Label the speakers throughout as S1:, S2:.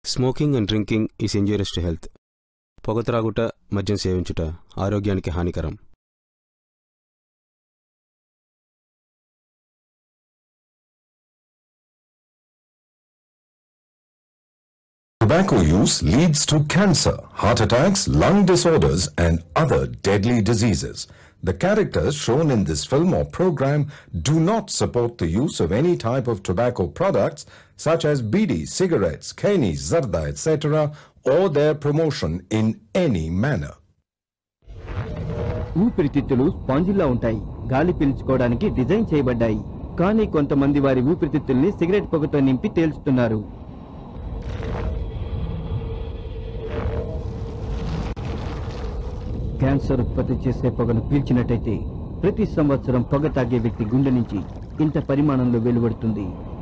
S1: Smoking and drinking is injurious to health పొగ త్రాగుట మద్యం సేవించుట ఆరోగ్యానికి హానికరం
S2: Tobacco use leads to cancer, heart attacks, lung disorders, and other deadly diseases. The characters shown in this film or program do not support the use of any type of tobacco products such as bidi, cigarettes, kani, zarda, etc., or their promotion in any manner.
S3: ఊపిరితిత్తులు స్పాంజిల్లా ఉంటాయి గాలి పీల్చుకోవడానికి design చేయబడ్డాయి కానీ కొంతమంది వారి ఊపిరితిత్తుల్ని cigarette పొగతో నింపి తేల్చుతున్నారు cancer ఉత్పత్తి చేసే పొగను పీల్చినట్టయితే ప్రతి సంవత్సరం పొగ తాగే వ్యక్తి గుండె నుంచి ఇంత పరిమాణంలో వెలువడుతుంది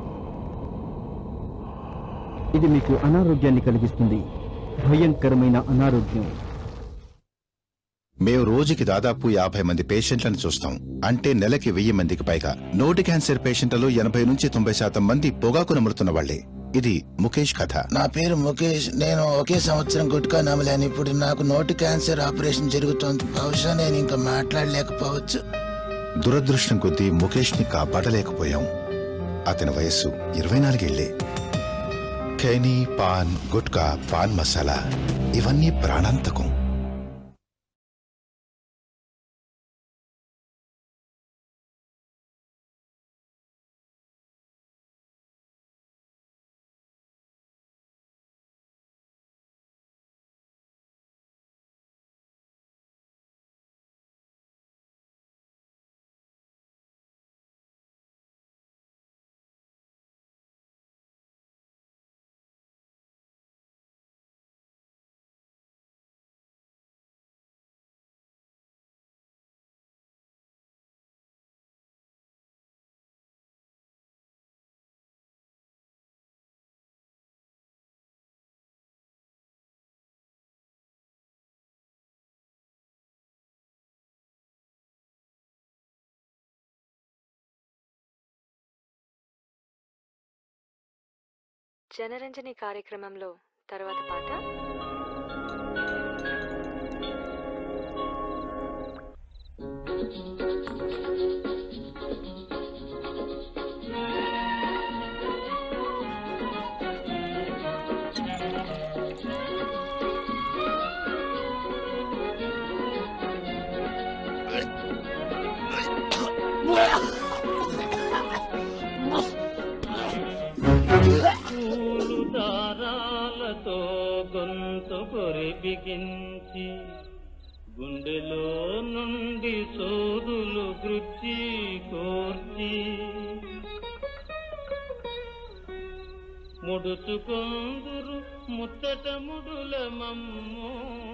S3: ఇది మీకు అనారోగ్యాన్ని కలిగిస్తుంది భయంకరమైన అనారోగ్యం
S4: మేము రోజుకి దాదాపు యాభై మంది పేషెంట్లను చూస్తాం అంటే నెలకి వెయ్యి మందికి పైగా నోటి క్యాన్సర్ పేషెంట్లలో ఎనభై నుంచి తొంభై శాతం మంది పొగాకు నములుతున్న వాళ్లే ఇది ముఖేష్ కథ
S5: నా పేరు ముఖేష్ నేను ఒకే సంవత్సరం గుట్కా నమలాను ఇప్పుడు నాకు నోటి క్యాన్సర్ ఆపరేషన్ జరుగుతోంది బహుశా నేను ఇంకా మాట్లాడలేకపోవచ్చు
S4: దురదృష్టం కొద్దీ ముఖేష్ ని కాపాడలేకపోయాం అతని వయస్సు ఇరవై నాలుగేళ్లే ఖైనీ పాన్ గుట్కా పాన్ మసాలా ఇవన్నీ ప్రాణాంతకం
S6: జనరంజని కార్యక్రమంలో తర్వాత పాట
S7: పూలు దారాలతో గొంతు పొరి బిగించి గుండెలో నుండి సోదులు గృచ్చి కోర్చి ముడుచుకొందురు ముచ్చట ముడుల మమ్ము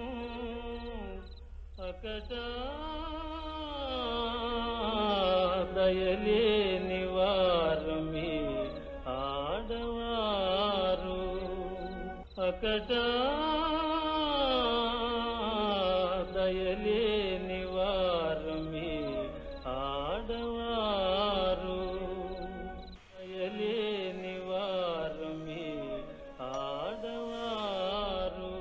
S7: అకట దయలేని వారు మీ ఆడవారు అకట దయలేని వారు మీ ఆడవారు దయలేని వారు మీ ఆడవారు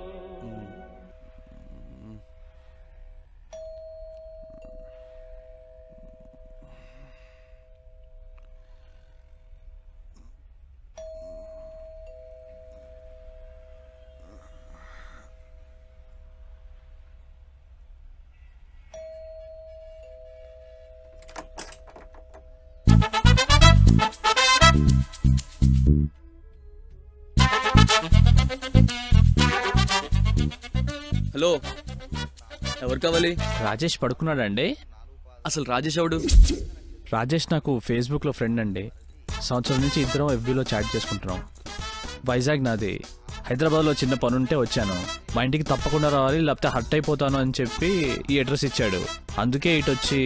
S8: హలో ఎవరు కావాలి
S9: రాజేష్ పడుకున్నాడండి
S8: అసలు రాజేష్ ఎవడు
S9: రాజేష్ నాకు ఫేస్బుక్లో ఫ్రెండ్ అండి సంవత్సరం నుంచి ఇద్దరం ఎఫ్బీలో చాట్ చేసుకుంటున్నాం వైజాగ్ నాది హైదరాబాద్లో చిన్న పని ఉంటే వచ్చాను మా ఇంటికి తప్పకుండా రావాలి లేకపోతే హర్ట్ అయిపోతాను అని చెప్పి ఈ అడ్రస్ ఇచ్చాడు అందుకే ఇటు వచ్చి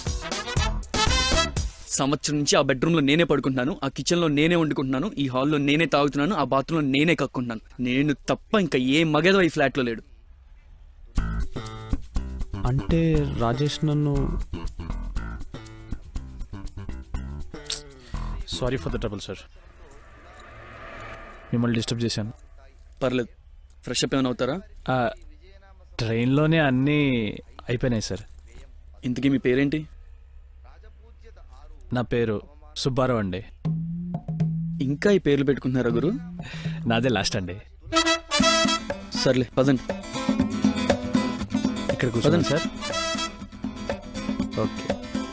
S8: సంవత్సరం నుంచి ఆ బెడ్రూమ్ లో నేనే పడుకుంటున్నాను ఆ కిచెన్ లో నేనే వండుకుంటున్నాను ఈ హాల్లో నేనే తాగుతున్నాను ఆ బాత్రూమ్ లో నేనే కక్కుంటున్నాను నేను తప్ప ఇంకా ఏ మగేదో ఈ ఫ్లాట్ లో లేడు
S9: అంటే రాజేష్ నన్ను sorry for the trouble sir మిమ్మల్ని డిస్టర్బ్ చేశాను
S8: పర్లేదు ఫ్రెష్ అప్ ఏమైనా అవుతారా
S9: ఆ, ట్రైన్లోనే అన్నీ అయిపోయినాయి సార్
S8: ఇంతకీ మీ పేరేంటి
S9: నా పేరు సుబ్బారావు అండి
S8: ఇంకా ఈ పేర్లు పెట్టుకుంటున్నారా గురు
S9: నాదే లాస్ట్ అండి
S8: సర్లే పదండి
S9: ఇక్కడ కూర్చోండి సార్ ఓకే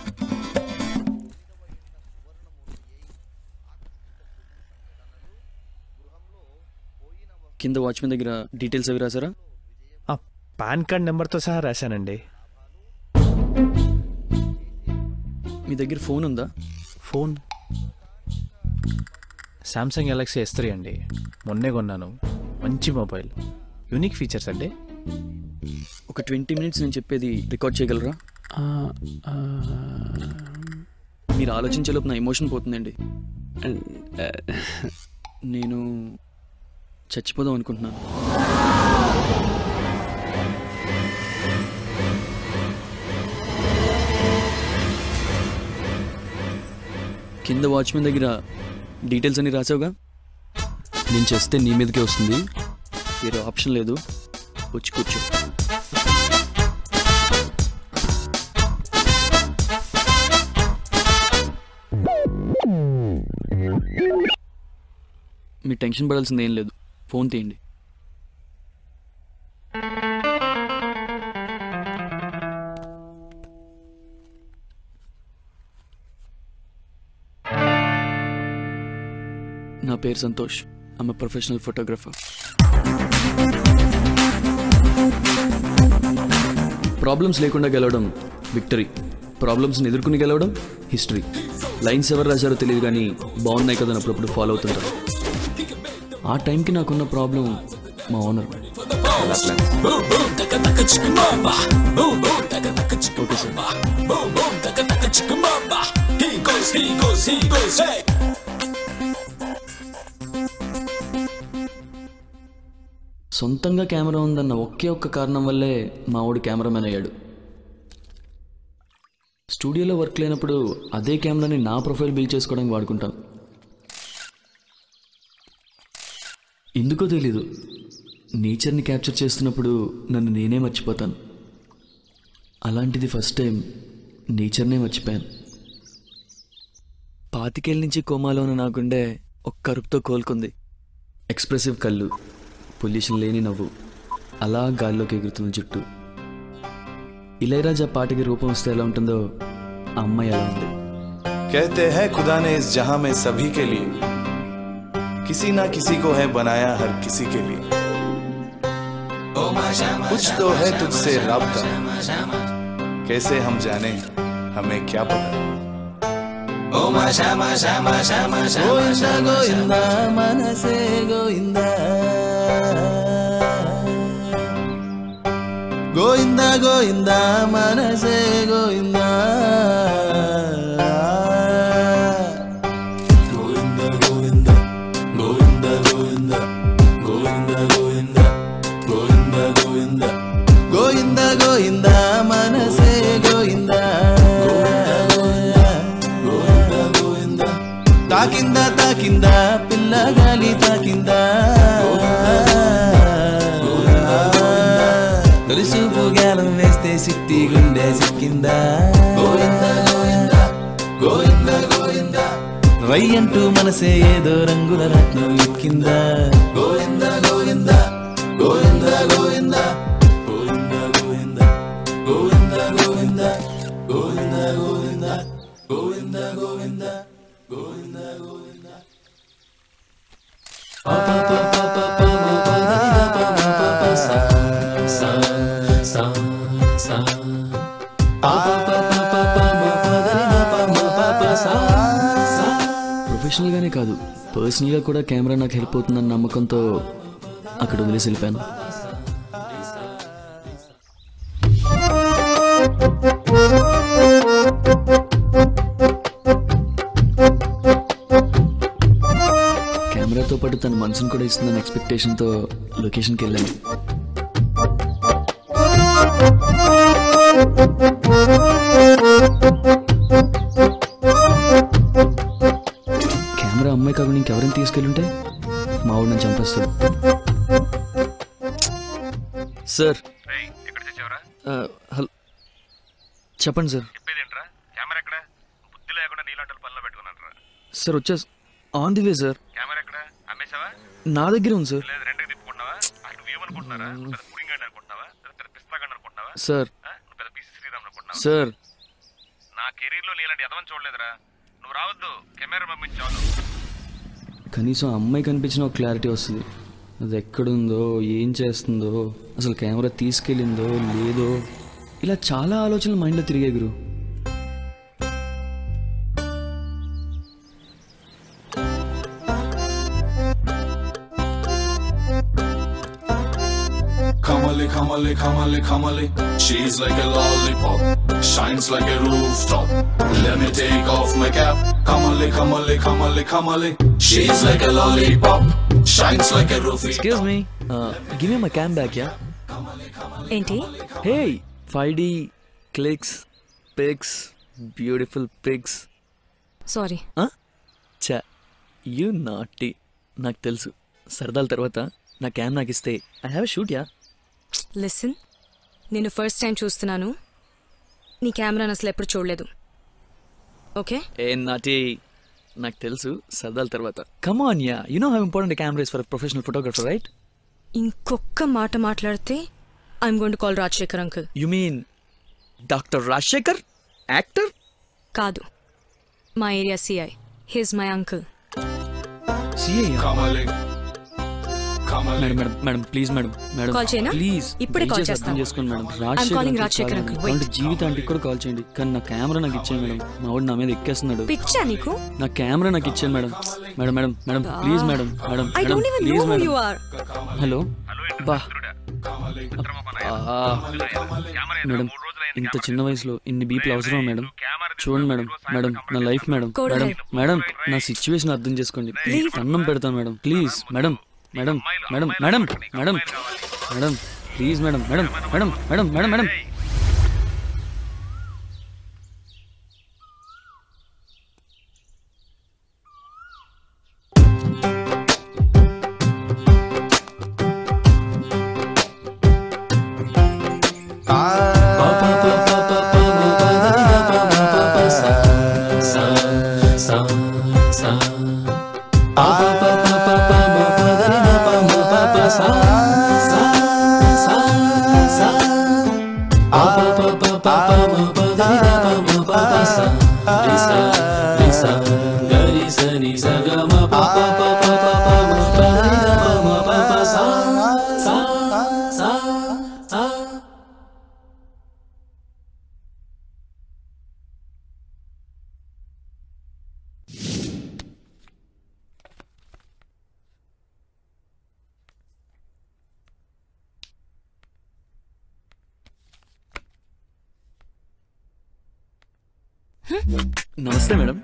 S8: కింద వాచ్మెన్ దగ్గర డీటెయిల్స్ అవి రాసారా
S9: ఆ పాన్ కార్డ్ నెంబర్తో సహా రాశానండి
S8: మీ దగ్గర ఫోన్ ఉందా
S9: phone Samsung Galaxy S three అండి మొన్నే కొన్నాను మంచి మొబైల్ యూనిక్ ఫీచర్స్ అండి
S8: ఒక ట్వంటీ మినిట్స్ నేను చెప్పేది రికార్డ్ చేయగలరా మీరు ఆలోచించేలోపు నా ఎమోషన్ పోతుందండి నేను చచ్చిపోదాం అనుకుంటున్నాను కింద వాచ్మెన్ దగ్గర డీటెయిల్స్ అన్ని రాసావుగా నేను చేస్తే నీ మీదకే వస్తుంది వేరే ఆప్షన్ లేదు వచ్చి కూర్చో మీరు టెన్షన్ పడాల్సింది ఏం లేదు ఫోన్ తీయండి నా పేరు Santosh I'm professional photographer problems లేకుండా గెలవడం విక్టరీ ప్రాబ్లమ్స్ని ఎదుర్కొని గెలవడం హిస్టరీ లైన్స్ ఎవరు రాశారో తెలియదు కానీ బాగున్నాయి కదా అని అప్పుడప్పుడు ఫాలో అవుతుంటారు ఆ టైంకి నాకున్న ప్రాబ్లం మా ఓనర్ ఓకే సార్ సొంతంగా కెమెరా ఉందన్న ఒకే ఒక్క కారణం వల్లే మా వాడు కెమెరామెన్ అయ్యాడు స్టూడియోలో వర్క్ లేనప్పుడు అదే కెమెరాని నా ప్రొఫైల్ బిల్డ్ చేసుకోవడానికి వాడుకుంటాను ఎందుకో తెలీదు నేచర్ని క్యాప్చర్ చేస్తున్నప్పుడు నన్ను నేనే మర్చిపోతాను అలాంటిది ఫస్ట్ టైం నేచర్నే మర్చిపోయాను పాతికేళ్ళ నుంచి కోమాలో ఉన్న నాకుండే ఒక్క కరుపుతో కోలుకుంది ఎక్స్ప్రెసివ్ కళ్ళు పొల్యూషన్ లేని నవ్వు అలా గాల్లోకి ఎగురుతున్న జుట్టు ఇళయరాజా పాటకి రూపం వస్తే ఎలా ఉంటుందో ఆ అమ్మాయి ఎలా ఉంది
S10: कहते हैं खुदा ने इस जहां में सभी के लिए किसी ना किसी को है बनाया हर किसी के लिए कुछ तो है तुझसे राबता कैसे हम जाने हमें क्या पता
S11: గోవింద గోవింద మనసే గోవింద గోవింద గోవింద మనసే గోవింద గోవింద గోవింద గోవింద గోవింద గోవింద గోవింద గోవింద గోవింద గోవింద గోవింద మనసే గోవింద గోవింద గోవింద తాకింద తాకింద పిల్లగాలి తాకింద తొలిసూపు గాలం వేస్తే సిట్టి గుండె సిక్కిందా గోవింద గోవింద గోవింద గోవింద రయ్యంటూ మనసే ఏదో రంగుల రత్నం ఎక్కిందా గోవింద గోవింద గోవింద గోవింద గోవింద గోవింద గోవింద గోవింద గోవింద గోవింద గోవింద గోవింద గోవింద గోవింద
S8: ప్రొఫెషనల్గానే కాదు పర్సనల్గా కూడా కెమెరా నాకు హెల్ప్ అవుతుందన్న నమ్మకంతో అక్కడ వదిలేసి వెళ్ళిపోయాను కెమెరాతో పాటు తన మనసును కూడా ఇస్తుందన్న ఎక్స్పెక్టేషన్తో లొకేషన్కి వెళ్ళాను కెమెరా అమ్మాయి కాకుండా ఇంకెవరైనా తీసుకెళ్ళుంటే మా వాడు నన్ను చంపేస్తాడు సార్ ఆ, హలో చెప్పండి సార్
S12: కెమెరా ఎక్కడ బుద్ధి లేకుండా నీలాంటి పనిలో పెట్టుకున్నాను
S8: సార్ వచ్చా on the way sir
S12: camera ఎక్కడ అమ్మేశావా
S8: నా దగ్గర ఉంది సార్
S12: లేదు రెండుకి తిప్పుకుంటున్నావా అసలు నువ్వేమనుకుంటున్నారా పెద్ద పుడింగ్ అనుకుంటున్నావా పెద్ద పెద్ద పిస్తాగండి అనుకుంటున్నావా
S8: సార్
S12: ఆ? నువ్వు పెద్ద పీసీ శ్రీరామ్ అనుకుంటున్నావా
S8: సార్
S12: నా కెరీర్ లో నీలాంటి ఎదవని చూడలేదురా నువ్వు రావద్దు కెమెరా పంపించావు
S8: కనీసం అమ్మాయి కనిపించిన ఒక క్లారిటీ వస్తుంది అది ఎక్కడుందో ఏం చేస్తుందో అసలు కెమెరా తీసుకెళ్ళిందో లేదో ఇలా చాలా ఆలోచనలు మైండ్లో తిరిగే గురు
S13: Kamali, Kamali, Kamali, Kamali. She's like a lollipop, shines like a rooftop. Let me take off my cap. Kamali, Kamali, Kamali, Kamali. She's like a lollipop, shines like a roof.
S8: Excuse me give me my cam back ya
S6: ఏంటి
S8: hey five the clicks pics beautiful pics
S6: sorry
S8: చా you naughty నాకు తెలుసు సరదాల తర్వాత నా cam నాకు ఇస్తే I have shoot ya
S6: listen నేను ఫస్ట్ టైం చూస్తున్నాను నీ కెమెరాను అసలు ఎప్పుడు చూడలేదు ఓకే
S8: ఏ నాటి నాకు తెలుసు సరదాల తర్వాత come on ya you know how important camera is for professional photographer right
S6: ఇంకొక్క మాట మాట్లాడితే I'm going to call Rajasekhar uncle
S8: you mean doctor Rajasekhar actor
S6: కాదు మా area CI his my uncle
S8: CI
S13: Kamali, Kamali.
S8: Madam madam madam please madam madam
S6: Call చేయనా?
S8: Please
S6: ఇప్పుడే call చేస్తాను.
S8: చేసుకోండి madam
S6: I'm calling
S8: Rajasekhar
S6: Rajasekhar
S8: uncle
S6: uncle. Wait.
S8: అంటే జీవితానికి కూడా call చేయండి కానీ నా కెమెరా నాకు ఇచ్చేయండి మేడం మా వాడు నా మీద ఎక్కేస్తున్నాడు
S6: పిచ్చా నీకు
S8: నా కెమెరా నాకు ఇచ్చేయండి madam madam madam madam please madam madam
S6: I
S8: madam
S6: don't even know
S8: please
S6: who
S8: madam
S6: you are
S8: hello బా ఆ, మేడం ఇంత చిన్న వయసులో ఇన్ని బీపీలు అవసరం మేడం చూడండి మేడం మేడం నా life madam
S6: Go
S8: madam
S6: ahead.
S8: Madam నా సిచ్యువేషన్ అర్థం చేసుకోండి మీకు అన్నం పెడతాను madam please madam madam madam madam madam madam please madam madam madam madam madam madam నమస్తే మేడం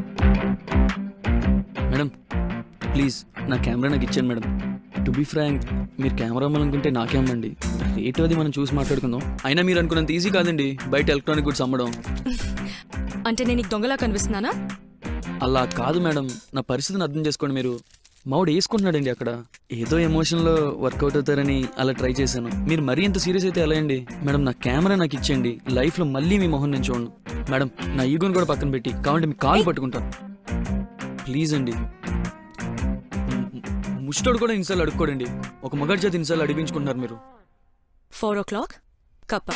S8: మేడం ప్లీజ్ నా కెమెరా నాకు ఇచ్చాను మేడం టు బీ ఫ్రాంక్ మీరు కెమెరా అమ్మాలనుకుంటే నాకేమండి రేటు అది మనం చూసి మాట్లాడుకుందాం అయినా మీరు అనుకున్నంత ఈజీ కాదండి బయట ఎలక్ట్రానిక్ గుడ్స్ అమ్మడం
S6: అంటే నేను నీకు దొంగలా కనిపిస్తున్నానా
S8: అలా కాదు మేడం నా పరిస్థితిని అర్థం చేసుకోండి మీరు మావాడు వేసుకుంటున్నాడండి అక్కడ ఏదో ఎమోషన్లో వర్కౌట్ అవుతారని అలా ట్రై చేశాను మీరు మరీ ఇంత సీరియస్ అయితే ఎలా అండి మేడం నా కెమెరా నాకు ఇచ్చేయండి లైఫ్లో మళ్ళీ మీ మొహం నేను చూడను మేడం నా ఈగోని కూడా పక్కన పెట్టి కావాలంటే మీ కాలు పట్టుకుంటాను ప్లీజ్ అండి ము- ము- ముష్టోడు కూడా ఇన్సార్లు అడుక్కోడండి ఒక మగాడి చేతి ఇన్సార్లు అడిపించుకుంటున్నారు మీరు
S6: ఫోర్ ఓ క్లాక్ కప్ప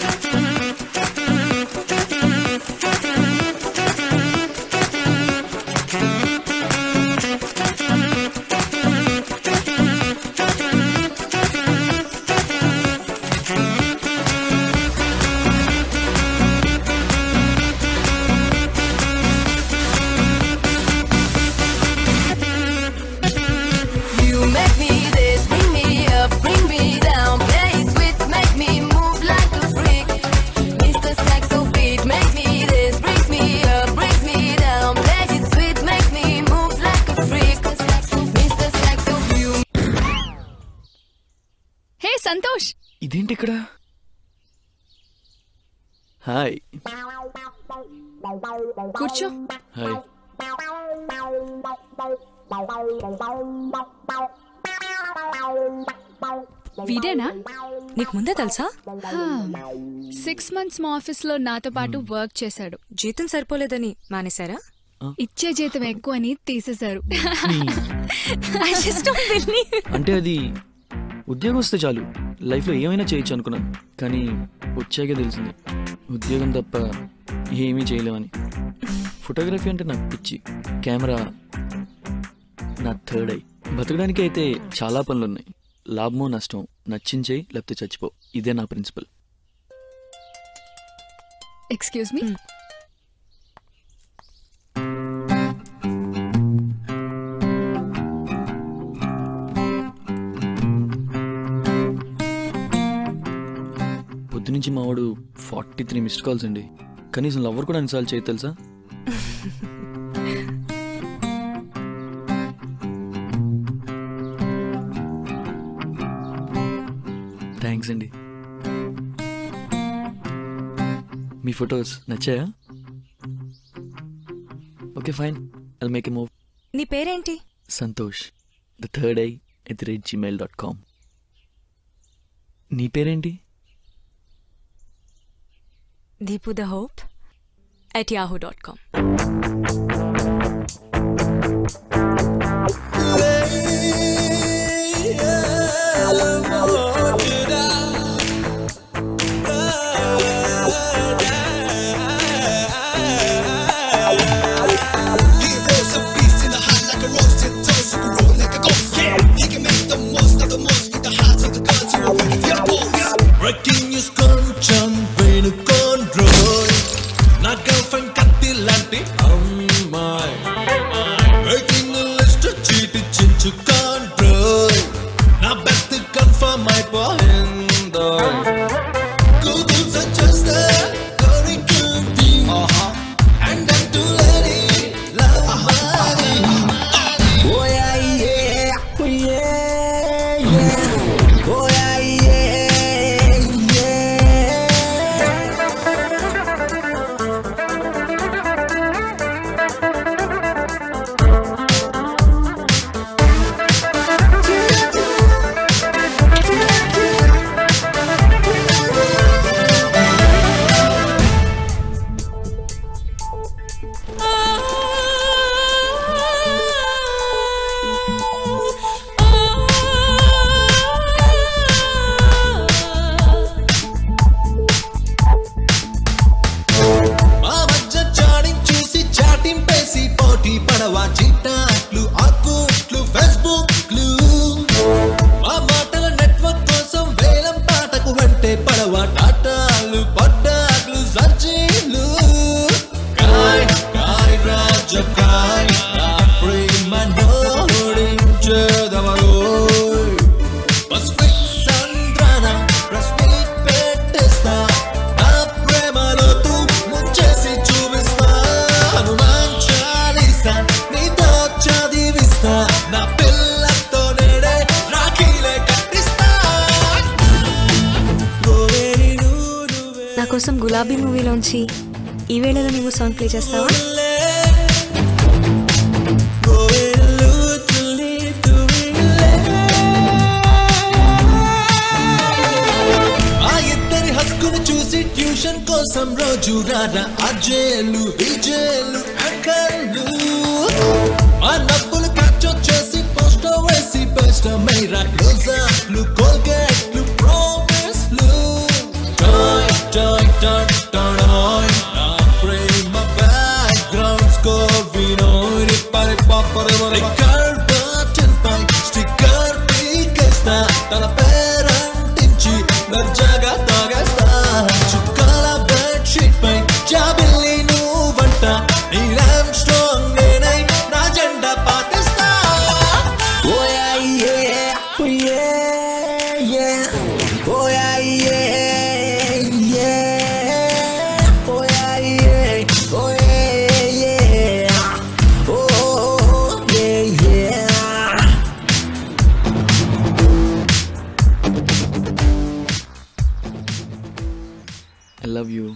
S14: You make me this, bring me up, bring me down. Play it sweet, make me move like a freak. Mr. Saxo beat, make me this, brings me up, brings me down. Play it sweet, make me move like a freak. Mr. Saxo, you.
S15: Hey Santosh
S8: ఇదేంటి ఇక్కడ hi
S15: కూర్చో
S8: hi
S15: వీడేనా
S6: నీకు ముందే తెలుసా
S15: six months మా office లో నాతో పాటు వర్క్ చేశాడు
S6: జీతం సరిపోలేదని మానేశారా
S15: ఇచ్చే జీతం ఎక్కువ అని తీసేశారు
S6: I just don't believe it.
S8: అంటే అది ఉద్యోగం వస్తే చాలు లైఫ్లో ఏమైనా చేయొచ్చు అనుకున్నాను కానీ వచ్చాకే తెలిసింది ఉద్యోగం తప్ప ఏమీ చేయలేమని ఫోటోగ్రఫీ అంటే నాకు పిచ్చి కెమెరా నా థర్డ్ ఐ బతకడానికి అయితే చాలా పనులు ఉన్నాయి లాభమో నష్టం నచ్చించేయి లేకపోతే చచ్చిపో ఇదే నా ప్రిన్సిపల్
S15: ఎక్స్క్యూజ్ మీ
S8: పొద్దునుంచి మావాడు ఫార్టీ త్రీ మిస్డ్ కాల్స్ అండి కనీసం లవర్ కూడా అన్నిసార్లు చేయ తెలుసా థ్యాంక్స్ అండి మీ ఫొటోస్ నచ్చాయా okay fine I'll make a move
S6: నీ పేరేంటి
S8: Santosh the third eye at the rate Gmail dot com నీ పేరేంటి
S6: Deepu the hope at Yahoo dot com
S11: Breaking news కొంచెం వెనుకొండ్రోయ్ నా గర్ల్ ఫ్రెండ్ కత్తి లాంటి అమ్మాయి వెయిటింగ్ లిస్ట్ చీటి చించుకోండ్రోయ్ నా బెత్ కన్ఫర్మ్ అయిపోయిందో గూగుల్ సెర్చ్ చేస్తే దొరికింది అండ్ టు లేడీ లవ్ మారీ oh ya ya oh ya oh ya మా మధ్య చాటింగ్ చూసి చాటింగ్ పేసి పోటీ పడవా చిట్టాట్లు అకౌంట్లు ఫేస్బుక్లు మా మాటల నెట్వర్క్ కోసం వేలం పాటకు వెంటే పడవా టాటాలు పడ్డాట్లు సజ్జీలు కాయ్ కాయ్ రాజ కాయ్ నా ప్రేమ నోడించేదవరోయ్ బస్ సంద్రన ప్రెస్ మీట్ పెట్టేస్తా నా ప్రేమలో తూ ముంచేసి చూపిస్తా హనుమాన్ చాలీసా నీతో చదివిస్తా నా పిల్లతో నేడే రాఖీలే కట్టిస్తా గోవేరి నువ్వు
S6: నా కోసం గులాబీ మూవీలోంచి ఈ వేళలో నువ్వు సాంగ్ ప్లే చేస్తావా
S11: గోవేలు తులి తువిలే ఆ ఇద్దరి హస్కును చూసి ట్యూషన్ కోసం రోజు రారా అజేలు విజేలు అక్కలు ఆ నవ్వులు క్యాప్చర్ చేసి పోస్టర్ వేసి బెస్ట్ మైరా క్లోజ్ అప్లు కోల్గేట్లు ప్రామిస్లు టాయ్ టాయ్ టాయ్ టాయ్ నా ప్రేమ బ్యాక్గ్రౌండ్ స్కోర్ వినోయ్ రిప్పరి పాపరి రికార్డ్ బటన్ పై స్టిక్కర్ పీకేస్తా తన పేరంటించి దర్జాగా తాగేస్తా చుక్కల బెడ్షీట్ పై జాబిల్లి నువ్వంట నీలం స్ట్రాంగ్ నేనై నా జెండా పాటిస్తా ఓ యా యే ఓ యే యే ఓ యా యే యే ఓ యా యే ఓ యే యే ఓ యే యే
S8: ఐ లవ్ యూ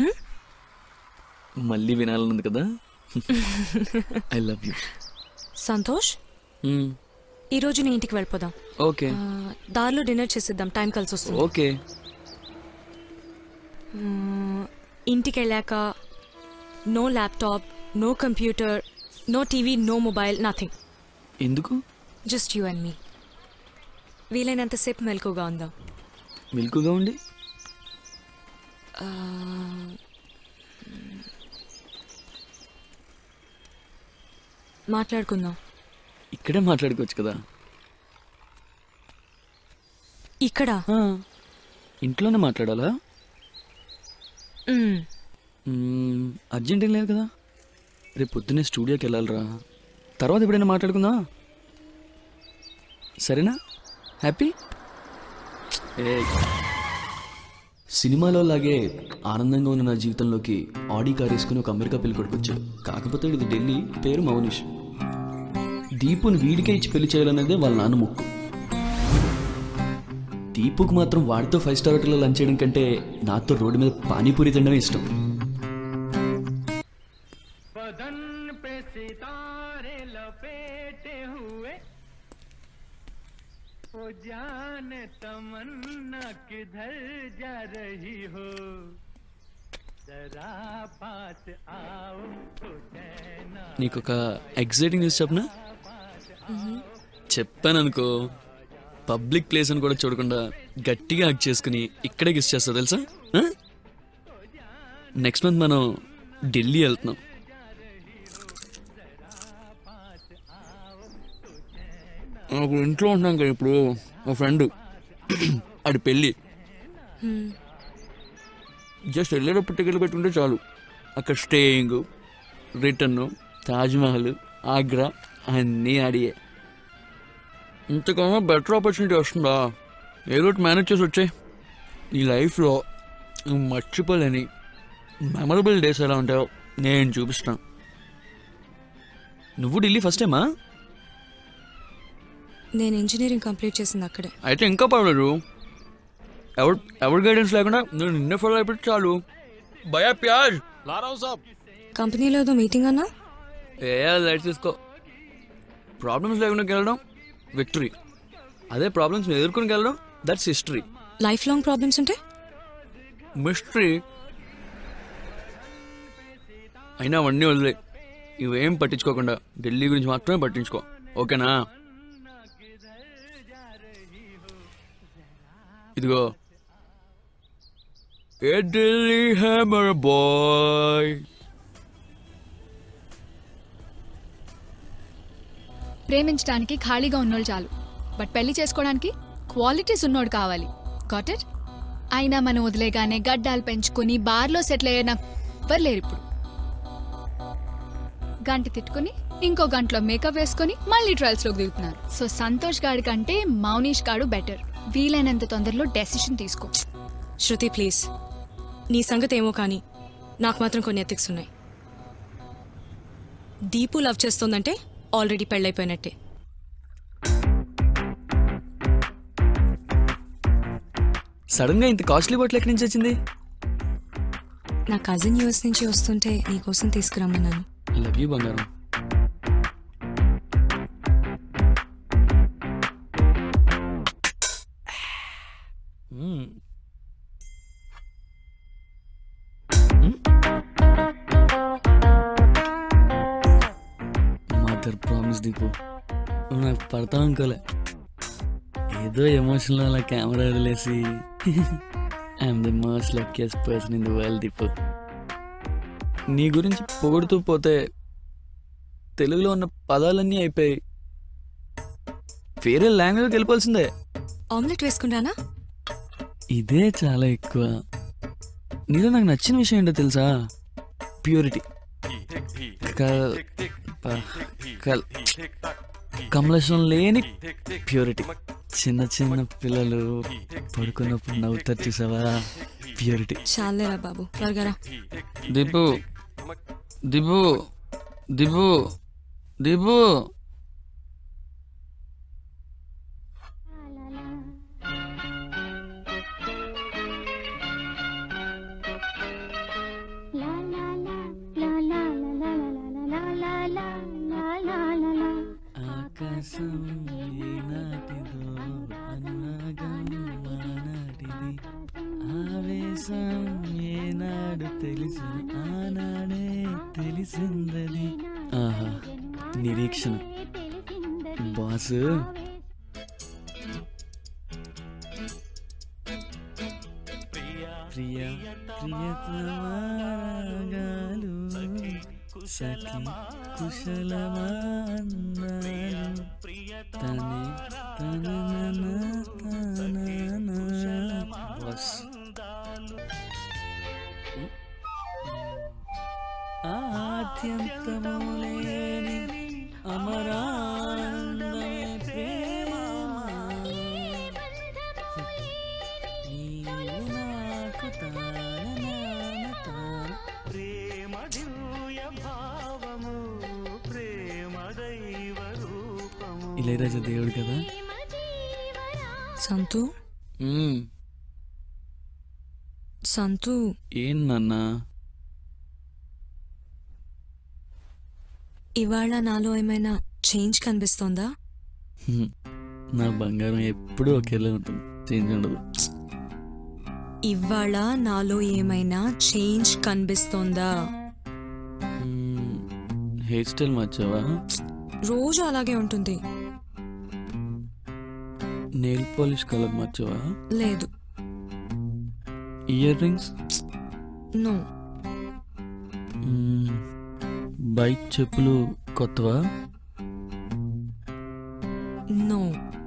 S8: మళ్ళీ వినాలనుంది కదా ఐ లవ్ యూ
S6: సంతోష్ ఈ రోజు నీ ఇంటికి వెళ్ళిపోదాం
S8: ఓకే
S6: ఆ, దారిలో డిన్నర్ చేసేద్దాం టైం కలిసి వస్తుంది
S8: ఓకే
S6: మ్మ్, ఇంటికి వెళ్ళాక no laptop no computer no TV no mobile nothing
S8: ఎందుకు
S6: జస్ట్ యూ అండ్ మీ వీలైనంతసేపు మెలకుగా ఉందాం
S8: మిల్కుగా ఉండి
S6: ఆ, మాట్లాడుకుందాం
S8: ఇక్కడే మాట్లాడుకోవచ్చు కదా
S6: ఇక్కడ
S8: ఇంట్లోనే మాట్లాడాలా
S6: మ్మ్.
S8: మ్మ్, అర్జెంట్ ఏం లేదు కదా రేపు పొద్దున్నే స్టూడియోకి వెళ్ళాలిరా తర్వాత ఎప్పుడైనా మాట్లాడుకుందా సరేనా హ్యాపీ ఏ సినిమాలో లాగే ఆనందంగా ఉన్న నా జీవితంలోకి ఆడి కార్ వేసుకుని ఒక అమెరికా పెళ్లి కొడుకొచ్చాడు కాకపోతే ఇది ఢిల్లీ పేరు మౌనిష్ దీపుని వీడికే ఇచ్చి పెళ్లి చేయాలనేదే వాళ్ళ నాన్న ముక్కు దీపుకు మాత్రం వాడితో ఫైవ్ స్టార్ హోటల్లో లంచ్ చేయడం కంటే నాతో రోడ్డు మీద పానీపూరి తినడమే ఇష్టం
S7: बदन पे सितारे लपेटे हुए ओ जाने तमन्ना किधर जा रही हो जरा पास आओ तो चैना
S8: నీకు ఒక ఎగ్జైటింగ్ న్యూస్ చెప్పనా చెప్పాను అనుకో పబ్లిక్ ప్లేస్ అని కూడా చూడకుండా గట్టిగా హక్ చేసుకుని ఇక్కడే గిస్ చేస్తా తెలుసా నెక్స్ట్ మంత్ మనం ఢిల్లీ వెళ్తున్నాం నాకు ఇంట్లో ఉంటున్నాం కదా ఇప్పుడు మా ఫ్రెండ్ ఆడి పెళ్ళి
S6: మ్మ్.
S8: జస్ట్ వెళ్ళేటప్పుడు టికెట్లు పెట్టుకుంటే చాలు అక్కడ స్టేయింగ్ రిటర్న్ తాజ్మహల్ ఆగ్రా అన్నీ ఆడియే ఇంతకన్నా బెటర్ ఆపర్చునిటీ వస్తుందా ఏదో ఒకటి మేనేజ్ చేసి వచ్చాయి ఈ లైఫ్లో నువ్వు మర్చిపోలేని మెమరబుల్ డేస్ ఎలా ఉంటాయో నేను చూపిస్తాను నువ్వు ఢిల్లీ ఫస్ట్ టైమా
S6: నేను ఇంజనీరింగ్ కంప్లీట్ చేసింది అక్కడే
S8: అయితే ఇంకా పర్వాలేదు ఎవరు ఎవరి గైడెన్స్ లేకుండా నేను నిన్నే ఫాలో అయిపోతే చాలు భయా ప్యాజ్
S6: కంపెనీలో ఏదో మీటింగ్ అన్నా
S8: ఏ లైట్ తీసుకో ప్రాబ్లమ్స్ లేకుండా గెలడం విక్టరీ అదే ప్రాబ్లమ్స్ ఎదుర్కొని గెలడం that's history
S6: life long problems ఉంటే
S8: మిస్టరీ అయినా అవన్నీ వదిలే ఇవేం పట్టించుకోకుండా ఢిల్లీ గురించి మాత్రమే పట్టించుకో ఓకేనా ఇదిగో ఏ ఢిల్లీ హ్యామర్ బాయ్
S15: ప్రేమించడానికి ఖాళీగా ఉన్నోళ్ళు చాలు బట్ పెళ్లి చేసుకోవడానికి క్వాలిటీస్ ఉన్నోడు కావాలి గాట్ ఇట్ అయినా మనం వదిలేగానే గడ్డాలు పెంచుకుని బార్లో సెటిల్ అయ్యే నాకు ఎవ్వరు లేరు ఇప్పుడు గంట తిట్టుకుని ఇంకో గంటలో మేకప్ వేసుకొని మళ్ళీ ట్రయల్స్ లోకి దిగుతున్నారు సో సంతోష్ గాడి కంటే మౌనీష్ గాడు బెటర్ వీలైనంత తొందరలో డెసిషన్ తీసుకో
S6: శృతి ప్లీజ్ నీ సంగతి ఏమో కానీ నాకు మాత్రం కొన్ని ఎథిక్స్ ఉన్నాయి దీపు లవ్ చేస్తోందంటే ఆల్రెడీ పెళ్ళైపోయినట్టే
S8: సడన్ గా ఇంత కాస్ట్లీ బాటిల్ ఎక్కడి నుంచి వచ్చింది
S6: నా కజిన్ యూఎస్ నుంచి వస్తుంటే నీకోసం తీసుకురమ్మన్నాను
S8: లవ్ యూ బంగారం మ్మ్. మదర్ ప్రామిస్ దీపు నువ్వు నాకు పడతావు అనుకోలే ఏదో ఎమోషన్లో అలా కెమెరా వదిలేసి I'm the most luckiest person in the world Deepu నీ గురించి పొగుడుతూ పోతే తెలుగులో ఉన్న పదాలన్నీ అయిపోయి వేరే లాంగ్వేజ్కి వెళ్ళిపోవాల్సిందే
S6: ఆమ్లెట్ వేసుకుంటానా
S8: ఇదే చాలా ఎక్కువ నీలో నాకు నచ్చిన విషయం ఏంటో తెలుసా ప్యూరిటీ కమలసం లేని ప్యూరిటీ చిన్న చిన్న పిల్లలు పడుకున్నప్పుడు నవ్వుతారు చూసావా ప్యూరిటీ
S6: చాలేరా బాబు త్వరగా రా.
S8: దిబు దిబు దిబు దిబు ఆకాశం తెలిసిన ఆనాడే తెలిసిందది ఆహా నిరీక్షణ బాసు ప్రియ ప్రియతమాగాలు సఖి కుశలమాన్నాలు తనే తననన తనన బస్ ఆద్యంతము లేని అమరానందమే ప్రేమ నీవు నాకు తాననాన తాన
S7: ప్రేమ దివ్య భావము ప్రేమ దైవ రూపము
S8: ఇళయరాజా దేవుడు కదా
S6: సంతు
S8: మ్మ్.
S6: సంతు
S8: ఏం నాన్నా
S6: ఇవాళ నాలో ఏమైనా చేంజ్ కనిపిస్తోందా
S8: హ్మ్. నా బంగారం ఎప్పుడూ ఒకేలా ఉంటుంది చేంజ్ ఉండదు
S6: ఇవాళ నాలో ఏమైనా చేంజ్ కనిపిస్తోందా
S8: మ్మ్. హెయిర్ స్టైల్ మార్చావా
S6: రోజు అలాగే ఉంటుంది
S8: నెయిల్ పాలిష్ కలర్ మార్చావా
S6: లేదు
S8: ear rings
S6: no
S8: hmm. Bike చెప్పులు కొత్తవా
S6: నో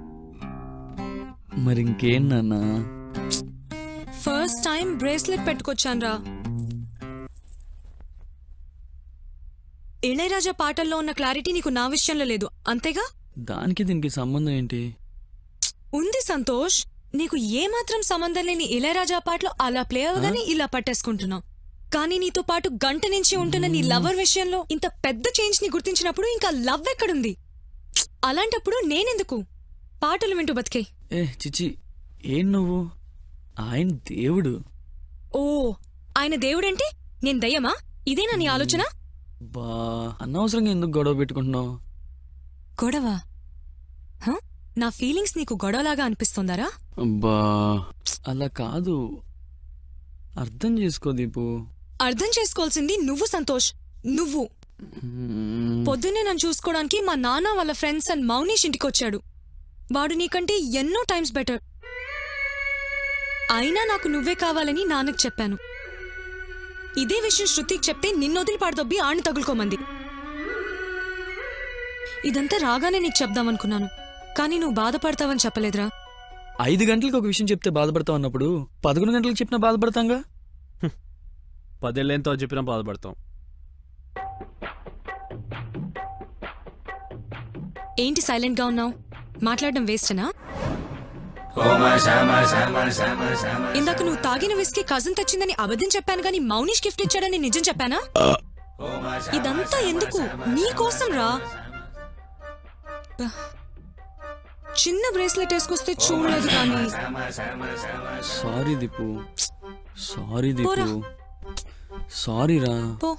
S8: మరి ఇంకేం నాన్నా
S6: ఫస్ట్ టైం బ్రేస్లెట్ పెట్టుకొచ్చాను రా ఇళయరాజా పాటల్లో ఉన్న క్లారిటీ నీకు నా విషయంలో లేదు అంతేగా
S8: దానికి దీనికి సంబంధం ఏంటి
S6: ఉంది సంతోష్ నీకు ఏమాత్రం సంబంధం లేని ఇళయరాజా పాటలు అలా ప్లే అవగానే ఇలా పట్టేసుకుంటున్నావు కానీ నీతో పాటు గంట నుంచి ఉంటున్న నీ లవర్ విషయంలో ఇంత పెద్ద చేంజ్ ని గుర్తించినప్పుడు ఇంకా లవ్ ఎక్కడుంది అలాంటప్పుడు నేనెందుకు పాటలు వింటూ బతికే
S8: ఏ చిచి ఏం నువ్వు ఆయన దేవుడు
S6: ఓ ఆయన దేవుడంటే నేను దయ్యమా ఇదేనా నీ ఆలోచన
S8: బా అనవసరంగా ఎందుకు గొడవ పెట్టుకుంటున్నావు
S6: గొడవ హ? నా ఫీలింగ్స్ నీకు గొడవలాగా అనిపిస్తోందారా
S8: అబ్బా అలా కాదు అర్థం చేసుకో దీపు
S6: అర్థం చేసుకోవాల్సింది నువ్వు సంతోష్ నువ్వు
S8: మ్మ్.
S6: పొద్దున్నే నన్ను చూసుకోవడానికి మా నాన్న వాళ్ళ ఫ్రెండ్స్ అండ్ మౌనీష్ ఇంటికి వచ్చాడు వాడు నీకంటే ఎన్నో టైమ్స్ బెటర్ అయినా నాకు నువ్వే కావాలని నాన్నకు చెప్పాను ఇదే విషయం శృతికి చెప్తే నిన్నొదిలి పాడదొబ్బి ఆణి తగులుకోమంది ఇదంతా రాగానే నీకు చెప్దామనుకున్నాను కానీ నువ్వు బాధపడతావని చెప్పలేదురా
S8: ఐదు గంటలకు ఒక విషయం చెప్తే బాధపడతావు అన్నప్పుడు పదకొండు గంటలకు చెప్పినా బాధపడతాంగా
S9: పదేళ్ళేంతో చెప్పినా బాధపడతాం
S6: ఏంటి సైలెంట్ గా ఉన్నావు మాట్లాడడం వేస్టనా ఇందాక నువ్వు తాగిన విస్కీ కజిన్ తెచ్చిందని అబద్ధం చెప్పాను గాని మౌనిష్ గిఫ్ట్ ఇచ్చాడని నిజం చెప్పానా ఇదంతా ఎందుకు నీ కోసం రా బ- చిన్న బ్రేస్లెట్ వేసుకొస్తే చూడలేదు కానీ
S8: సారీ దీపు సారీ దీపు
S6: పోరా.
S8: సారీ రా
S6: పో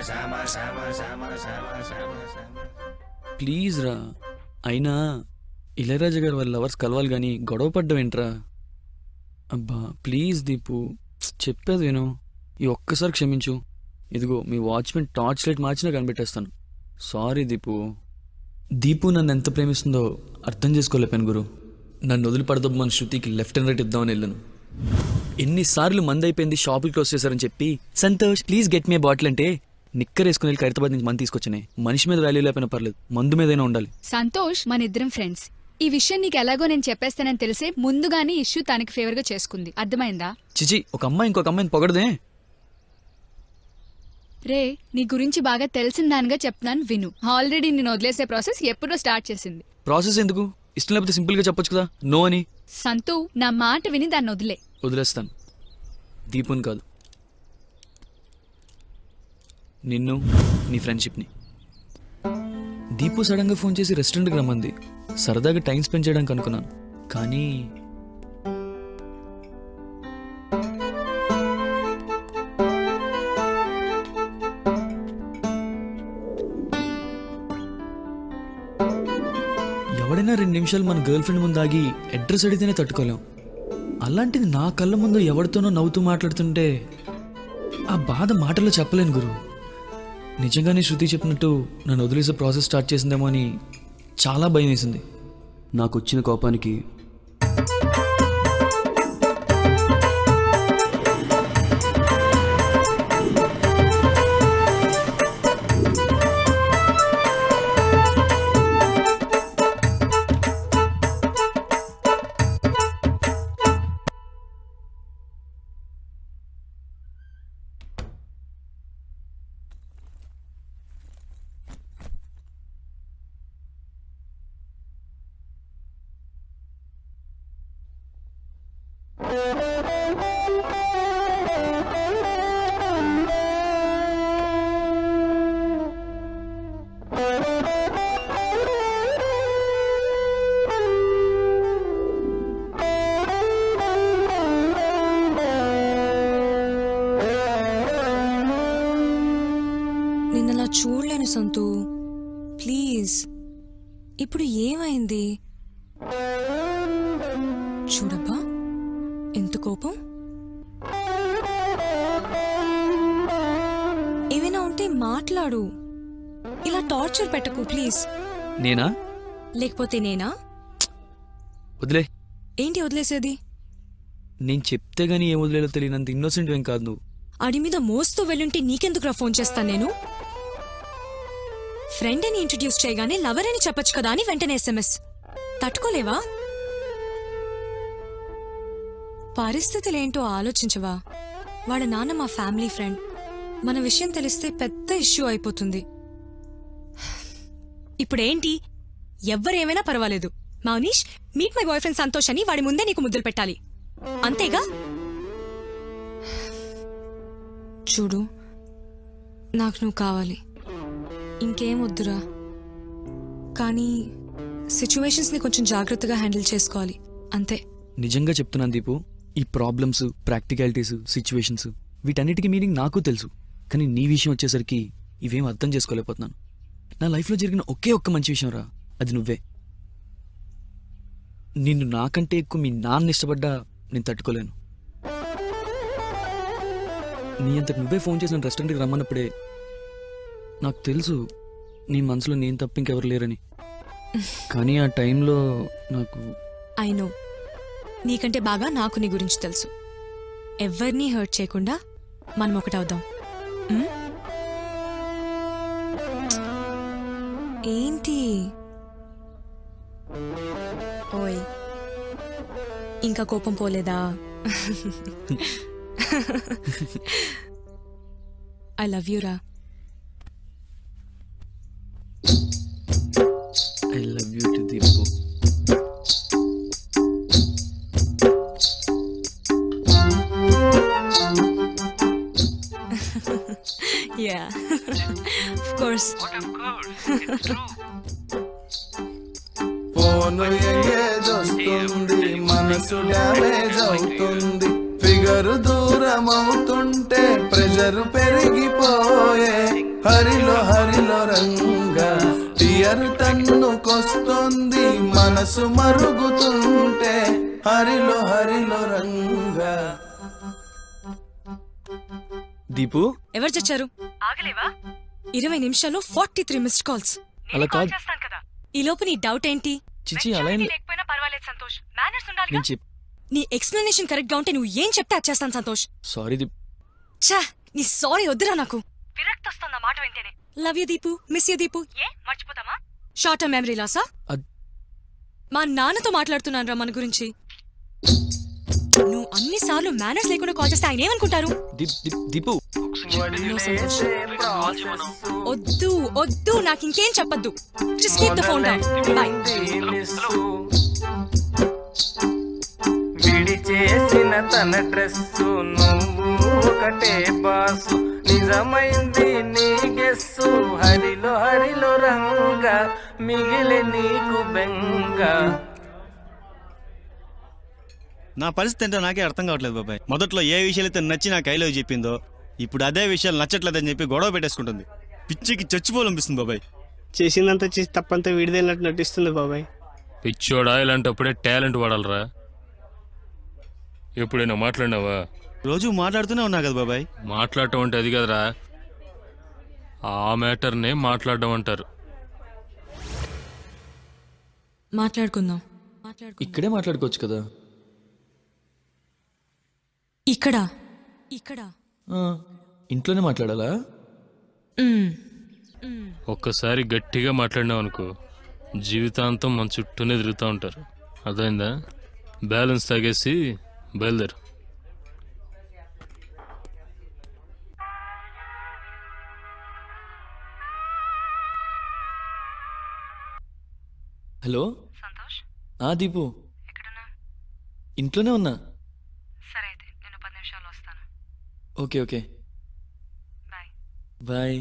S8: ప్లీజ్ రా అయినా ఇళయరాజా గారు వాళ్ళ లవర్స్ కలవాలి గాని గొడవ పడ్డం ఏంట్రా అబ్బా ప్లీజ్ దీపు చెప్పేది విను ఈ ఒక్కసారి క్షమించు ఇదిగో మీ వాచ్మెన్ టార్చ్ లైట్ మార్చినా కనిపెట్టేస్తాను సారీ దీపు దీపు నన్ను ఎంత ప్రేమిస్తుందో అర్థం చేసుకోలేపాను గురు నన్ను వదిలిపడదబ్బు మన శృతికి లెఫ్ట్ అండ్ రైట్ ఇద్దామని వెళ్ళాను ఎన్నిసార్లు మంది అయిపోయింది షాపులు క్లోజ్ చేశారని చెప్పి Santosh please get me bottle అంటే నిక్కర్ వేసుకుని వెళ్ళి ఖైరతాబాద్ నుంచి మంది తీసుకొచ్చినాయి మనిషి మీద వాల్యూ లేకపోయినా పర్లేదు మందు మీదైనా ఉండాలి
S15: సంతోష్ మన ఇద్దరం ఫ్రెండ్స్ ఈ విషయం నీకు ఎలాగో నేను చెప్పేస్తానని తెలిసే ముందుగానే ఇష్యూ తనకి ఫేవర్ గా చేసుకుంది అర్థమైందా
S8: చిచి ఒక అమ్మాయి ఇంకొక అమ్మాయిని పొగడదే
S15: రే నీ గురించి బాగా తెలిసిన దానిగా చెప్తున్నాను విను ఆల్రెడీ నేను వదిలేసే ప్రాసెస్ ఎప్పుడో స్టార్ట్ చేసింది
S8: ప్రాసెస్ ఎందుకు ఇష్టం లేకపోతే సింపుల్ గా చెప్పొచ్చు కదా నో అని
S15: సంతు నా మాట విని దాన్ని వదిలే
S8: వదిలేస్తాను దీపుని కాదు నిన్ను నీ ఫ్రెండ్షిప్ని దీపు సడన్గా ఫోన్ చేసి రెస్టారెంట్కి రమ్మంది సరదాగా టైం స్పెండ్ చేయడానికి అనుకున్నాను కానీ ఎవడైనా రెండు నిమిషాలు మన గర్ల్ ఫ్రెండ్ ముందు ఆగి అడ్రస్ అడిగితేనే తట్టుకోలేం అలాంటిది నా కళ్ళ ముందు ఎవరితోనో నవ్వుతూ మాట్లాడుతుంటే ఆ బాధ మాటల్లో చెప్పలేను గురు నిజంగానే శృతి చెప్పినట్టు నన్ను వదిలేసే ప్రాసెస్ స్టార్ట్ చేసిందేమో అని చాలా భయం వేసింది నాకు వచ్చిన కోపానికి
S6: నిన్నలా చూడలేను సంతు ప్లీజ్ ఇప్పుడు ఏమైంది చూడబ్బా ఎంత కోపం ఏమైనా ఉంటే మాట్లాడు ఇలా టార్చర్ పెట్టకు ప్లీజ్
S8: నేనా
S6: లేకపోతే నేనా
S8: వదిలే
S6: ఏంటి వదిలేసేది
S8: నేను చెప్తే గానీ ఏం వదిలేలో తెలియనంత ఇన్నోసెంట్ ఏం కాదు నువ్వు
S6: అడి మీద మోస్తూ వెళ్ళుంటే నీకెందుకురా ఫోన్ చేస్తాను నేను ఫ్రెండ్ అని ఇంట్రడ్యూస్ చేయగానే లవర్ అని చెప్పొచ్చు కదా అని వెంటనే ఎస్ఎంఎస్ తట్టుకోలేవా పరిస్థితులేంటో ఆలోచించవా వాళ్ళ నాన్న మా ఫ్యామిలీ ఫ్రెండ్ మన విషయం తెలిస్తే పెద్ద ఇష్యూ అయిపోతుంది ఇప్పుడేంటి ఎవ్వరేమైనా పర్వాలేదు Mounish meet my boy friend Santosh అని వాడి ముందే నీకు ముద్దులు పెట్టాలి అంతేగా చూడు నాకు నువ్వు కావాలి ఇంకేం వద్దురా కానీ సిచ్యువేషన్స్ని కొంచెం జాగ్రత్తగా హ్యాండిల్ చేసుకోవాలి అంతే
S8: నిజంగా చెప్తున్నాను దీపు ఈ ప్రాబ్లమ్స్ ప్రాక్టికాలిటీస్ సిచ్యువేషన్స్ వీటన్నిటికీ మీనింగ్ నాకు తెలుసు కానీ నీ విషయం వచ్చేసరికి ఇవేం అర్థం చేసుకోలేకపోతున్నాను నా లైఫ్లో జరిగిన ఒకే ఒక్క మంచి విషయం రా అది నువ్వే నిన్ను నాకంటే ఎక్కువ మీ నాన్న ఇష్టపడ్డా నేను తట్టుకోలేను నీ అంతకు నువ్వే ఫోన్ చేసిన రెస్టారెంట్కి రమ్మన్నప్పుడే నాకు తెలుసు నీ మనసులో నేను తప్ప ఇంకెవరు లేరని కానీ ఆ టైంలో నాకు
S6: ఐ నో నీకంటే బాగా నాకు నీ గురించి తెలుసు ఎవరినీ హర్ట్ చేయకుండా మనం ఒకటవుదాం ఉమ్? ఏంటి ఓయ్ ఇంకా కోపం పోలేదా ఐ లవ్ యూ రా
S8: I love you too Deepu
S6: ya of course
S10: phone engage వస్తుంది మనసు డ్యామేజ్ అవుతుంది ఫిగర్ దూరం అవుతుంటే ప్రెషర్ పెరిగిపోయే హరిలో హరిలో రంగా టియర్ తన్నుకొస్తుంది మనసు మరుగుతుంటే హరిలో హరిలో రంగా
S8: దీపు
S6: ఎవరు చచ్చారు ఆగలేవా ఇరవై నిమిషాల్లో ఫార్టీ త్రీ మిస్డ్ కాల్స్
S8: అలా కాదు
S6: ఈ లోపు నీ డౌట్ ఏంటి
S8: చిచి అలా ఏం లే-
S6: లేకపోయినా పర్వాలేదు సంతోష్ మేనర్స్ ఉండాలి
S8: నేను చెప్
S6: నీ ఎక్స్ప్లెనేషన్ కరెక్ట్ గా ఉంటే నువ్వు ఏం చెప్తే అది చేస్తాను సంతోష్
S8: సారీ దీప్
S6: ఛా నీ సారీ వద్దురా నాకు విరక్తి వస్తుందా మాట వింటేనే love you Deepu miss you Deepu ఏ మర్చిపోతామా షార్ట్ టర్మ్ మెమరీ లాసా
S8: అద్-
S6: మా నాన్నతో మాట్లాడుతున్నాను రా మన గురించి నువ్వు అన్ని సార్లు మేనర్స్ లేకుండా కాల్ చేస్తే ఆయన ఏమనుకుంటారు
S8: దీప్ దీప్ దీపు
S6: No, సంతోష్. వద్దు వద్దు నాకు ఇంకేం చెప్పొద్దు just keep the phone down bye
S7: విడి చేసిన తన డ్రెస్సు నువ్వు ఒకటే బాసు నిజమైంది నీ గెస్సు హరిలో హరిలో రంగా మిగిలి నీకు బెంగ
S16: నా పరిస్థితి ఏంటో నాకే అర్థం కావట్లేదు బాబాయ్ మొదట్లో ఏ విషయాలైతే నచ్చి నాకు ఐ లవ్ చెప్పిందో ఇప్పుడు అదే విషయాలు నచ్చట్లేదని చెప్పి గొడవ పెట్టేసుకుంటుంది పిచ్చికి చచ్చిపోవాలనిపిస్తుంది బాబాయ్
S17: చేసిందంతా చేసి తప్పంతా విడిదైనట్టు నటిస్తుంది బాబాయ్
S18: పిచ్చోడా ఇలాంటప్పుడే టాలెంట్ వాడాలరా ఎప్పుడైనా మాట్లాడినావా
S16: రోజు మాట్లాడుతూనే ఉన్నా కదా బాబాయ్
S18: మాట్లాడటం అంటే అది కదరా ఆ మ్యాటర్నే మాట్లాడడం అంటారు
S6: మాట్లాడుకుందాం
S8: ఇక్కడే మాట్లాడుకోవచ్చు కదా
S6: ఇక్కడ ఇక్కడ
S8: ఆ, ఇంట్లోనే మాట్లాడాలా
S18: ఒక్కసారి గట్టిగా మాట్లాడినావు అనుకో జీవితాంతం మన చుట్టూనే తిరుగుతూ ఉంటారు అర్థమైందా బ్యాలెన్స్ తాగేసి బయలుదేరు
S8: హలో
S6: సంతోష్
S8: ఆ దీపు
S6: ఎక్కడున్నా
S8: ఇంట్లోనే ఉన్నా
S6: సరే అయితే నేను పది నిమిషాలు వస్తాను
S8: ఓకే ఓకే
S6: బాయ్
S8: బాయ్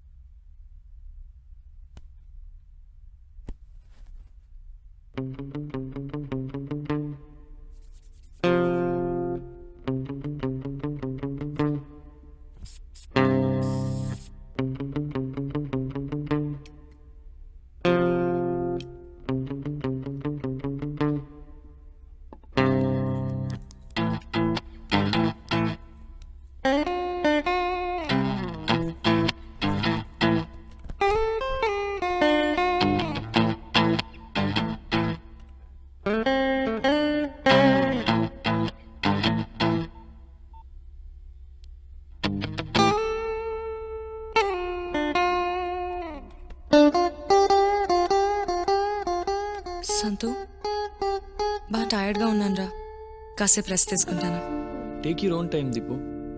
S6: సంతు బాగా టైర్డ్గా ఉన్నాను రా కాసేపు రెస్ట్ తీసుకుంటాను
S8: take your own time Deepu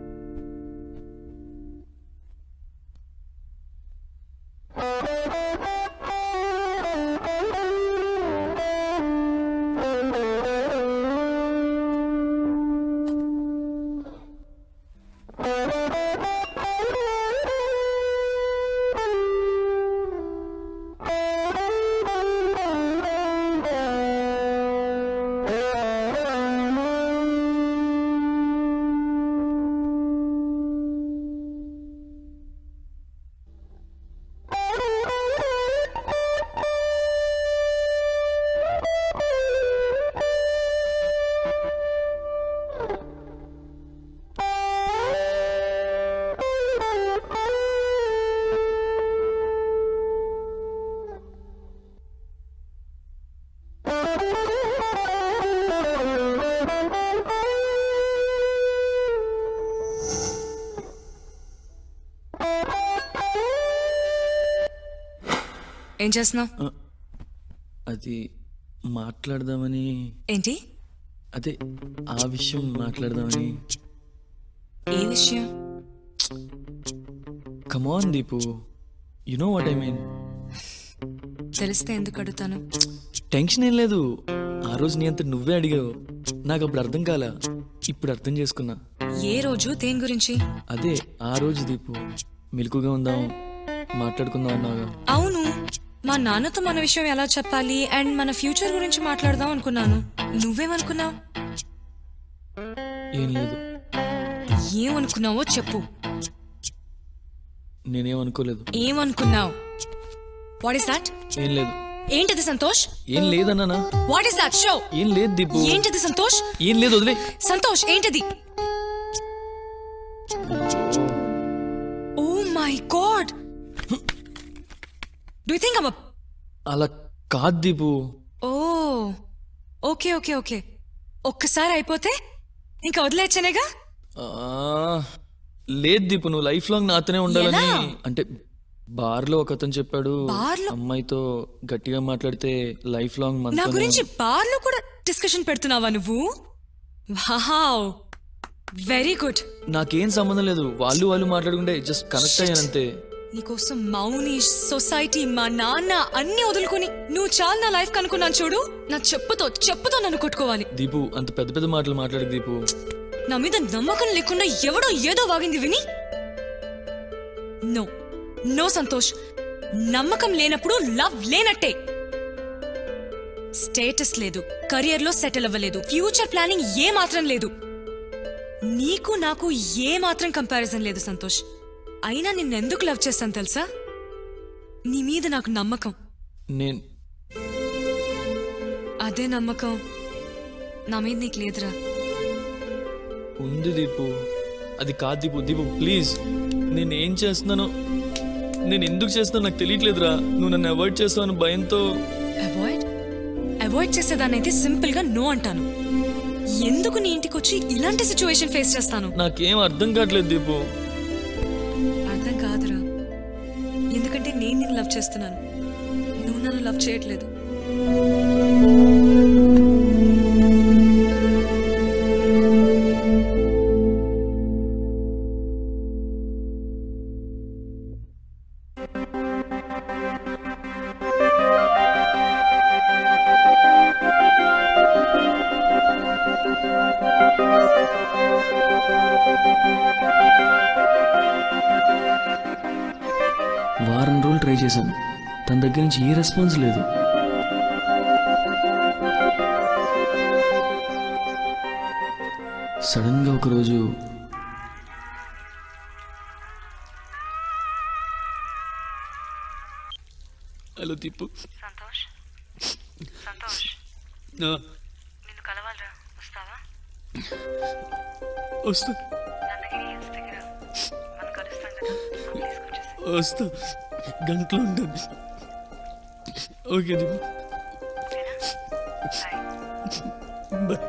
S6: ఏం చేస్తున్నావు
S8: అది మాట్లాడదామని
S6: ఏంటి
S8: అదే ఆ విషయం మాట్లాడదామని
S6: ఏ విషయం
S8: come on Deepu you know what I mean
S6: తెలిస్తే ఎందుకు అడుగుతాను
S8: టెన్షన్ ఏం లేదు ఆ రోజు నీ అంత నువ్వే అడిగావు నాకు అప్పుడు అర్థం కాల ఇప్పుడు అర్థం చేసుకున్నా
S6: ఏ రోజు దేని గురించి
S8: అదే ఆ రోజు దీపు మెలకుగా ఉందాం మాట్లాడుకుందాం అన్నావుగా
S6: అవును మా నాన్నతో మన విషయం ఎలా చెప్పాలి అండ్ మన ఫ్యూచర్ గురించి మాట్లాడదాం అనుకున్నాను నువ్వేమనుకున్నావు
S8: ఏం లేదు
S6: ఏమనుకున్నావో చెప్పు
S8: నేనేం అనుకోలేదు
S6: ఏమనుకున్నావు వాట్ ఇస్ దాట్
S8: ఏం లేదు
S6: ఏంటిది సంతోష్
S8: ఏం లేదన్నానా
S6: వాట్ ఇస్ దాట్ షో
S8: ఏం లేదు దీపు
S6: ఏంటిది సంతోష్
S8: ఏం లేదు వదిలే
S6: సంతోష్ ఏంటిది oh my god do think am
S8: అలా కాదు Deepu
S6: oh okay okay okay ఒక్కసారి అయిపోతే ఇంకా వదిలేచ్చనేగా
S8: ఆ, లేదు దీపు నువ్వు లైఫ్ లాంగ్ నాతోనే ఉండాలని
S6: ఎలా?
S8: అంటే బార్ లో ఒక అతను చెప్పాడు
S6: బార్లో?
S8: అమ్మాయితో గట్టిగా మాట్లాడితే లైఫ్ లాంగ్
S6: నా
S8: మనతోనే
S6: గురించి బార్ లో కూడా డిస్కషన్ పెడుతున్నావా నువ్వు వావ్ వెరీ గుడ్
S8: నాకేం సంబంధం లేదు వాళ్ళు వాళ్ళు మాట్లాడుకుంటే జస్ట్ కనెక్ట్ అయ్యానంతే
S6: నీకోసం మౌని సొసైటీ మా నాన్న అన్ని వదులుకుని నువ్వు చాలు నా లైఫ్ కనుక్కున్నాను చూడు నా చెప్పుతో చెప్పుతో నన్ను కొట్టుకోవాలి
S8: దీపు అంత పెద్ద పెద్ద మాటలు మాట్లాడు దీపు
S6: నా మీద నమ్మకం లేకుండా ఎవడో ఏదో వాగింది విని నో నో సంతోష్ నమ్మకం లేనప్పుడు లవ్ లేనట్టే స్టేటస్ లేదు కెరియర్ లో సెటిల్ అవ్వలేదు ఫ్యూచర్ ప్లానింగ్ ఏ మాత్రం లేదు నీకు నాకు ఏ మాత్రం కంపారిజన్ లేదు సంతోష్ అయినా నిన్నెందుకు లవ్ చేస్తాను తెలుసా నీ మీద నాకు నమ్మకం
S8: నేను
S6: అదే నమ్మకం నా మీద నీకు లేదురా
S8: ఉంది దీపు అది కాదు దీపు దీపు ప్లీజ్ నేను ఏం చేస్తున్నానో నేను ఎందుకు చేస్తున్నానో నాకు తెలియట్లేదురా నువ్వు నన్ను అవాయిడ్ చేస్తావని భయంతో
S6: అవాయిడ్ అవాయిడ్ చేసేదాన్ని అయితే సింపుల్ గా నో అంటాను ఎందుకు నీ ఇంటికి వచ్చి ఇలాంటి సిచ్యువేషన్ ఫేస్ చేస్తాను
S8: నాకేం అర్థం కావట్లేదు దీపు
S6: అర్థం కాదురా ఎందుకంటే నేను నిన్ను లవ్ చేస్తున్నాను నువ్వు నన్ను లవ్ చేయట్లేదు
S8: వారం రోజులు ట్రై చేశాను తన దగ్గర నుంచి ఏ రెస్పాన్స్ లేదు సడన్గా ఒకరోజు హలో దీపు
S19: సంతోష్ సంతోష్
S8: ఆ,
S19: నిన్ను కలవాలరా వస్తావా
S8: వస్తా
S19: నందగిరి హిల్స్ దగ్గర మనం కలుస్తాం కదా ఆ ప్లేస్కి వచ్చేసి
S8: వస్తా గంటలో ఉంటాను ఓకే దీపు బాయ్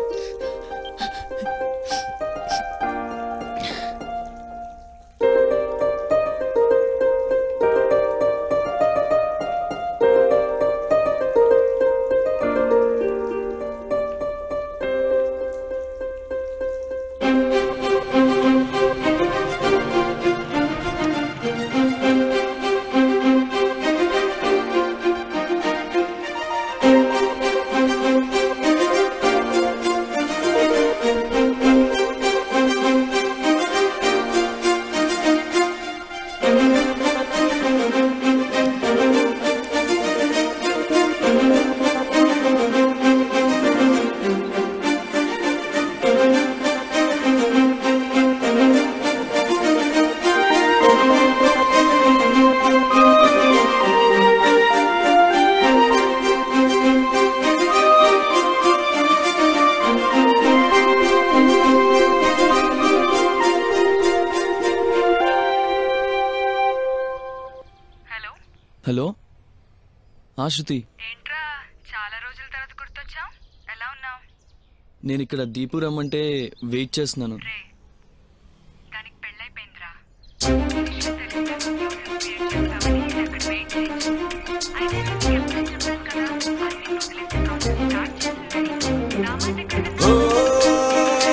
S8: హలో ఆ శృతి
S19: ఏంట్రా చాలా రోజుల తర్వాత గుర్తొచ్చావు ఎలా ఉన్నావు
S8: నేను ఇక్కడ దీపు రమ్మంటే వెయిట్ చేస్తున్నాను
S19: దానికి పెళ్ళైపోయిందిరా విషయం తెలిస్తే నువ్వు క్రియేట్ చేస్తావని అక్కడ వెయిట్ చేయొచ్చు అయినా నీకు ఎప్పుడూ చెప్పాను కదా అది నిన్ను వదిలేసే ప్రాసెస్ స్టార్ట్ చేసిందని నా మాట ఎక్కడ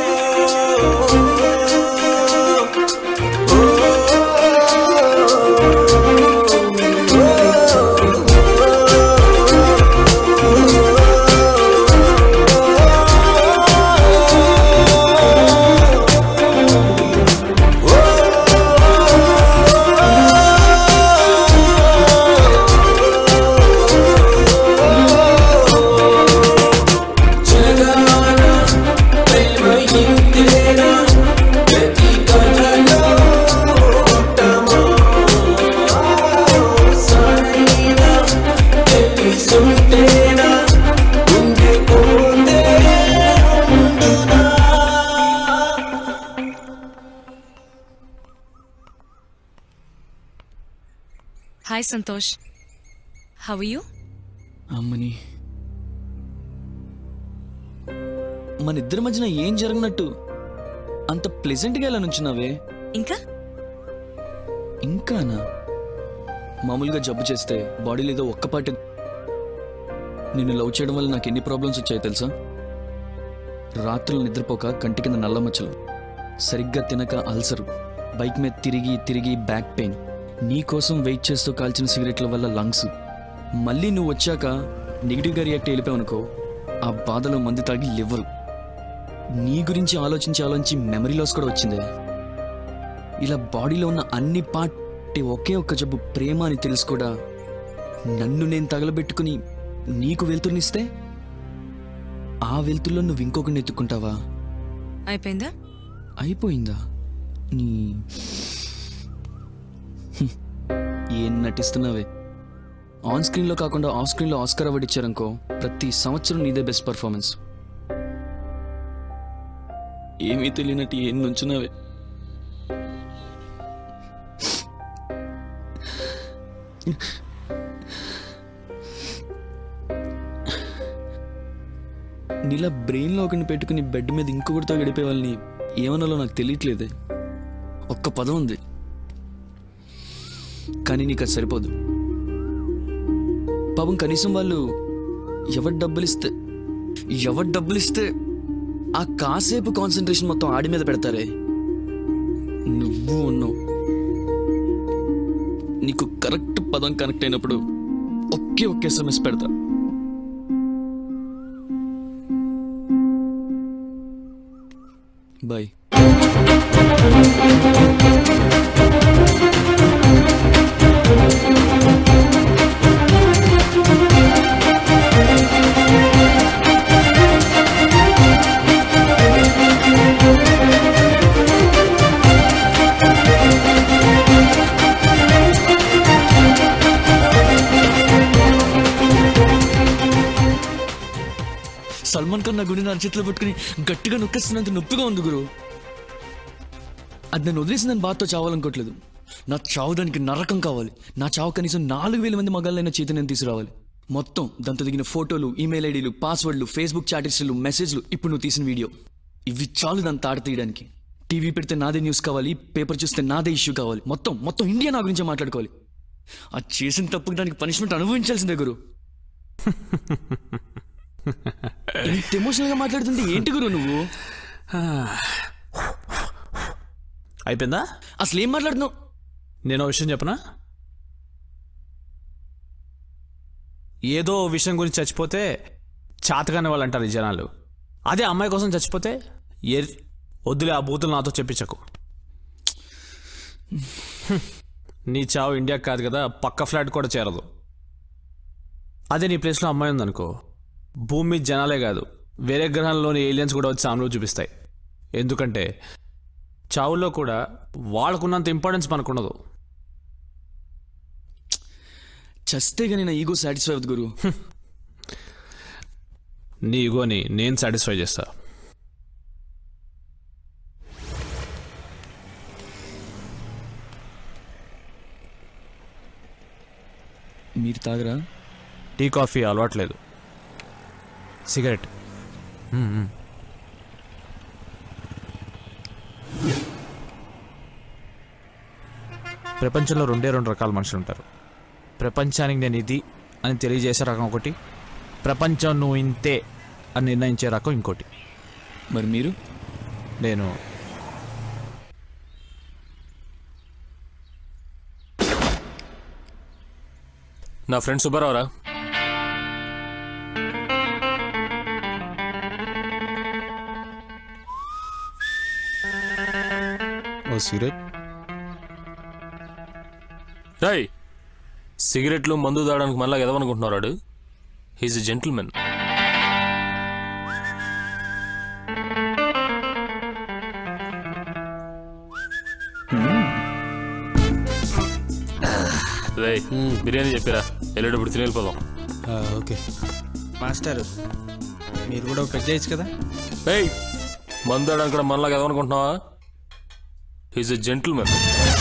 S6: హాయ్ సంతోష్ హవ్ యూ
S8: అమ్మని మన ఇద్దరి మధ్యన ఏం జరగనట్టు అంత ప్లెజెంట్గా ఎలా నుంచున్నావే
S6: ఇంకా
S8: ఇంకానా మామూలుగా జబ్బు చేస్తే బాడీలో ఏదో ఒక్కపాటి నిన్ను లవ్ చేయడం వల్ల నాకు ఎన్ని ప్రాబ్లమ్స్ వచ్చాయో తెలుసా రాత్రులు నిద్రపోక కంటి కింద నల్ల మచ్చలు సరిగ్గా తినక అల్సరు బైక్ మీద తిరిగి తిరిగి బ్యాక్ పెయిన్ నీ కోసం వెయిట్ చేస్తూ కాల్చిన సిగరెట్ల వల్ల లంగ్స్ మళ్ళీ నువ్వు వచ్చాక నెగిటివ్గా రియాక్ట్ అయిపోయావు అనుకో ఆ బాధలో మంది తాగి లివరు నీ గురించి ఆలోచించి ఆలోచించి మెమరీ లాస్ కూడా వచ్చిందే ఇలా బాడీలో ఉన్న అన్ని పార్ట్ ఒకే ఒక్క జబ్బు ప్రేమ అని తెలుసు కూడా నన్ను నేను తగలబెట్టుకుని నీకు వెళ్తునిస్తే ఆ వెళ్తుల్లో నువ్వు ఇంకొకరిని ఎత్తుకుంటావా
S6: అయిపోయిందా
S8: అయిపోయిందా నీ హ్మ్. ఏం నటిస్తున్నావే ఆన్ స్క్రీన్లో కాకుండా ఆఫ్ స్క్రీన్లో ఆస్కర్ అవార్డు ఇచ్చారనుకో ప్రతి సంవత్సరం నీదే బెస్ట్ పర్ఫార్మెన్స్ ఏమీ తెలియనట్టు ఏం నుంచున్నావే నీలా బ్రెయిన్లో ఒకరిని పెట్టుకుని బెడ్ మీద ఇంకొకటితో గడిపే వాళ్ళని ఏమనాలో నాకు తెలియట్లేదే ఒక్క పదం ఉంది కానీ నీకు అది సరిపోదు పాపం కనీసం వాళ్ళు ఎవరు డబ్బులు ఇస్తే ఎవరు డబ్బులు ఇస్తే ఆ కాసేపు కాన్సన్ట్రేషన్ మొత్తం ఆడి మీద పెడతారే నువ్వు ఉన్నావు నీకు కరెక్ట్ పదం కనెక్ట్ అయినప్పుడు ఒకే ఒకే ఎస్ఎంఎస్ పెడతా బాయ్ సల్మాన్ ఖాన్ నా గుడి నా చేతిలో పట్టుకుని గట్టిగా నొక్కేస్తున్నంత నొప్పిగా ఉంది గురు అది నన్ను వదిలేసి నేను బాధతో చావాలనుకోవట్లేదు నా చావు దానికి నరకం కావాలి నా చావు కనీసం నాలుగు వేల మంది మగాళ్ళైన చేతి నేను తీసుకురావాలి మొత్తం దాంతో దిగిన ఫోటోలు ఈమెయిల్ ఐడీలు పాస్వర్డ్లు ఫేస్బుక్ చాట్ హిస్టరీలు మెసేజ్లు ఇప్పుడు నువ్వు తీసిన వీడియో ఇవి చాలు దాన్ని తాడ తీయడానికి టీవీ పెడితే నాదే న్యూస్ కావాలి పేపర్ చూస్తే నాదే ఇష్యూ కావాలి మొత్తం మొత్తం ఇండియా నా గురించి మాట్లాడుకోవాలి అది చేసిన తప్పుకి దానికి పనిష్మెంట్ అనుభవించాల్సిందే గురు ఇంత ఎమోషనల్ గా మాట్లాడుతుంటే ఏంటి గురు నువ్వు
S9: అయిపోయిందా
S8: అసలు ఏం మాట్లాడుతున్నావు
S9: నేను ఒక విషయం చెప్పనా ఏదో ఓ విషయం గురించి చచ్చిపోతే చాతగానే వాళ్ళు అంటారు ఈ జనాలు అదే అమ్మాయి కోసం చచ్చిపోతే ఏ వద్దులే ఆ బూతులు నాతో చెప్పించకు హ్మ్. నీ చావు ఇండియాకి కాదు కదా పక్క ఫ్లాట్ కూడా చేరదు అదే నీ ప్లేస్లో అమ్మాయి ఉందనుకో భూమి మీద జనాలే కాదు వేరే గ్రహాల్లోని ఏలియన్స్ కూడా వచ్చి సామ్లో చూపిస్తాయి ఎందుకంటే చావుల్లో కూడా వాళ్ళకున్నంత ఇంపార్టెన్స్ మనకుండదు
S8: చస్తే గానీ నా ఈగో సాటిస్ఫై అవ్వదు గురు
S9: నీ ఈగోని నేను సాటిస్ఫై చేస్తా
S8: మీరు తాగరా
S9: టీ కాఫీ అలవాట్లేదు సిగరెట్ మ్మ్, మ్మ్. ప్రపంచంలో రెండే రెండు రకాల మనుషులు ఉంటారు ప్రపంచానికి నేను ఇది అని తెలియజేసే రకం ఒకటి ప్రపంచం నువ్వు ఇంతే అని నిర్ణయించే రకం ఇంకోటి
S8: మరి మీరు
S9: నేను
S18: నా ఫ్రెండ్ సుబ్బారావురా
S1: ఓ సిగరెట్
S18: రాయ్ సిగరెట్లు మందు తాగడానికి మళ్ళా ఎదవనుకుంటున్నాడు హీజ్ ఎ జెంటిల్మెన్ రే బిర్యానీ చెప్పిరా వెళ్ళేటప్పుడు తిని వెళ్ళిపోదాం
S1: ఓకే
S16: మాస్టర్ మీరు కూడా పెద్ద చేయొచ్చు కదా
S18: ఏయ్ మందు తాగడానికి కూడా మనలాగా ఎదవనుకుంటున్నావా హీజ్ ఎ జెంటిల్మెన్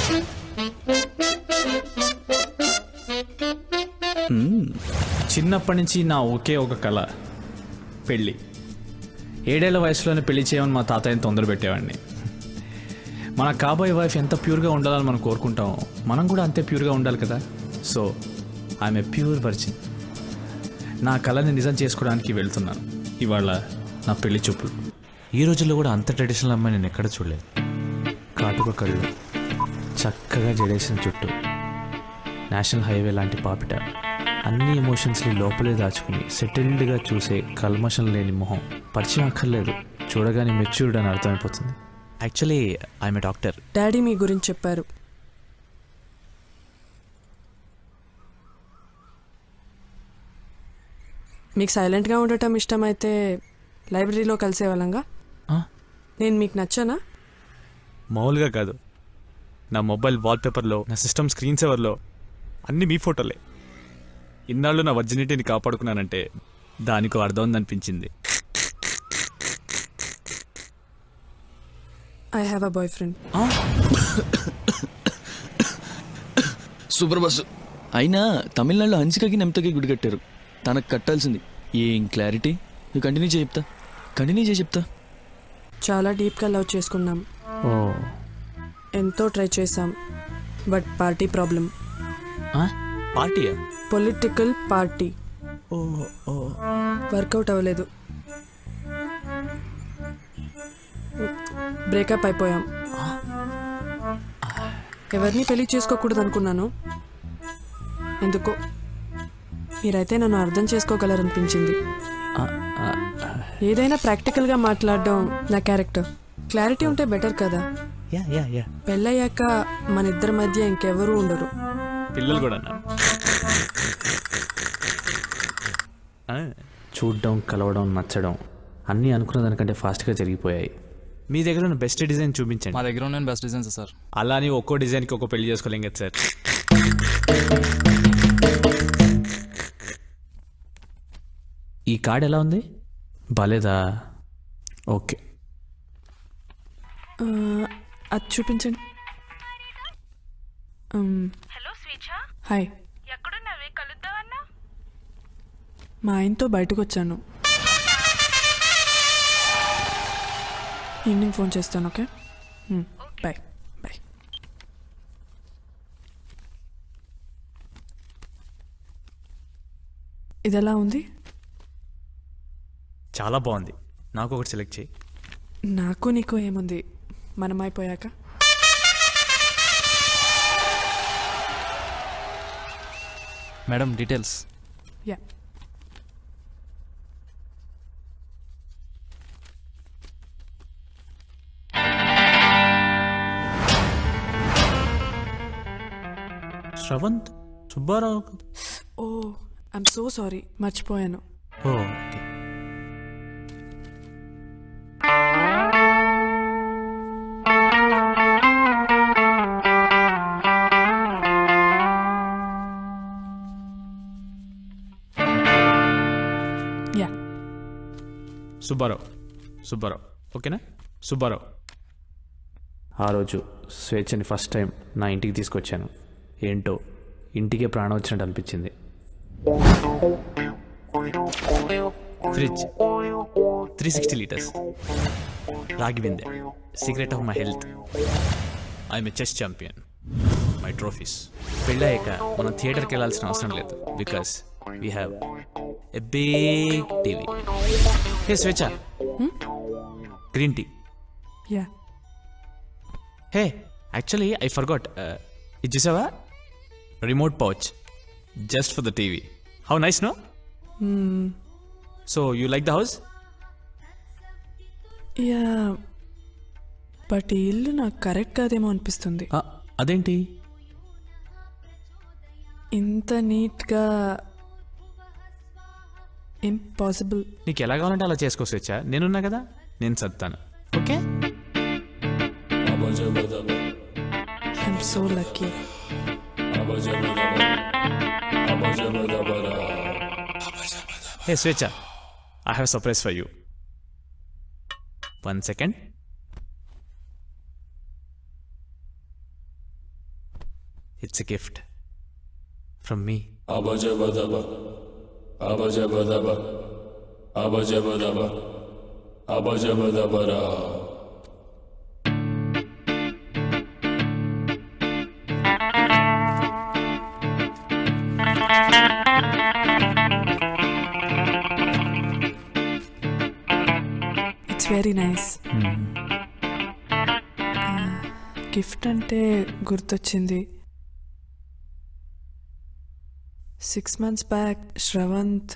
S9: చిన్నప్పటి నుంచి నా ఒకే ఒక కళ పెళ్ళి ఏడేళ్ల వయసులోనే పెళ్లి చేయమని మా తాతయ్యని తొందర పెట్టేవాడిని మన కాబోయే వైఫ్ ఎంత ప్యూర్గా ఉండాలని మనం కోరుకుంటామో మనం కూడా అంతే ప్యూర్గా ఉండాలి కదా so I'm a pure virgin నా కళని నిజం చేసుకోవడానికి వెళ్తున్నాను ఇవాళ నా పెళ్లి చూపులు ఈ రోజుల్లో కూడా అంత ట్రెడిషనల్ అమ్మాయి నేను ఎక్కడ చూడలేదు కాటుక కళ్ళు చక్కగా జడేసిన చుట్టూ నేషనల్ హైవే లాంటి పాపిట అన్ని ఎమోషన్స్ని లోపలే దాచుకుని సెటిల్డ్గా చూసే కల్మషం లేని మొహం పరిచయం అక్కర్లేదు చూడగానే మెచ్యూర్డ్ అని అర్థమైపోతుంది యాక్చువల్లీ ఐఎమ్ డాక్టర్
S20: డాడీ మీ గురించి చెప్పారు మీకు సైలెంట్గా ఉండటం ఇష్టమైతే లైబ్రరీలో కలిసేవాళ్ళంగా నేను మీకు నచ్చానా
S9: మామూలుగా కాదు నా మొబైల్ వాల్పేపర్లో నా సిస్టమ్ స్క్రీన్ సేవర్లో అన్నీ మీ ఫోటోలే ఇన్నాళ్ళు నా వర్జినిటీని కాపాడుకున్నానంటే దానికో అర్థం ఉందనిపించింది
S20: I have a bye friend
S8: super bus అయినా తమిళనాడులో హన్సికకి నెమ్తకి గుడి కట్టారు తనకు కట్టాల్సింది ఏం క్లారిటీ నువ్వు కంటిన్యూ చేయి చెప్తా కంటిన్యూ చేయి చెప్తా
S20: చాలా డీప్గా లవ్ చేసుకున్నాం
S9: ఓ
S20: ఎంతో ట్రై చేశాం బట్ పార్టీ ప్రాబ్లం
S9: పార్టీయా
S20: political party
S9: oh oh
S20: workout అవ్వలేదు బ్రేకప్ అయిపోయాం ఎవరిని పెళ్లి చేసుకోకూడదు అనుకున్నాను ఎందుకో మీరైతే నన్ను అర్థం చేసుకోగలరనిపించింది ఏదైనా ప్రాక్టికల్గా మాట్లాడడం నా క్యారెక్టర్ క్లారిటీ ఉంటే బెటర్ కదా
S9: యా యా యా
S20: పెళ్ళయ్యాక మన ఇద్దరి మధ్య ఇంకెవరూ ఉండరు
S9: పిల్లలు కూడా చూడడం కలవడం నచ్చడం అన్నీ అనుకున్న దానికంటే ఫాస్ట్గా జరిగిపోయాయి మీ దగ్గర ఉన్న బెస్ట్ డిజైన్ చూపించండి
S21: మా దగ్గర ఉన్న బెస్ట్ డిజైన్స్ సార్
S9: అలా అని ఒక్కో డిజైన్కి ఒక్కో పెళ్లి చేసుకోలేం కదా సార్ ఈ కార్డ్ ఎలా ఉంది బాలేదా ఓకే
S20: ఆ, అది చూపించండి
S19: హలో స్వేచ్ఛ
S20: హాయ్
S19: ఎక్కడున్నావే కలుద్దామన్నా
S20: మా ఆయనతో బయటకు వచ్చాను ఈవినింగ్ ఫోన్ చేస్తాను ఓకే బాయ్ బాయ్ ఇది ఎలా ఉంది
S9: చాలా బాగుంది నాకు ఒకటి సెలెక్ట్ చేయి
S20: నాకు నీకు ఏముంది మనం అయిపోయాక
S21: madam details
S20: yeah
S9: Shravanth Subbarao
S20: oh I'm so sorry మర్చిపోయాను
S9: oh okay
S20: yeah
S9: Subbarao Subbarao ఓకేనా సుబ్బారావు ఆ రోజు స్వేచ్ఛని ఫస్ట్ టైం నా ఇంటికి తీసుకొచ్చాను ఏంటో ఇంటికే ప్రాణం వచ్చినట్టు అనిపించింది ఫ్రిడ్జ్ త్రీ సిక్స్టీ లీటర్స్ రాగి బిందె secret of my health I'm a chess champion my trophies పెళ్ళాక మనం థియేటర్కి వెళ్ళాల్సిన అవసరం లేదు because we have a big TV hey Swechha green tea
S20: yeah
S9: hey actually I forgot ఇది చూసావా remote pouch just for the TV how nice no so you like the house
S20: yeah but ఈ ఇల్లు నాకు కరెక్ట్ కాదేమో అనిపిస్తుంది
S9: అదేంటి
S20: ఇంత నీట్గా ఇంపాసిబుల్
S9: నీకు ఎలా కావాలంటే అలా చేసుకోవచ్చా నేనున్నా కదా నేను చదువుతాను okay
S20: I'm so lucky
S9: hey Swechha I have surprise for you one second it's a gift from me
S13: Abajabadaba. Abajabadaba. Abajabadaba. Abajabadabara.
S20: It's very nice gift అంటే గుర్తొచ్చింది సిక్స్ మంత్స్ బ్యాక్ శ్రవంత్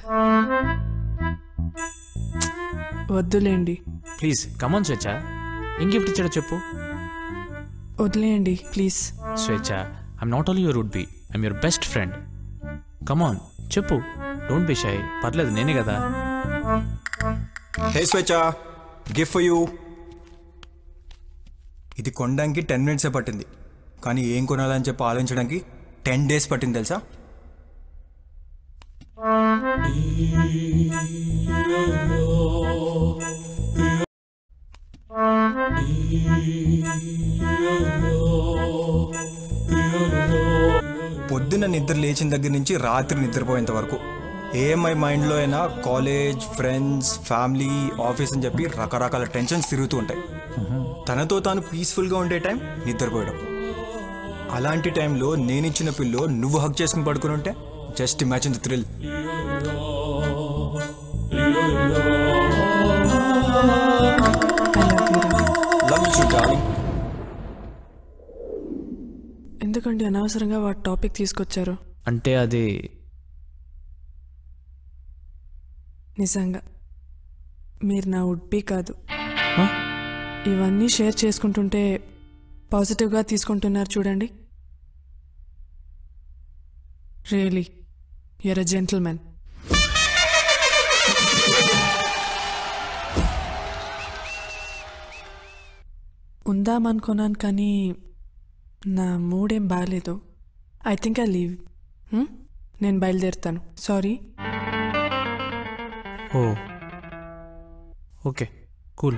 S20: వద్దులేండి
S9: ప్లీజ్ కమాన్ స్వేచ్ఛ ఏం గిఫ్ట్ ఇచ్చాడో చెప్పు
S20: వదిలేయండి please
S9: Swechha I'm not only your would be I'm your best friend come on చెప్పు don't B shy పర్లేదు నేనే కదా
S22: హే స్వేచ్ఛ గిఫ్ట్ ఫర్ యూ ఇది కొనడానికి టెన్ మినిట్సే పట్టింది కానీ ఏం కొనాలని చెప్పి ఆలోచించడానికి టెన్ డేస్ పట్టింది తెలుసా పొద్దున్న నిద్ర లేచిన దగ్గర నుంచి రాత్రి నిద్రపోయేంత వరకు ఏఎంఐ మైండ్లో అయినా కాలేజ్ ఫ్రెండ్స్ ఫ్యామిలీ ఆఫీస్ అని చెప్పి రకరకాల టెన్షన్స్ తిరుగుతూ ఉంటాయి తనతో తాను పీస్ఫుల్గా ఉండే టైం నిద్రపోయడం అలాంటి టైంలో నేనిచ్చిన పిల్లో నువ్వు హక్ చేసుకుని పడుకుని ఉంటే just imagine the thrill love you darling
S20: ఎందుకండి అనవసరంగా వాటి టాపిక్ తీసుకొచ్చారు
S9: అంటే అది
S20: నిజంగా మీరు నా ఉడ్బీ కాదు ఇవన్నీ షేర్ చేసుకుంటుంటే పాజిటివ్గా తీసుకుంటున్నారు చూడండి రియలీ యర్ అ జెంటిల్మెన్ ఉందామనుకున్నాను కానీ నా మూడేం బాగాలేదు ఐ థింక్ ఐ లీవ్ నేను బయలుదేరుతాను sorry
S9: oh okay cool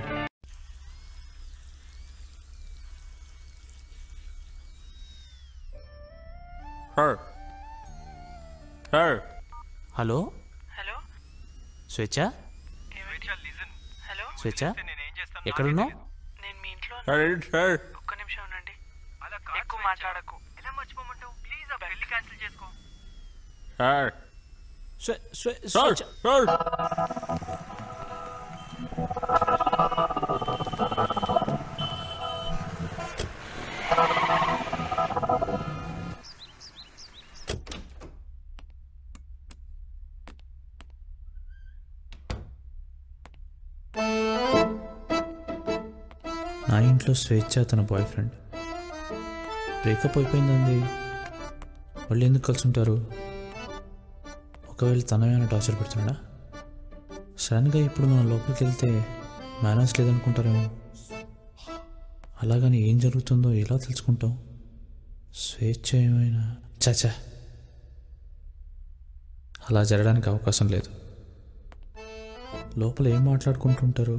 S18: sir sir
S9: hello
S2: hello
S9: Swechha
S2: hello
S9: Swechha ఎక్కడున్నావు
S2: నేను మీ ఇంట్లో
S18: సార్ సార్
S2: ఒక్క నిమిషం ఉండండి ఎక్కువ మాట్లాడకు ఎలా మర్చిపోమంటావు ప్లీజ్ ఆ పెళ్లి క్యాన్సిల్ చేసుకో
S18: సార్
S9: స్వే స్వే
S18: సార్ సార్
S9: నా ఇంట్లో స్వేచ్ఛ తన బాయ్ ఫ్రెండ్ బ్రేకప్ అయిపోయిందండి వాళ్ళు ఎందుకు కలిసి ఉంటారు ఒకవేళ తనమైనా టార్చర్ పెడుతున్నాడా సడన్గా ఇప్పుడు మనం లోపలికి వెళ్తే మేనర్స్ లేదనుకుంటారేమో అలాగని ఏం జరుగుతుందో ఎలా తెలుసుకుంటాం స్వేచ్ఛ ఏమైనా చచా అలా జరగడానికి అవకాశం లేదు లోపల ఏం మాట్లాడుకుంటుంటారు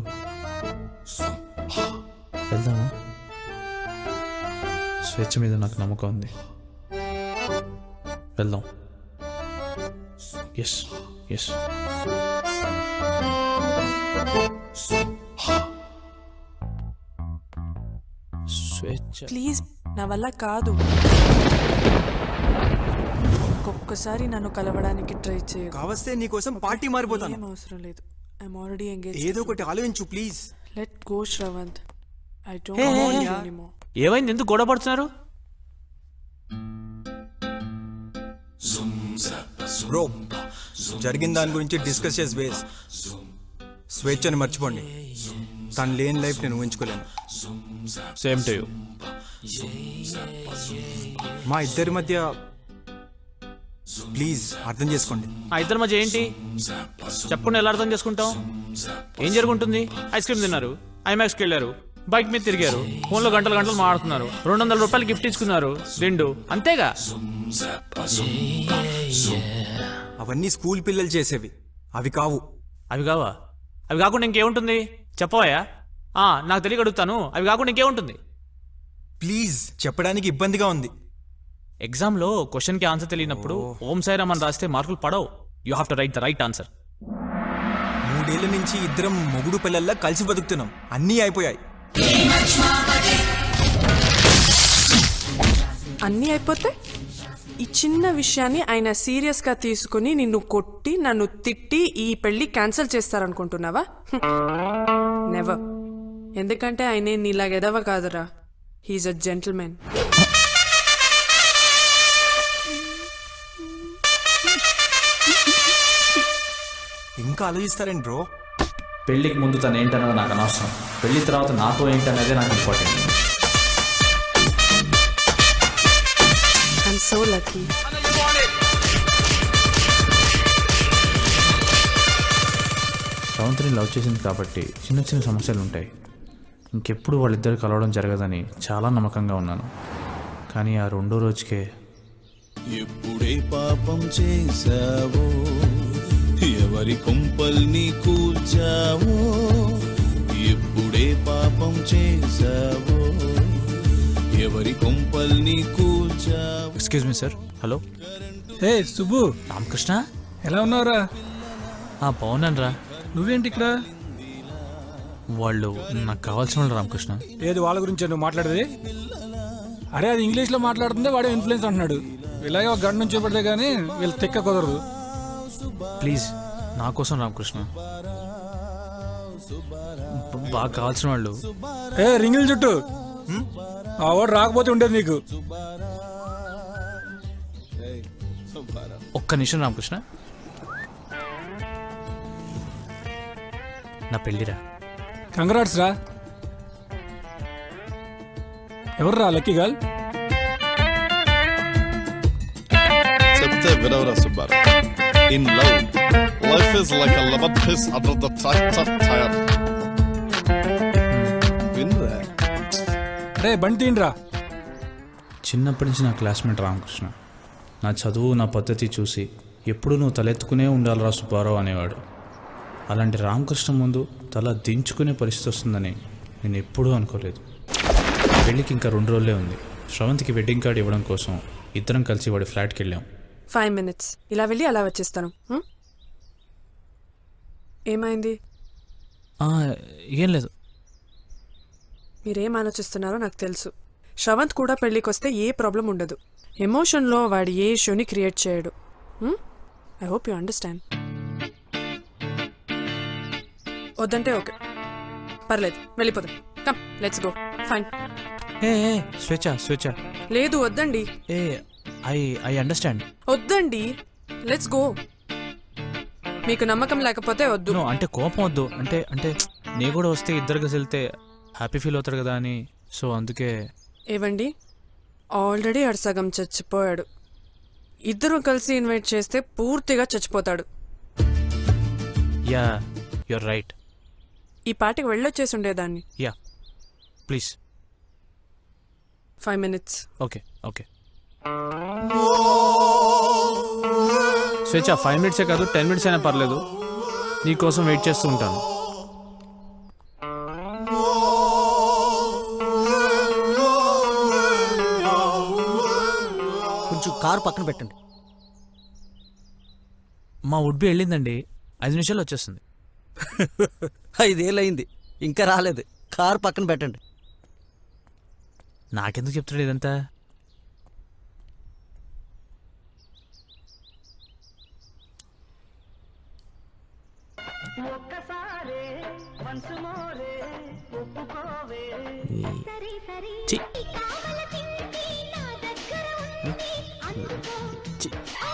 S9: వెళ్దామా స్వేచ్ఛ మీద నాకు నమ్మకం ఉంది వెళ్దాం ఎస్ ఎస్ స్వేచ్ఛ
S20: ప్లీజ్ నా వల్ల కాదు ఒక్కొక్కసారి నన్ను కలవడానికి ట్రై చేయ
S22: కావస్తే నీకోసం పార్టీ మారిపోతాను
S20: ఏం అవసరం లేదు ఐఎమ్ ఆల్రెడీ ఎంగేజ్
S22: ఏదో ఒకటి ఆలోచించు please
S20: let go Shravanth I
S9: hey,
S20: don't
S9: hey,
S20: want
S9: hey.
S20: You anymore
S9: ఏమైంది ఎందుకు గొడవ పడుతున్నారు
S22: బ్రో జరిగిన దాని గురించి డిస్కస్ చేసి వేస్ స్వేచ్ఛని మర్చిపోండి తను లేని లైఫ్ నేను ఊహించుకోలేను
S9: సేమ్ టు యూ
S22: మా ఇద్దరి మధ్య ప్లీజ్ అర్థం చేసుకోండి
S9: ఆ ఇద్దరి మధ్య ఏంటి చెప్పకుండా ఎలా అర్థం చేసుకుంటాం ఏం జరుగుంటుంది ఐస్ క్రీమ్ తిన్నారు ఐమాక్స్కి వెళ్ళారు బైక్ మీద తిరిగారు ఫోన్లో గంటలు గంటలు మాడుతున్నారు రెండు వందల రూపాయలు గిఫ్ట్ ఇచ్చుకున్నారు రెండు అంతేగా
S22: అవన్నీ స్కూల్ పిల్లలు చేసేవి అవి కావు
S9: అవి కావా అవి కాకుండా ఇంకేముంటుంది చెప్పవయ్యా ఆ, నాకు తెలియక అడుగుతాను అవి కాకుండా ఇంకేముంటుంది
S22: ప్లీజ్ చెప్పడానికి ఇబ్బందిగా ఉంది
S9: ఎగ్జామ్లో క్వశ్చన్కి ఆన్సర్ తెలియనప్పుడు ఓం సైరామ్ అని రాస్తే మార్కులు పడవు you have to write the right answer
S22: మూడేళ్ల నుంచి ఇద్దరం మొగుడు పిల్లల్లా కలిసి బతుకుతున్నాం అన్నీ అయిపోయాయి
S20: అన్నీ అయిపోతే ఈ చిన్న విషయాన్ని ఆయన సీరియస్గా తీసుకుని నిన్ను కొట్టి నన్ను తిట్టి ఈ పెళ్లి క్యాన్సిల్ చేస్తారనుకుంటున్నావా నెవర్ ఎందుకంటే ఆయన నీలాగెదవ కాదురా హీఈస్ అ జెంటిల్మెన్
S22: ఇంకా ఆలోచిస్తారండి బ్రో
S9: పెళ్లికి ముందు తను ఏంటన్నది నాకు అనవసరం పెళ్లి తర్వాత నాతో ఏంటనేదే నాకు ఇంపార్టెంట్
S20: ఐఎమ్ సో లక్కీ
S9: శ్రవంతిని లవ్ చేసింది కాబట్టి చిన్న చిన్న సమస్యలు ఉంటాయి ఇంకెప్పుడు వాళ్ళిద్దరు కలవడం జరగదని చాలా నమ్మకంగా ఉన్నాను కానీ ఆ రెండో రోజుకే
S11: ఎప్పుడే పాపం చేశావో ఎవరి కుంపల్ని కూల్చావో ఎప్పుడే పాపం చేసావో ఎవరి కొంపల్ని కూల్చావో
S9: ఎక్స్క్యూజ్ మీ సార్ హలో
S3: ఏ సుబ్బు
S9: రామకృష్ణ
S3: ఎలా ఉన్నావురా
S9: ఆ బాగున్నాను రా
S3: నువ్వేంటి ఇక్కడ
S9: వాళ్ళు నాకు కావాల్సిన వాళ్ళు రామకృష్ణ
S3: ఏది వాళ్ళ గురించి నువ్వు మాట్లాడేది అరే అది ఇంగ్లీష్లో మాట్లాడుతుందే వాడే ఇన్ఫ్లుయెన్స్ అంటున్నాడు ఇలాగే ఒక గంట నుంచి చూపెడితే కానీ వీళ్ళు తిక్క కుదరదు
S9: ప్లీజ్ నా కోసం రామకృష్ణ బ- బాగా కావాల్సిన వాళ్ళు
S3: ఏ రింగిల్ చుట్టూ ఆ వాడు రాకపోతే ఉండేది నీకు
S9: ఒక్క నిమిషం రామకృష్ణ నా పెళ్ళిరా
S3: కంగ్రాట్స్ రా ఎవరు రా లక్కీ గర్ల్
S5: చెప్తే వినవరా Subbarao in love life is like a lemon fish under the tractor tyre వినరా
S3: రే బండి తీయండిరా
S9: చిన్నప్పటి నుంచి నా క్లాస్మేట్ రామకృష్ణ నా చదువు నా పద్ధతి చూసి ఎప్పుడూ నువ్వు తలెత్తుకునే ఉండాలిరా సుబ్బారావు అనేవాడు అలాంటి రామకృష్ణ ముందు తల దించుకునే పరిస్థితి వస్తుందని నేను ఎప్పుడూ అనుకోలేదు పెళ్ళికి ఇంకా రెండు రోజులే ఉంది శ్రవంతికి వెడ్డింగ్ కార్డ్ ఇవ్వడం కోసం ఇద్దరం కలిసి వాడి ఫ్లాట్కి వెళ్ళాం
S20: ఫైవ్ మినిట్స్ ఇలా వెళ్ళి అలా వచ్చేస్తాను హ్మ్? ఏమైంది
S9: ఆ, ఏం లేదు
S20: మీరేం ఆలోచిస్తున్నారో నాకు తెలుసు శ్రవంత్ కూడా పెళ్ళికి వస్తే ఏ ప్రాబ్లం ఉండదు ఎమోషన్లో వాడు ఏ ఇష్యూని క్రియేట్ చేయడు ఐ హోప్ యూ అండర్స్టాండ్ వద్దంటే ఓకే పర్లేదు వెళ్ళిపోదాం కమ్ లెట్స్ గో ఫైన్
S9: ఏ ఏ, స్వేచ్ఛ స్వేచ్ఛ
S20: లేదు వద్దండి
S9: ఏ ఐ ఐ అండర్స్టాండ్
S20: వద్దండి లెట్స్ గో మీకు నమ్మకం లేకపోతే వద్దు
S9: నో అంటే కోపం వద్దు అంటే అంటే నీ కూడా వస్తే ఇద్దరు కలిసి వెళ్తే హ్యాపీ ఫీల్ అవుతాడు కదా అని సో అందుకే
S20: ఏవండి ఆల్రెడీ ఆడు సగం చచ్చిపోయాడు ఇద్దరు కలిసి ఇన్వైట్ చేస్తే పూర్తిగా చచ్చిపోతాడు
S9: యా యుర్ రైట్
S20: ఈ పాటికి వెళ్ళొచ్చేసి ఉండేదాన్ని
S9: yeah please
S20: five minutes
S9: okay okay Swechha five మినిట్సే కాదు టెన్ మినిట్స్ అయినా పర్లేదు నీకోసం వెయిట్ చేస్తూ ఉంటాను
S23: కొంచెం కారు పక్కన పెట్టండి
S9: మా ఉడ్బి వెళ్ళిందండి ఐదు నిమిషాలు వచ్చేస్తుంది
S23: ఐదేళ్ళయింది ఇంకా రాలేదు కారు పక్కన పెట్టండి
S9: నాకెందుకు చెప్తాడు ఇదంతా ఛీ. ఛీ.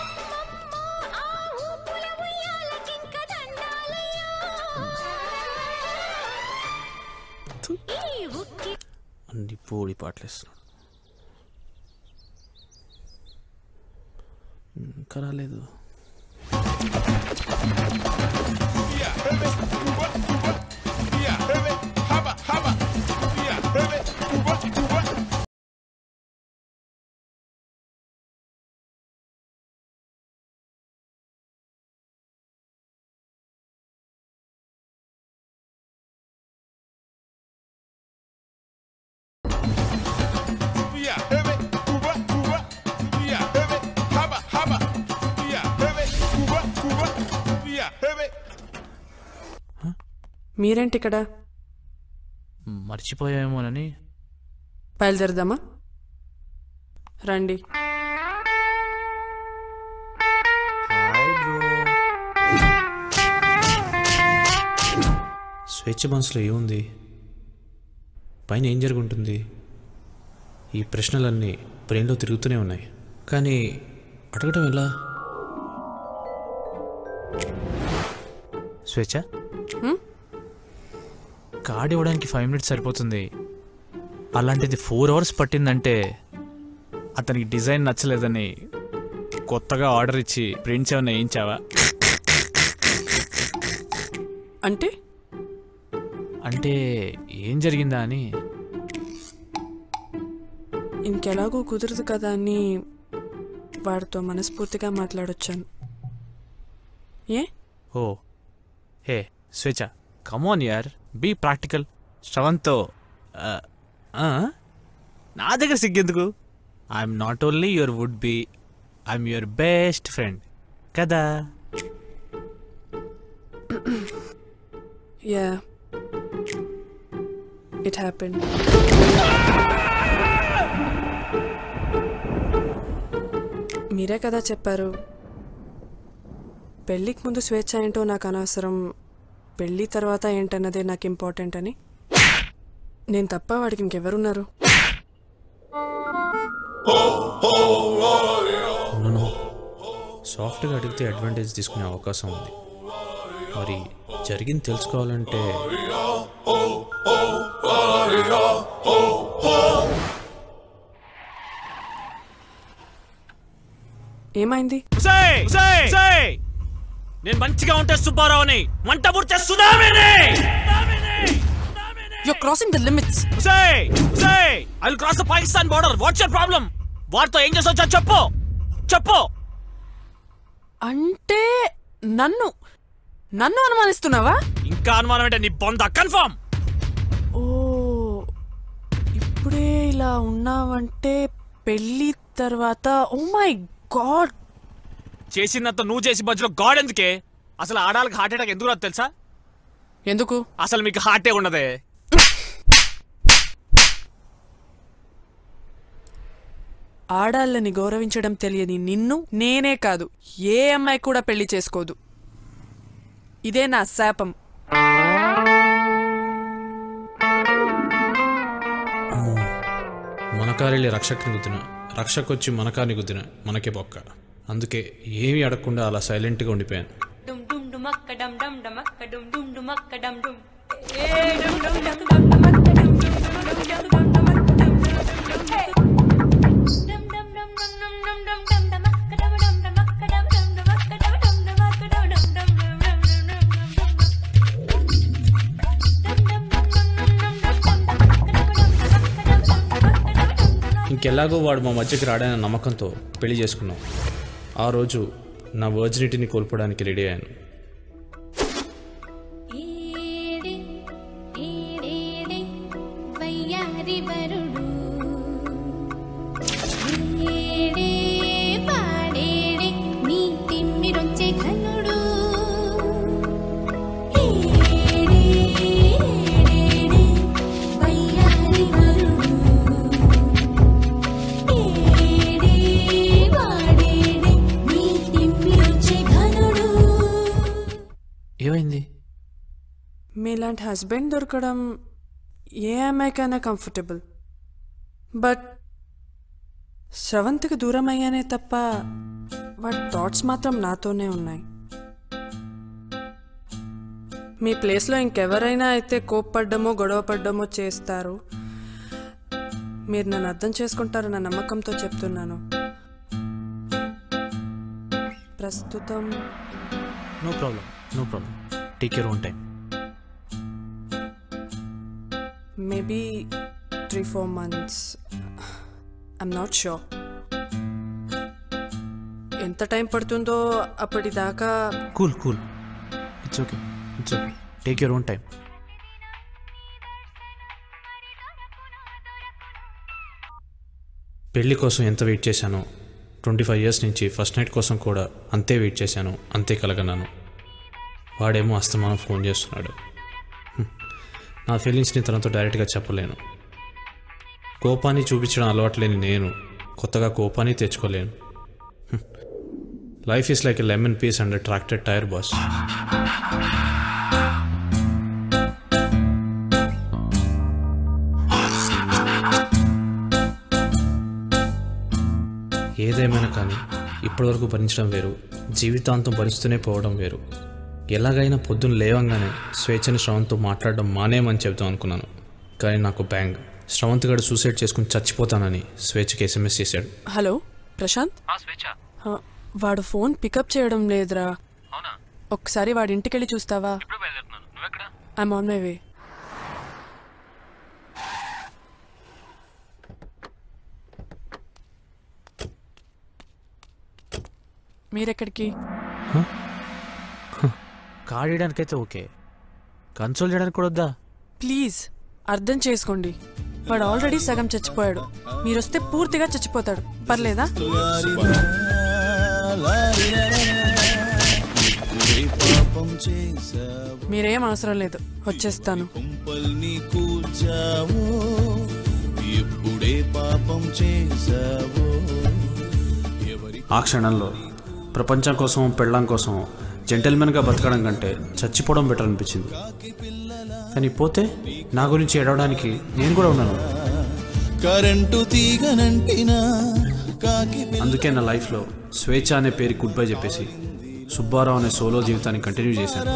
S9: అన్ని పూడి పాటలేస్తున్నాడు ఇంకా రాలేదు
S20: మీరేంటి ఇక్కడ
S9: మర్చిపోయామోనని
S20: బయలుదేరదామా రండి
S9: స్వేచ్ఛ మనసులో ఏముంది పైన ఏం జరుగుంటుంది ఈ ప్రశ్నలన్నీ బ్రెయిన్లో తిరుగుతూనే ఉన్నాయి కానీ అడగటం ఎలా స్వేచ్ఛ
S20: హ్మ్?
S9: కార్డ్ ఇవ్వడానికి ఫైవ్ మినిట్స్ సరిపోతుంది అలాంటిది ఫోర్ అవర్స్ పట్టిందంటే అతనికి డిజైన్ నచ్చలేదని కొత్తగా ఆర్డర్ ఇచ్చి ప్రింట్స్ ఏమైనా వేయించావా
S20: అంటే
S9: అంటే ఏం జరిగిందా అని
S20: ఇంకెలాగో కుదరదు కదా అని వాడితో మనస్ఫూర్తిగా మాట్లాడొచ్చాను ఏ
S9: ఓ హే స్వేచ్ఛ కమోన్ యార్ బీ ప్రాక్టికల్ శ్రవంత్తో
S21: నా దగ్గర సిగ్గెందుకు I'm not only your would be I'm your best friend కదా
S20: యా ఇట్ హ్యాపెన్ మీరే కదా చెప్పారు పెళ్ళికి ముందు స్వేచ్ఛ ఏంటో నాకు అనవసరం పెళ్ళి తర్వాత ఏంటన్నదే నాకు ఇంపార్టెంట్ అని నేను తప్ప వాడికి ఇంకెవరున్నారు
S21: నన్ను సాఫ్ట్గా అడిగితే అడ్వాంటేజ్ తీసుకునే అవకాశం ఉంది మరి జరిగింది తెలుసుకోవాలంటే
S20: ఏమైంది
S21: నేను మంచిగా ఉంటే సుబ్బారావుని మంట పుడితే Sudhamini
S20: you crossing the limits
S21: I will cross the Pakistan border what's your problem వాటితో ఏం చేసొచ్చా చెప్పు చెప్పు
S20: అంటే నన్ను నన్ను అనుమానిస్తున్నావా
S21: ఇంకా అనుమానం ఏంటంటే నీ బొంద కన్ఫర్మ్
S20: ఓ ఇప్పుడే ఇలా ఉన్నావంటే పెళ్ళి తర్వాత ఓ మై గాడ్
S21: చేసినంత నువ్వు చేసి మధ్యలో గాడ్ ఎందుకే అసలు ఆడాలకు హార్ట్ అటాక్ ఎందుకు రాదు తెలుసా
S20: ఎందుకు
S21: అసలు మీకు హార్టే ఉండదే
S20: ఆడాళ్ళని గౌరవించడం తెలియని నిన్ను నేనే కాదు ఏ అమ్మాయి కూడా పెళ్లి చేసుకోదు ఇదే నా శాపం
S21: మనకారెళ్ళి రక్షకుని గుద్దిన రక్షకొచ్చి మనకాని గుద్దిన మనకే బొక్క అందుకే ఏమీ అడగకుండా అలా సైలెంట్గా ఉండిపోయాను
S4: dum dum dum akka dum dum dum akka dum dum dum akka dum dum eh dum dum dum dum dum akka dum dum dum dum dum dum dum akka dum dum dum hey dum dum dum dum dum dum dum dum dum akka dum dum dum akka dum dum dum akka dum dum dum akka dum dum dum dum dum dum dum
S21: ఇంకెలాగో వాడు మా మధ్యకి రాడనే నమ్మకంతో పెళ్లి చేసుకున్నాం ఆ రోజు నా వర్జినిటీని కోల్పోవడానికి ready అయ్యాను
S4: ఏడే ఏడేడే వయ్యారి వరుడు ఏడే పాడేడే నీ తిమ్మిరొచ్చే ఘనుడు ఏడే ఏడేడే వయ్యారి వరుడు ఏడే పాడేడే నీ తిమ్మిరొచ్చే ఘనుడు
S21: ఏమైంది
S20: మీలాంటి హస్బెండ్ దొరకడం ఏ అమ్మాయికైనా కంఫర్టబుల్ బట్ శ్రవంతికి దూరం అయ్యానే తప్ప వాడి థాట్స్ మాత్రం నాతోనే ఉన్నాయి మీ ప్లేస్లో ఇంకెవరైనా అయితే కోప్పడ్డమో గొడవ పడ్డమో చేస్తారు మీరు నన్ను అర్థం చేసుకుంటారన్న నమ్మకంతో చెప్తున్నాను ప్రస్తుతం
S21: no problem no problem take care one time
S20: maybe three four months I'm not sure ఎంత టైం పడుతుందో అప్పటిదాకా
S21: cool cool it's okay it's okay take your own time పెళ్లి కోసం ఎంత వెయిట్ చేశానో ట్వంటీ ఫైవ్ ఇయర్స్ నుంచి ఫస్ట్ నైట్ కోసం కూడా అంతే వెయిట్ చేశాను అంతే కలగన్నాను వాడేమో అస్తమానం ఫోన్ చేస్తున్నాడు హ్మ్. నా ఫీలింగ్స్ని తనతో డైరెక్ట్గా చెప్పలేను కోపాన్ని చూపించడం అలవాట్లేని నేను కొత్తగా కోపాన్ని తెచ్చుకోలేను life is like a lemon piece and tractor tyre boss ఏదేమైనా కానీ ఇప్పటివరకు భరించడం వేరు జీవితాంతం భరిస్తూనే పోవడం వేరు ఎలాగైనా పొద్దున్న లేవంగానే స్వేచ్ఛని శ్రవంతో మాట్లాడడం మానేయమని చెబుతాం అనుకున్నాను కానీ నాకు బ్యాంగ్ శ్రవంత్ గడు సూసైడ్ చేసుకుని చచ్చిపోతానని స్వేచ్ఛకి ఎస్ఎంఎస్ చేశాడు
S20: హలో ప్రశాంత్
S21: స్వేచ్ఛ
S20: ఆ, వాడు ఫోన్ పికప్ చేయడం లేదురా ఒకసారి వాడి ఇంటికి వెళ్ళి చూస్తావా ఐమ్ ఆన్ మై వే మీరెక్కడికి
S21: కాడేయడానికైతే ఓకే కన్సోల్ చేయడానికి కూడా వద్దా
S20: ప్లీజ్ అర్థం చేసుకోండి వాడు ఆల్రెడీ సగం చచ్చిపోయాడు మీరొస్తే పూర్తిగా చచ్చిపోతాడు పర్లేదా
S11: పాపం చేశావు
S20: మీరేం అవసరం లేదు వచ్చేస్తాను
S11: కుంపల్ని కూల్చావు ఎప్పుడే పాపం చేశావు
S21: ఆ క్షణంలో ప్రపంచం కోసం పెళ్ళాం కోసం జెంటల్మెన్గా బతకడం కంటే చచ్చిపోవడం బెటర్ అనిపించింది కానీ పోతే నా గురించి ఏడవడానికి నేను కూడా ఉన్నాను
S11: కరెంటు తీగనంటినా కాకి
S21: అందుకే నా లైఫ్లో స్వేచ్ఛ అనే పేరు గుడ్ బై చెప్పేసి సుబ్బారావు అనే సోలో జీవితాన్ని కంటిన్యూ చేశాను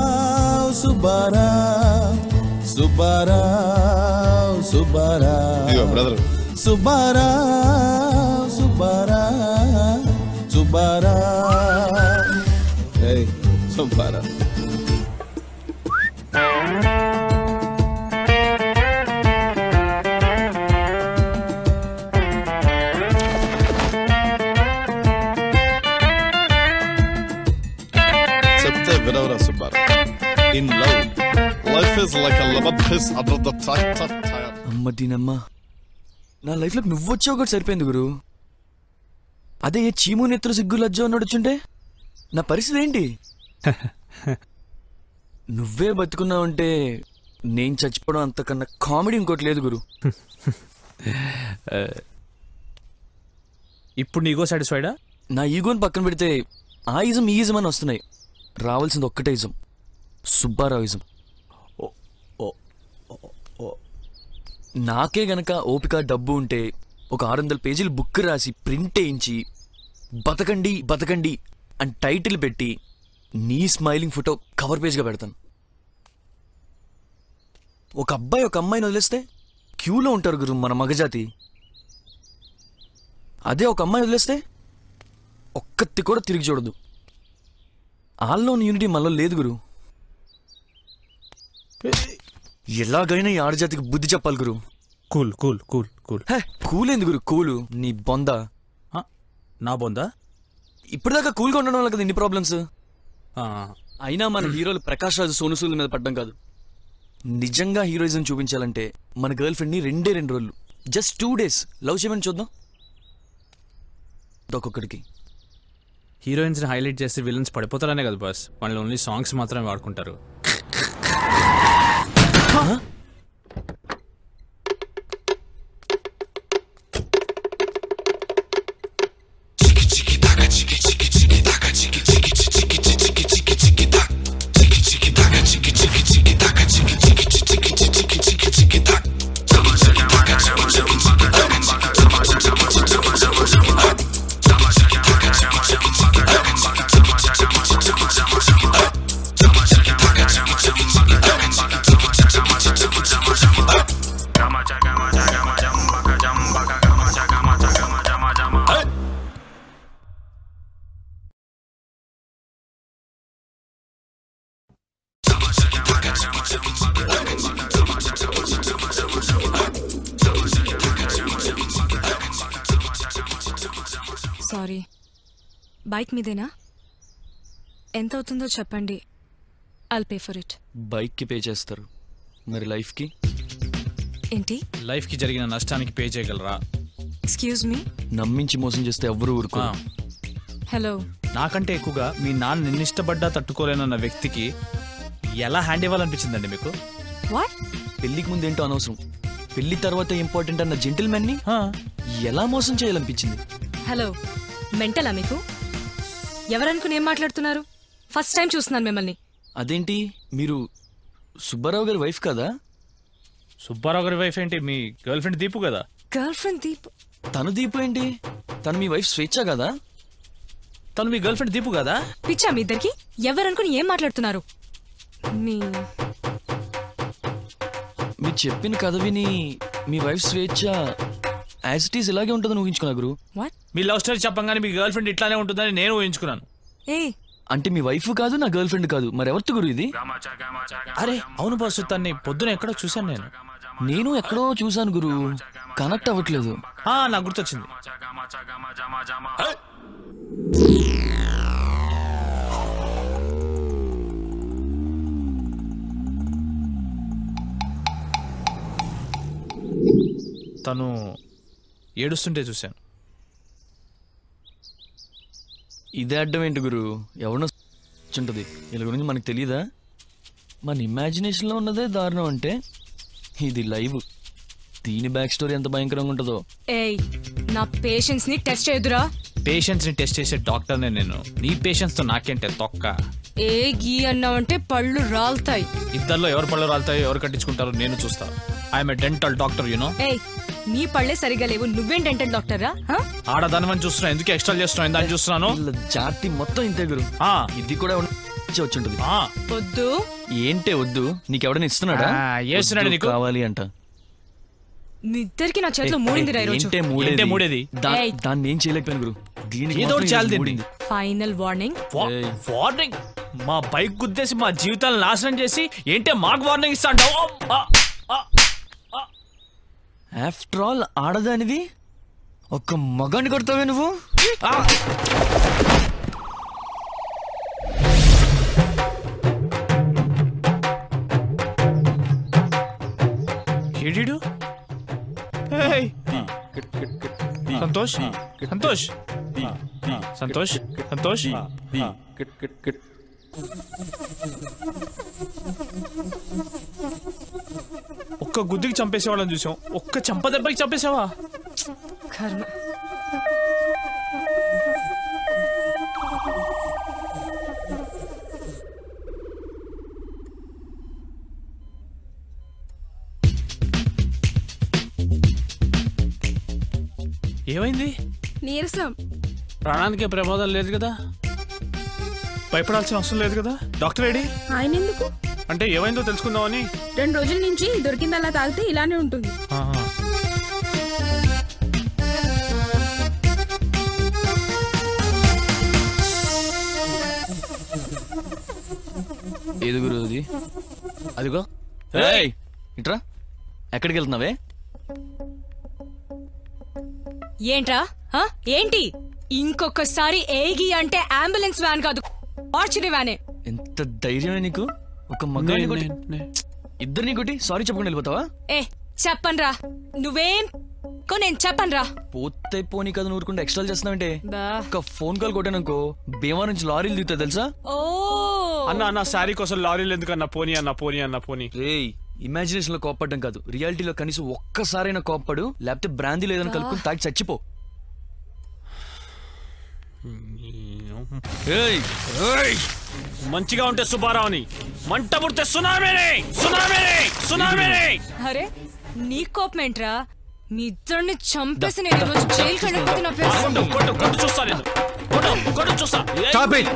S11: సుబ్బారావు సుబ్బారావు సుబ్బారావు
S5: ఇదిగో బ్రదర్
S11: సుబ్బారావు సుబ్బారావు సుబ్బారావు
S5: ఏయ్ సుబ్బారావు చెప్తే వినవరా Subbarao in love life is like a lemon fish under the tractor tyre
S8: అమ్మ దీనమ్మ నా లైఫ్లోకి నువ్వు వచ్చావు కూడా సరిపోయింది గురు అదే ఏ చీము నెత్తురు సిగ్గు లజ్జ నడుచుంటే నా పరిస్థితి ఏంటి నువ్వే బతుకున్నావంటే నేను చచ్చిపోవడం అంతకన్నా కామెడీ ఇంకోటి లేదు గురు
S9: ఇప్పుడు నీ ఈగో సాటిస్ఫైడా
S8: నా ఈగోని పక్కన పెడితే ఆ ఇజం ఈ ఇజం అని వస్తున్నాయి రావాల్సింది ఒక్కటే ఇజం సుబ్బారావు ఇజం నాకే గనక ఓపిక డబ్బు ఉంటే ఒక ఆరు వందల పేజీలు బుక్ రాసి ప్రింట్ వేయించి బతకండి బతకండి అని టైటిల్ పెట్టి నీ స్మైలింగ్ ఫోటో కవర్ పేజ్గా పెడతాను ఒక అబ్బాయి ఒక అమ్మాయిని వదిలేస్తే క్యూలో ఉంటారు గురు మన మగజాతి అదే ఒక అమ్మాయి వదిలేస్తే ఒక్కత్తి కూడా తిరిగి చూడదు ఆల్లోని యూనిటీ మనలో లేదు గురు ఎలాగైనా ఈ ఆడజాతికి బుద్ధి చెప్పాలి గురు
S21: cool cool cool cool
S8: hey cool ఏంది గురు కూలు నీ బొంద
S21: నా బొందా
S8: ఇప్పటిదాకా కూల్గా ఉండడం వల్ల కదా ఇన్ని ప్రాబ్లమ్స్ అయినా మన హీరోలు ప్రకాష్ రాజు సోనుసూల మీద పడ్డం కాదు నిజంగా హీరోయిజం చూపించాలంటే మన గర్ల్ ఫ్రెండ్ని రెండే రెండు రోజులు జస్ట్ టూ డేస్ లవ్ చేయమని చూద్దాం ఒక్కొక్కడికి
S21: హీరోయిన్స్ని హైలైట్ చేస్తే విలన్స్ పడిపోతారనే కదా బాస్ వాళ్ళు ఓన్లీ సాంగ్స్ మాత్రమే వాడుకుంటారు
S6: సారీ బైక్ మీదేనా ఎంత అవుతుందో చెప్పండి ఐల్ పే ఫర్ ఇట్
S8: బైక్కి పే చేస్తారు మరి లైఫ్కి
S6: ఏంటి
S21: లైఫ్కి జరిగిన నష్టానికి పే చేయగలరా
S6: ఎక్స్క్యూజ్ మీ
S8: నమ్మించి మోసం చేస్తే ఎవ్వరూ ఊరుకో
S6: హలో
S9: నాకంటే ఎక్కువగా మీ నాన్న నిన్నిష్టపడ్డా తట్టుకోలేనన్న వ్యక్తికి ఎలా హ్యాండ్ ఇవ్వాలనిపించిందండి మీకు
S6: వాట్
S8: పెళ్లికి ముందు ఏంటో అనవసరం పెళ్లి తర్వాత ఇంపార్టెంట్ అన్న జెంటిల్మెన్ ని ఎలా మోసం చేయాలనిపించింది
S6: హలో మెంటలా మీకు ఎవరనుకుని ఏం మాట్లాడుతున్నారు ఫస్ట్ టైం చూస్తున్నాను మిమ్మల్ని
S8: అదేంటి మీరు సుబ్బారావు గారి వైఫ్ కదా
S9: సుబ్బారావు గారి వైఫ్ ఏంటి మీ గర్ల్ ఫ్రెండ్ దీపు కదా
S6: గర్ల్ ఫ్రెండ్ దీప్
S8: తను దీపు ఏంటి తను మీ వైఫ్ స్వేచ్ఛ కదా
S9: తను మీ గర్ల్ ఫ్రెండ్ దీపు కదా
S6: పిచ్చా మీ ఇద్దరికి ఎవరనుకుని ఏం మాట్లాడుతున్నారు మీ
S8: మీరు చెప్పిన కథ విని మీ wife Swechha as it is ఇలాగే ఉంటుందని ఊహించుకున్నా గురు
S6: వాట్
S9: మీ లవ్ స్టోరీ చెప్పంగానే మీ గర్ల్ ఫ్రెండ్ ఇట్లానే ఉంటుందని నేను ఊహించుకున్నాను
S6: ఏ
S8: అంటే మీ వైఫ్ కాదు నా గర్ల్ ఫ్రెండ్ కాదు మరి ఎవరితో గురు ఇది
S9: అరే అవును బాసు తన్ని పొద్దున ఎక్కడో చూశాను నేను
S8: నేను ఎక్కడో చూశాను గురు కనెక్ట్ అవ్వట్లేదు
S9: ఆ, నాకు గుర్తొచ్చింది తను ఏడుస్తుంటే చూశాను
S8: ఇదే అడ్డం ఏంటి గురు ఎవరినో ఉంటుంది వీళ్ళ గురించి మనకు తెలియదా మన ఇమాజినేషన్లో ఉన్నదే దారుణం అంటే ఇది లైవ్ దీని బ్యాక్ స్టోరీ ఎంత భయంకరంగా ఉంటుందో
S6: ఏయ్ నా పేషెన్స్ ని టెస్ట్ చేయదురా
S9: పేషెంట్స్ని టెస్ట్ చేసే డాక్టర్నే నేను నీ పేషెంట్స్తో నాకేంటే తొక్క
S6: ఏ గీ అన్నావంటే పళ్ళు రాలుతాయి
S9: ఇద్దరిలో ఎవరు పళ్ళు రాలుతాయో ఎవరు కట్టించుకుంటారో నేను చూస్తా I'm a dental doctor you know
S6: ఏయ్ నీ పళ్ళే సరిగా లేవు నువ్వేం డెంటల్ డాక్టరా
S9: ఆడదానివని చూస్తున్నా ఎందుకు ఎక్స్ట్రా చేస్తున్నావు దాన్ని చూస్తున్నాను
S8: జాతి మొత్తం ఇంతే గురు ఇది కూడా వచ్చి ఉంటుంది
S6: వద్దు
S8: ఏంటే వద్దు నీకెవడని ఇస్తున్నాడా
S9: ఆ, ఏస్తున్నాడు
S8: వద్దు
S9: నీకు?
S8: కావాలి అంట
S6: మీ ఇద్దరికి నా చేతిలో
S8: ఏ,
S6: మూడిందిరా
S8: ఏ,
S6: ఈరోజు
S8: ఏంటే మూడేది?
S9: ఏంటే మూడేది?
S8: దా-
S6: ఏయ్.
S8: దాన్ని ఏం చేయలేకపోయాను గురు దీనికి
S9: ఏదో
S8: మాత్రం
S9: ఒకటి చాలు
S8: ఈరోజు
S9: దీన్ని.
S8: మూడింది.
S6: ఫైనల్ వార్నింగ్
S9: వార్నింగ్ మా బైక్ గుద్దేసి మా జీవితాలను నాశనం చేసి ఏంటే మాకు వార్నింగ్ ఇస్తాంటావు
S8: ఆఫ్టర్ ఆల్ ఆడదానివి ఒక్క మగాన్ని కొడతావే నువ్వు ఆ!
S9: ఏడీడు ఏయ్. సంతోష్ సంతోష్ సంతోష్ సంతోష్ ఒక్క గుద్దికి చంపేసేవాళ్ళని చూసాం ఒక్క చంప దెబ్బకి చంపేసావా
S6: కర్మ
S9: ఏమైంది
S12: నీరసం
S9: ప్రాణానికి ప్రమాదం లేదు కదా భయపడాల్సిన అవసరం లేదు కదా డాక్టర్ ఏడి
S12: ఆయన ఎందుకు
S9: అంటే ఏమైందో తెలుసుకుందామని
S12: రెండు రోజుల నుంచి దొరికిందల్లా తాగితే ఇలానే ఉంటుంది
S9: ఆహా.
S8: ఏది గురు అది అదిగో ఏయ్ ఇట్రా ఎక్కడికి వెళ్తున్నావే
S6: ఏంట్రా ఆ? ఏంటి ఇంకొకసారి ఏగి అంటే అంబులెన్స్ వ్యాన్ కాదు ఆర్చరీ వ్యానే
S8: ఎంత ధైర్యమే నీకు ఒక మగాన్ని కొట్టి ఇద్దరిని కొట్టి సారీ చెప్పకుండా వెళ్ళిపోతావా
S6: ఏ చెప్పన్రా నువ్వేం కో నేను చెప్పన్రా
S8: పోతే పోనీ కదా ఊరుకుంటే ఎక్స్ట్రా చేస్తున్నావంటే
S6: బా
S8: ఒక ఫోన్ కాల్ కొట్టాననుకో భీమా నుంచి లారీలు దిగుతా తెలుసా
S6: ఓ
S9: అన్న అన్న శారీ కోసం లారీలు ఎందుకన్నా పోనీ అన్న పోనీ అన్న పోనీ
S8: రేయ్ ఇమాజినేషన్ లో కోప్పడడం కాదు రియాలిటీలో కనీసం ఒక్కసారైనా కోప్పడు లేకపోతే బ్రాందీ లేదని కలుపుకుని తాగి చచ్చిపో
S9: ఏయ్ ఏయ్ మంచిగా ఉంటే సుబ్బారావుని మంట పుడితే సునామీని సునామీని సునామీని
S6: అరే నీ కోపం ఏంట్రా మీ ఇద్దరిని చంపేసి నేను ఈరోజు జైలుకి వెళ్ళకపోతే నా పేరు
S9: కొట్టు కొట్టు కొట్టు చూస్తా నేను కొట్టు కొట్టు చూస్తా ఏయ్.
S14: Stop it!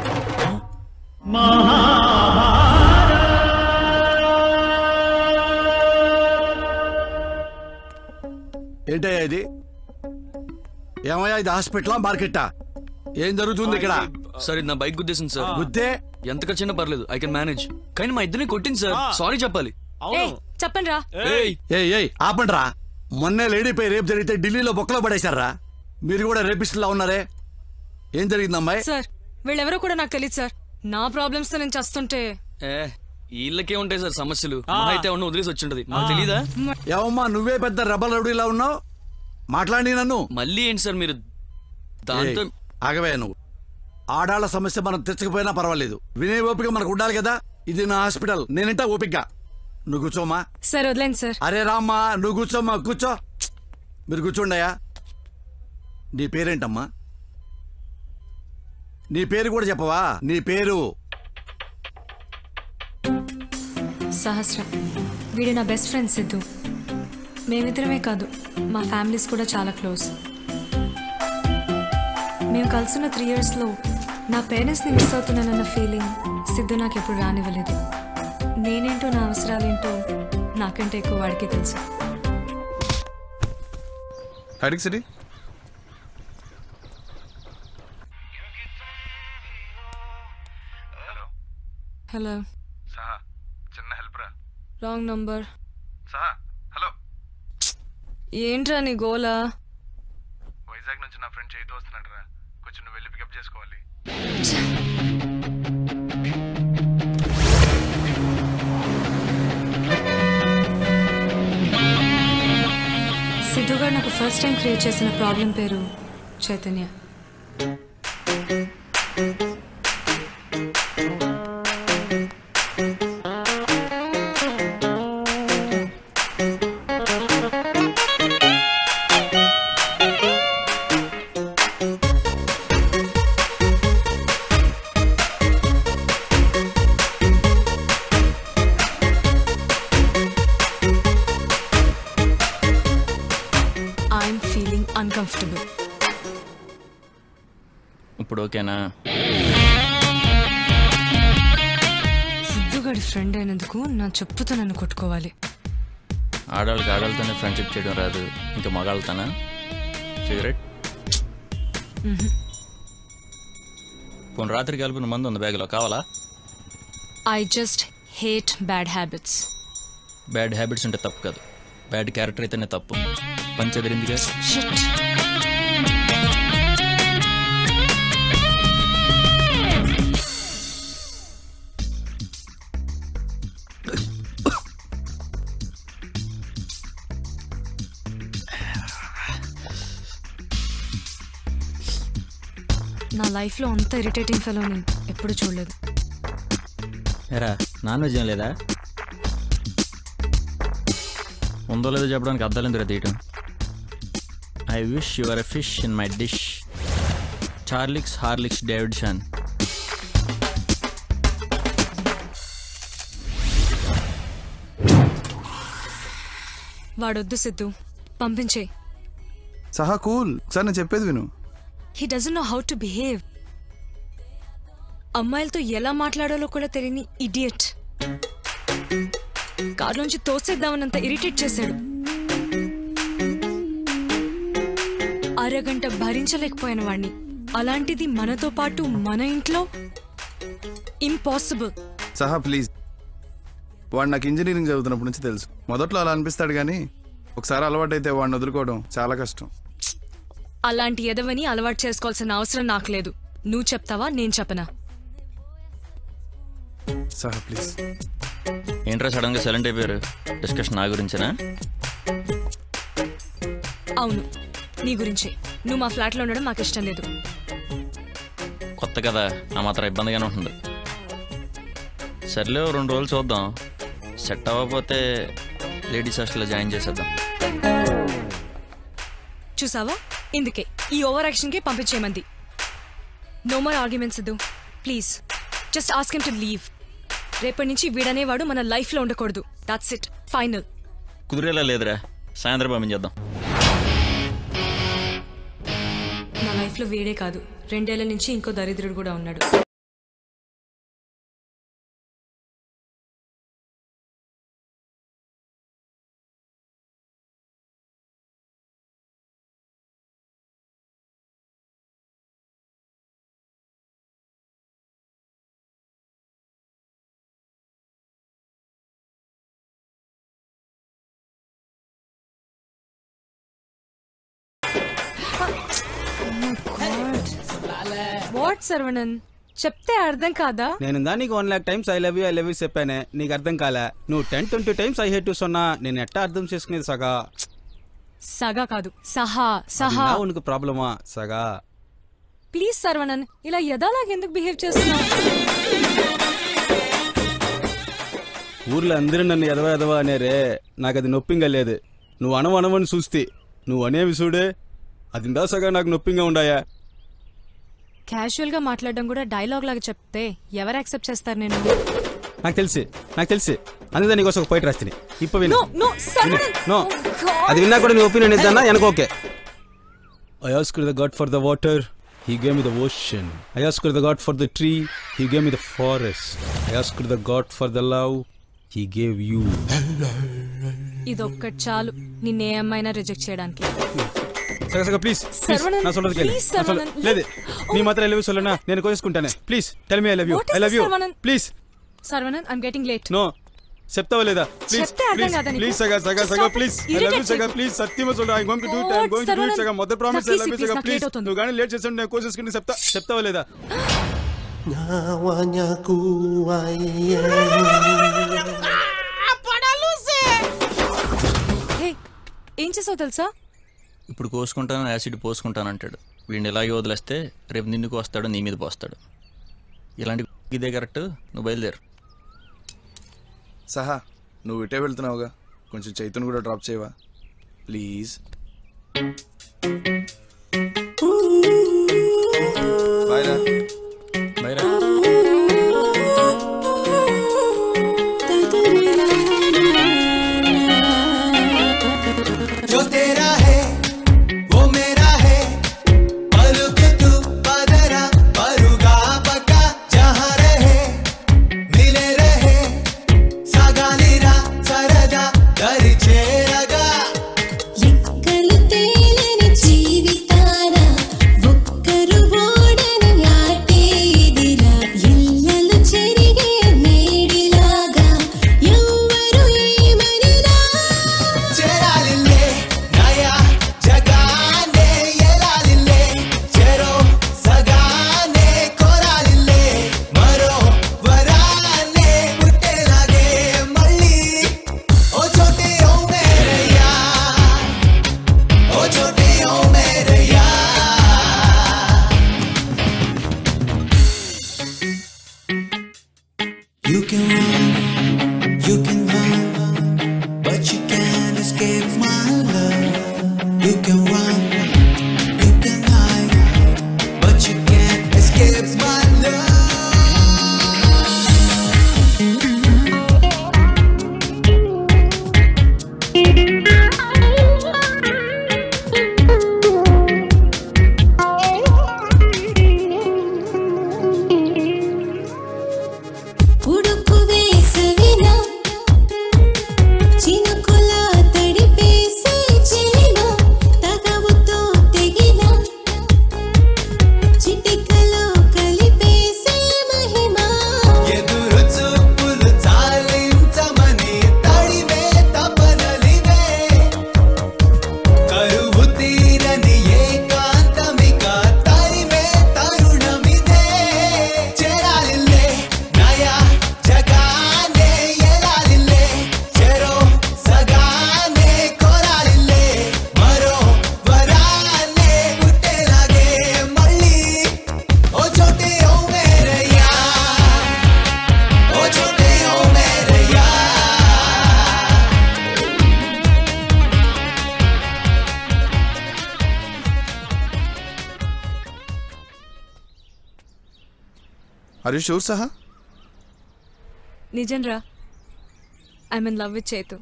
S14: ఏంటయ్యా ఇది ఏమయ్యా ఇది హాస్పిటలా మార్కెట్టా ఏం జరుగుతుంది ఇక్కడ
S8: సార్ ఇది నా బైక్ గుద్దేసింది సార్
S14: గుద్దే
S8: ఎంత ఖర్చైనా పర్లేదు ఐ కెన్ మేనేజ్ కానీ మా ఇద్దరిని కొట్టింది సార్ సారీ చెప్పాలి
S6: ఏ చెప్పన్రా
S8: ఏయ్
S14: ఏయ్ ఏయ్ ఆపండ్రా మొన్నే లేడీపై రేపు జరిగితే ఢిల్లీలో బొక్కలో పడేశారా మీరు కూడా రేపిస్టులా ఉన్నారే ఏం జరిగింది అమ్మాయి
S6: సార్ వీళ్ళెవరో కూడా నాకు తెలియదు సార్ నా ప్రాబ్లమ్స్ తో నేను చస్తుంటే
S8: ఏ వీళ్ళకే ఉంటాయి సార్ సమస్యలు మా అయితే ఉన్న వదిలేసి వచ్చింటది మాకు తెలీదా
S14: ఏమమ్మా నువ్వే పెద్ద రెబల్ రౌడీలా ఉన్నావు మాట్లాడి నన్ను
S8: మళ్ళీ ఏంటి సార్ మీరు దాంతో
S14: ఏయ్, ఆగవే నువ్వు ఆడాళ్ళ సమస్య మనం తెచ్చకపోయినా పర్వాలేదు వినే ఓపిక మనకు ఉండాలి కదా ఇది నా హాస్పిటల్ నేనింటా ఓపిక నువ్వు కూర్చోమ్మా
S6: సార్ వదిలేండి సార్
S14: అరే రామ్మా నువ్వు కూర్చోమ్మా కూర్చో మీరు కూర్చోండయా నీ పేరేంటమ్మా నీ పేరు కూడా చెప్పవా నీ పేరు
S6: సహస్ర వీడు నా బెస్ట్ ఫ్రెండ్ సిద్ధు మేమిద్దరమే కాదు మా ఫ్యామిలీస్ కూడా చాలా క్లోజ్ మేము కలిసిన త్రీ ఇయర్స్లో నా పేరెంట్స్ని మిస్ అవుతున్నానన్న ఫీలింగ్ సిద్ధు నాకు ఎప్పుడు రానివ్వలేదు నేనేంటో నా అవసరాలేంటో నాకంటే ఎక్కువ వాడికి తెలుసు
S15: హైడింగ్ సిటీ
S6: హలో
S15: సహా చిన్న హెల్ప్ రా
S6: రాంగ్ నంబర్
S15: సహా హలో
S6: ఏంట్రా నీ గోలా
S15: వైజాగ్ నుంచి నా ఫ్రెండ్ చేయితో వస్తున్నాడు రా కొంచెం నువ్వు వెళ్ళి పికప్ చేసుకోవాలి
S6: సిద్ధుగా నాకు ఫస్ట్ టైం క్రియేట్ చేసిన ప్రాబ్లం పేరు చైతన్య ఐఎమ్ ఫీలింగ్ అన్కంఫర్టబుల్
S7: ఇప్పుడు ఓకేనా
S6: సిద్ధుగాడి ఫ్రెండ్ అయినందుకు నా చెప్పుతో నన్ను కొట్టుకోవాలి
S7: ఆడవాళ్ళకి ఆడవాళ్ళతోనే ఫ్రెండ్షిప్ చేయడం రాదు ఇంకా మగాళ్ళతోనా సిగరెట్
S6: మ్హూ.
S7: పోనీ రాత్రి కలిపిన మందు ఉంది బ్యాగ్లో కావాలా
S6: I just hate bad habits
S7: bad habits ఉంటే తప్పు కాదు బ్యాడ్ క్యారెక్టర్ అయితేనే తప్పు పంచెదిరిందిగా
S6: షిట్ నా లైఫ్లో అంత ఇరిటేటింగ్ ఫెలో నేను ఎప్పుడు చూడలేదు
S7: ఎరా నాన్ వెజ్ ఏం లేదా ఉందో లేదో చెప్పడానికి అర్థాలు ఎందుకు తీయటం I wish your a fish in my dish చార్లిక్స్ హార్లిక్స్ డేవిడ్సన్
S6: వాడొద్దు సిద్ధు పంపించే
S15: సహా కూల్ సార్ నేను చెప్పేది విను
S6: he doesn't know how to behave అమ్మాయిలతో ఎలా మాట్లాడాలో కూడా తెలియని ఇడియట్ కారులోంచి తోసేద్దామనంత ఇరిటేట్ చేశాడు అరగంట భరించలేకపోయాను వాణ్ణి అలాంటిది మనతో పాటు మన ఇంట్లో ఇంపాసిబుల్
S15: సహా ప్లీజ్ వాడు నాకు ఇంజనీరింగ్ చదువుతున్నప్పటి నుంచి తెలుసు మొదట్లో అలా అనిపిస్తాడు కానీ ఒకసారి అలవాటైతే వాడిని వదులుకోవడం చాలా కష్టం
S6: అలాంటి ఎదవని అలవాటు చేసుకోవాల్సిన అవసరం నాకు లేదు నువ్వు చెప్తావా నేను చెప్పనా
S15: సహా ప్లీజ్
S7: ఏంట్రా సడన్ గా సైలెంట్ అయిపోయారు డిస్కషన్ నా గురించేనా
S6: అవును నీ గురించే నువ్వు మా ఫ్లాట్లో ఉండడం మాకు ఇష్టం లేదు
S7: కొత్త కదా ఆ మాత్రం ఇబ్బందిగానే ఉంటుంది సర్లే ఓ రెండు రోజులు చూద్దాం సెట్ అవ్వకపోతే లేడీస్ హాస్టల్లో జాయిన్ చేసేద్దాం
S6: చూసావా ఇందుకే ఈ ఓవర్ యాక్షన్ కి పంపించేమంది నో మోర్ ఆర్గ్యుమెంట్స్ ఇద్దు please just ask him to leave రేపటి నుంచి వీడనేవాడు మన లైఫ్ లో ఉండకూడదు దాట్స్ ఇట్ ఫైనల్
S7: కుదిరేలా లేదురా సాయంత్రం పంపించేద్దాం
S6: నా లైఫ్ లో వీడే కాదు రెండేళ్ల నుంచి ఇంకో దరిద్రుడు కూడా ఉన్నాడు వాట్ సర్వణన్ చెప్తే అర్థం కాదా
S1: నేను దా నీకు one lakh times I love you I love you చెప్పానే నీకు అర్థం కాలే నువ్వు ten twenty times I hate సొన్నా నేను ఎట్టా అర్థం చేసుకునేది సగా
S6: సగా కాదు సహా సహా
S1: ఉనికి ప్రాబ్లమా సగా
S6: ప్లీజ్ సర్వణన్ ఇలా యథాలాగా ఎందుకు బిహేవ్ చేస్తున్నావు
S1: ఊర్లో అందరూ నన్ను ఎదవ ఎదవ అనేరే నాకు అది నొప్పింగా లేదు నువ్వు అనవు అనవని చూస్తే నువ్వు అనేవి చూడే అది ఇందా సగా నాకు నొప్పింగా ఉండాయా
S6: క్యాజువల్ గా మాట్లాడడం కూడా డైలాగ్ లాగా చెప్తే ఎవరు యాక్సెప్ట్ చేస్తారు నేను
S1: నాకు తెలిసి నాకు తెలిసి అందుకే నీకోసం ఒక పోయిట్ రాస్తుంది ఇప్పుడు విను
S6: No, no, సర్వణన్
S1: నో అది విన్నా కూడా నీ ఒపీనియన్ ఇద్దానా వెనక okay I ask the God for the water he gave me the ocean I ask the God for the tree he gave me the forest I ask the God for the love he gave you
S6: ఇదొక్కటి చాలు నిన్నే అమ్మాయినా reject చేయడానికి
S1: సగ సగ please
S6: సర్వణన్,
S1: నా సొల్లది కేళు.
S6: please,
S1: నా సొల్ల-
S6: సర్వణన్.
S1: లేదు నీ మాత్రం ఐ లవ్ యూ సొల్లనా నేను కోసుకుంటానే please tell me I love you
S6: What is
S1: I love
S6: this,
S1: you
S6: Saravanan?
S1: Please
S6: Saravanan I'm getting late
S1: no చెప్తావా లేదా ప్లీజ్
S6: చెప్తే అర్థం
S1: ప్లీజ్
S6: కాదా నీకు?
S1: ప్లీజ్ సగా సగా
S6: Just
S1: సగా
S6: stop it.
S1: Please I love you
S6: Irritate
S1: సగా
S6: చేయకు.
S1: ప్లీజ్ సత్యమ సొల్ల I going to do it I
S6: God,
S1: going to do it
S6: Saravanan.
S1: సగా మొదటి ప్రామిస్ ఐ
S6: నాకు
S1: లవ్ యూ
S6: please,
S1: సగా
S6: నాకు
S1: ప్లీజ్
S6: late అవుతుంది.
S1: నువ్వు కానీ లేట్ చేసాను నేను కోసేసుకుని చెప్తా చెప్తావా లేదా
S6: హే ఏం చేసావు తెలుసా
S7: ఇప్పుడు కోసుకుంటాను యాసిడ్ పోసుకుంటాను అంటాడు వీడిని ఇలాగే వదిలేస్తే రేపు నిన్నుకు వస్తాడు నీ మీద పోస్తాడు ఇలాంటి ఇదే కరెక్ట్ నువ్వు బయలుదేరు
S15: సహా నువ్వు ఇటే వెళ్తున్నావుగా కొంచెం చైతన్ కూడా డ్రాప్ చేయవా ప్లీజ్ బాయ్ రా
S7: బయరా
S11: जो तेरा है वो मेरा है पलक तू पदरा परुगा पका जहाँ रहे मिले रहे సగాలిరా సరదా దరి చేరగా
S10: ఎక్కలు తేలని జీవితాన ఒక్కరు ఓడని ఆటే ఇదిరా ఇళ్ళలు చెరిగే మేడిలాగా ఎవ్వరు ఏమనినా
S11: చేరాలిల్లే నయా జగానే ఎలాలిల్లే చెరో సగానే కోరాలిల్లే మరో వరానే పుట్టేలాగే మళ్ళీ ఓ చోటే ఓ మేరయ్యా ఓ చోటే ఓ మేరయ్యా You can run, you can run, but you can't escape my love. You can run, you can hide, but you can't escape my love.
S10: ఉడుకు వేసవినా చినుకుల తడిపేసే చెలిన తగవుతో తెగిన చిటికలో కలిపేసే మహిమా
S11: ఎదురు చూపులు చాలించమని తడిమే తపనలివే కరువు తీరని ఏకాంతమిక తరిమే తరుణమిదే చేరాలిల్లే నయా జగానే ఎలాలిల్లే చెరో సగానే కోరాలిల్లే మరో వరానే పుట్టేలాగే మళ్ళీ ఓ చోటే ఓ మేరయ్యా ఓ చోటే ఓ మేరయ్యా
S15: అరే షూర్ సహా
S6: నిజం రా ఐఎమ్ ఇన్ లవ్ విత్ చేతు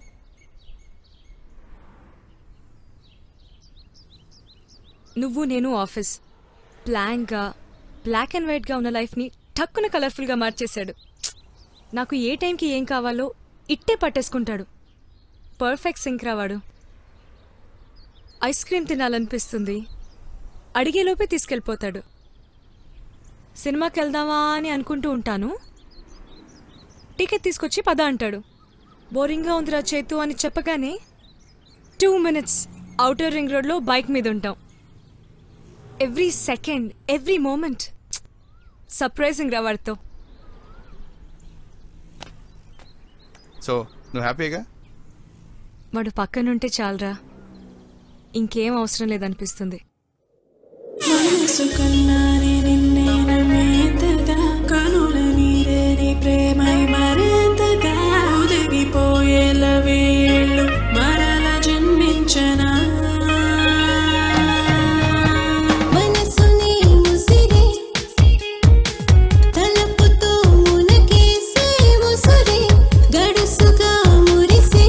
S6: నువ్వు నేను ఆఫీస్ ప్లాంక్గా బ్లాక్ అండ్ వైట్గా ఉన్న లైఫ్ని టక్కున కలర్ఫుల్గా మార్చేశాడు నాకు ఏ టైంకి ఏం కావాలో ఇట్టే పట్టేసుకుంటాడు పర్ఫెక్ట్ సింక్ రావాడు ఐస్ క్రీమ్ తినాలనిపిస్తుంది అడిగేలోపే తీసుకెళ్ళిపోతాడు సినిమాకి వెళ్దామా అని అనుకుంటూ ఉంటాను టికెట్ తీసుకొచ్చి పద అంటాడు బోరింగ్గా ఉందిరా చేతు అని చెప్పగానే టూ మినిట్స్ అవుటర్ రింగ్ రోడ్లో బైక్ మీద ఉంటాం every second every moment surprising రా వాడితో
S15: సో నువ్వు హ్యాపీగా
S6: వాడు పక్కనుంటే చాలరా ఇంకేం అవసరం లేదనిపిస్తుంది
S16: మనసు కన్నానే నిన్నే నమ్మేంతగా కనుల నీరే నీ ప్రేమై మరేంతగా ఉదిగిపోయేల వేళ్ళు మరల జన్మించనా
S10: మనసుని ముసిరే తలపుతో మునకేసే ముసురే గడుసుగా మురిసే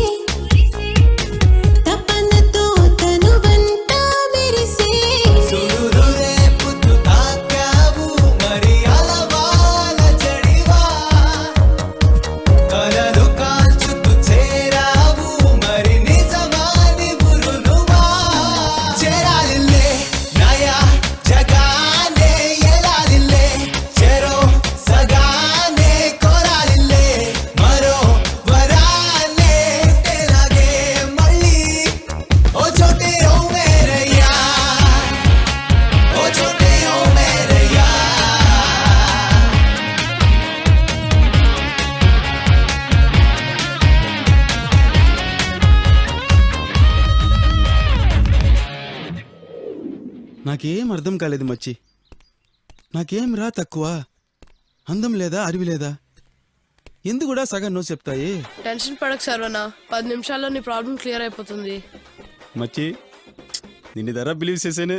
S10: తపనతో తనువంతా మెరిసే
S11: సుడులు రేపుతూ తాకావు మరి అలవాల చెడివా కలలు కాల్చుతూ చేరావు
S1: నాకేం అర్థం కాలేదు మచ్చి నాకేం రా తక్కువ అందం లేదా అరివి లేదా ఎందుకు కూడా సగం నువ్వు చెప్తాయి
S13: టెన్షన్ పడకు సర్వనా పది నిమిషాల్లో నీ ప్రాబ్లం క్లియర్ అయిపోతుంది
S1: మచ్చి నిన్ను ధర బిలీవ్ చేసేనే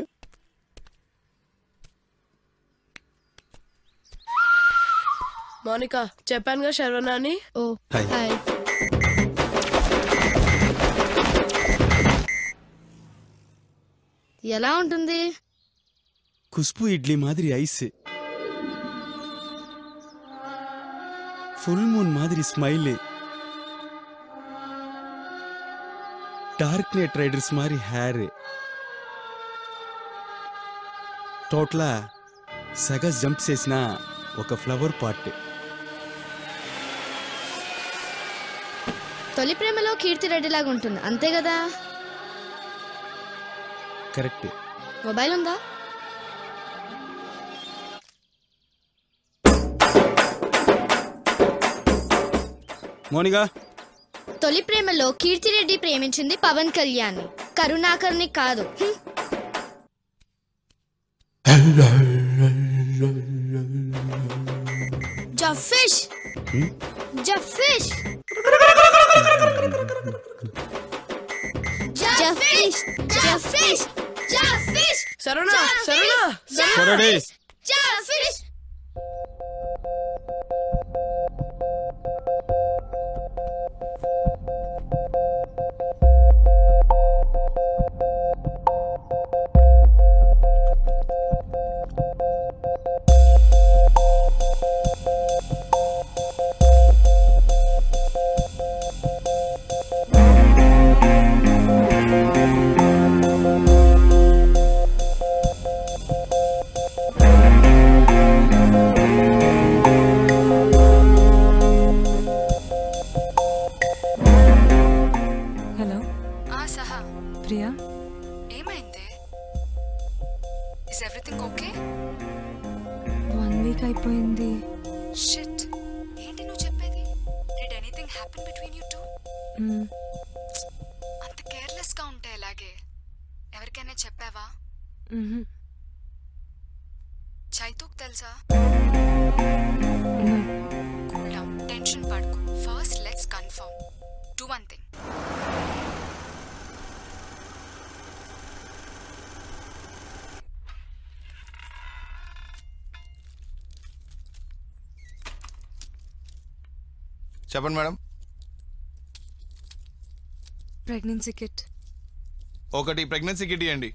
S13: మౌనిక చెప్పానుగా శర్వనా అని ఓ
S1: హాయ్.
S13: హాయ్
S17: ఎలా ఉంటుంది
S1: కుష్పు ఇడ్లీ మాదిరి ఐస్ ఫుల్ మూన్ మాదిరి స్మైల్ డార్క్ నైట్ రైడర్స్ మారి హేర్ టోట్లా సగ జంప్ చేసిన ఒక ఫ్లవర్ పాట్
S17: తొలి ప్రేమలో కీర్తి రెడ్డి లాగా ఉంటుంది అంతే కదా
S1: కరెక్ట్
S17: మొబైల్ ఉందా
S1: మోనిగా
S17: తొలి ప్రేమలో కీర్తి రెడ్డి ప్రేమించింది పవన్ కళ్యాణ్ కరుణాకర్ని కాదు హ్మ్. జఫిష్ జఫిష్ జఫిష్ జఫిష్ జఫిష్
S13: సరవనా సరవనా
S1: Saturdays.
S17: జఫిష్
S6: హలో
S19: ఆ సహా
S6: ప్రియా
S19: ఏమైంది is everything okay
S6: one week అయిపోయింది
S19: షిట్ ఏంటి నువ్వు చెప్పేది did anything happen between you two
S6: మ్మ్.
S19: అంత కేర్లెస్ గా ఉంటే ఎలాగే ఎవరికైనా చెప్పావా
S6: మ్హూ.
S19: చైతూక్ తెలుసా
S6: No.
S19: కూల్ డౌన్ టెన్షన్ పడకు first let's confirm do one thing
S15: చెప్పండి మేడం
S6: ప్రెగ్నెన్సీ కిట్
S15: ఒకటి ప్రెగ్నెన్సీ కిట్ ఇవ్వండి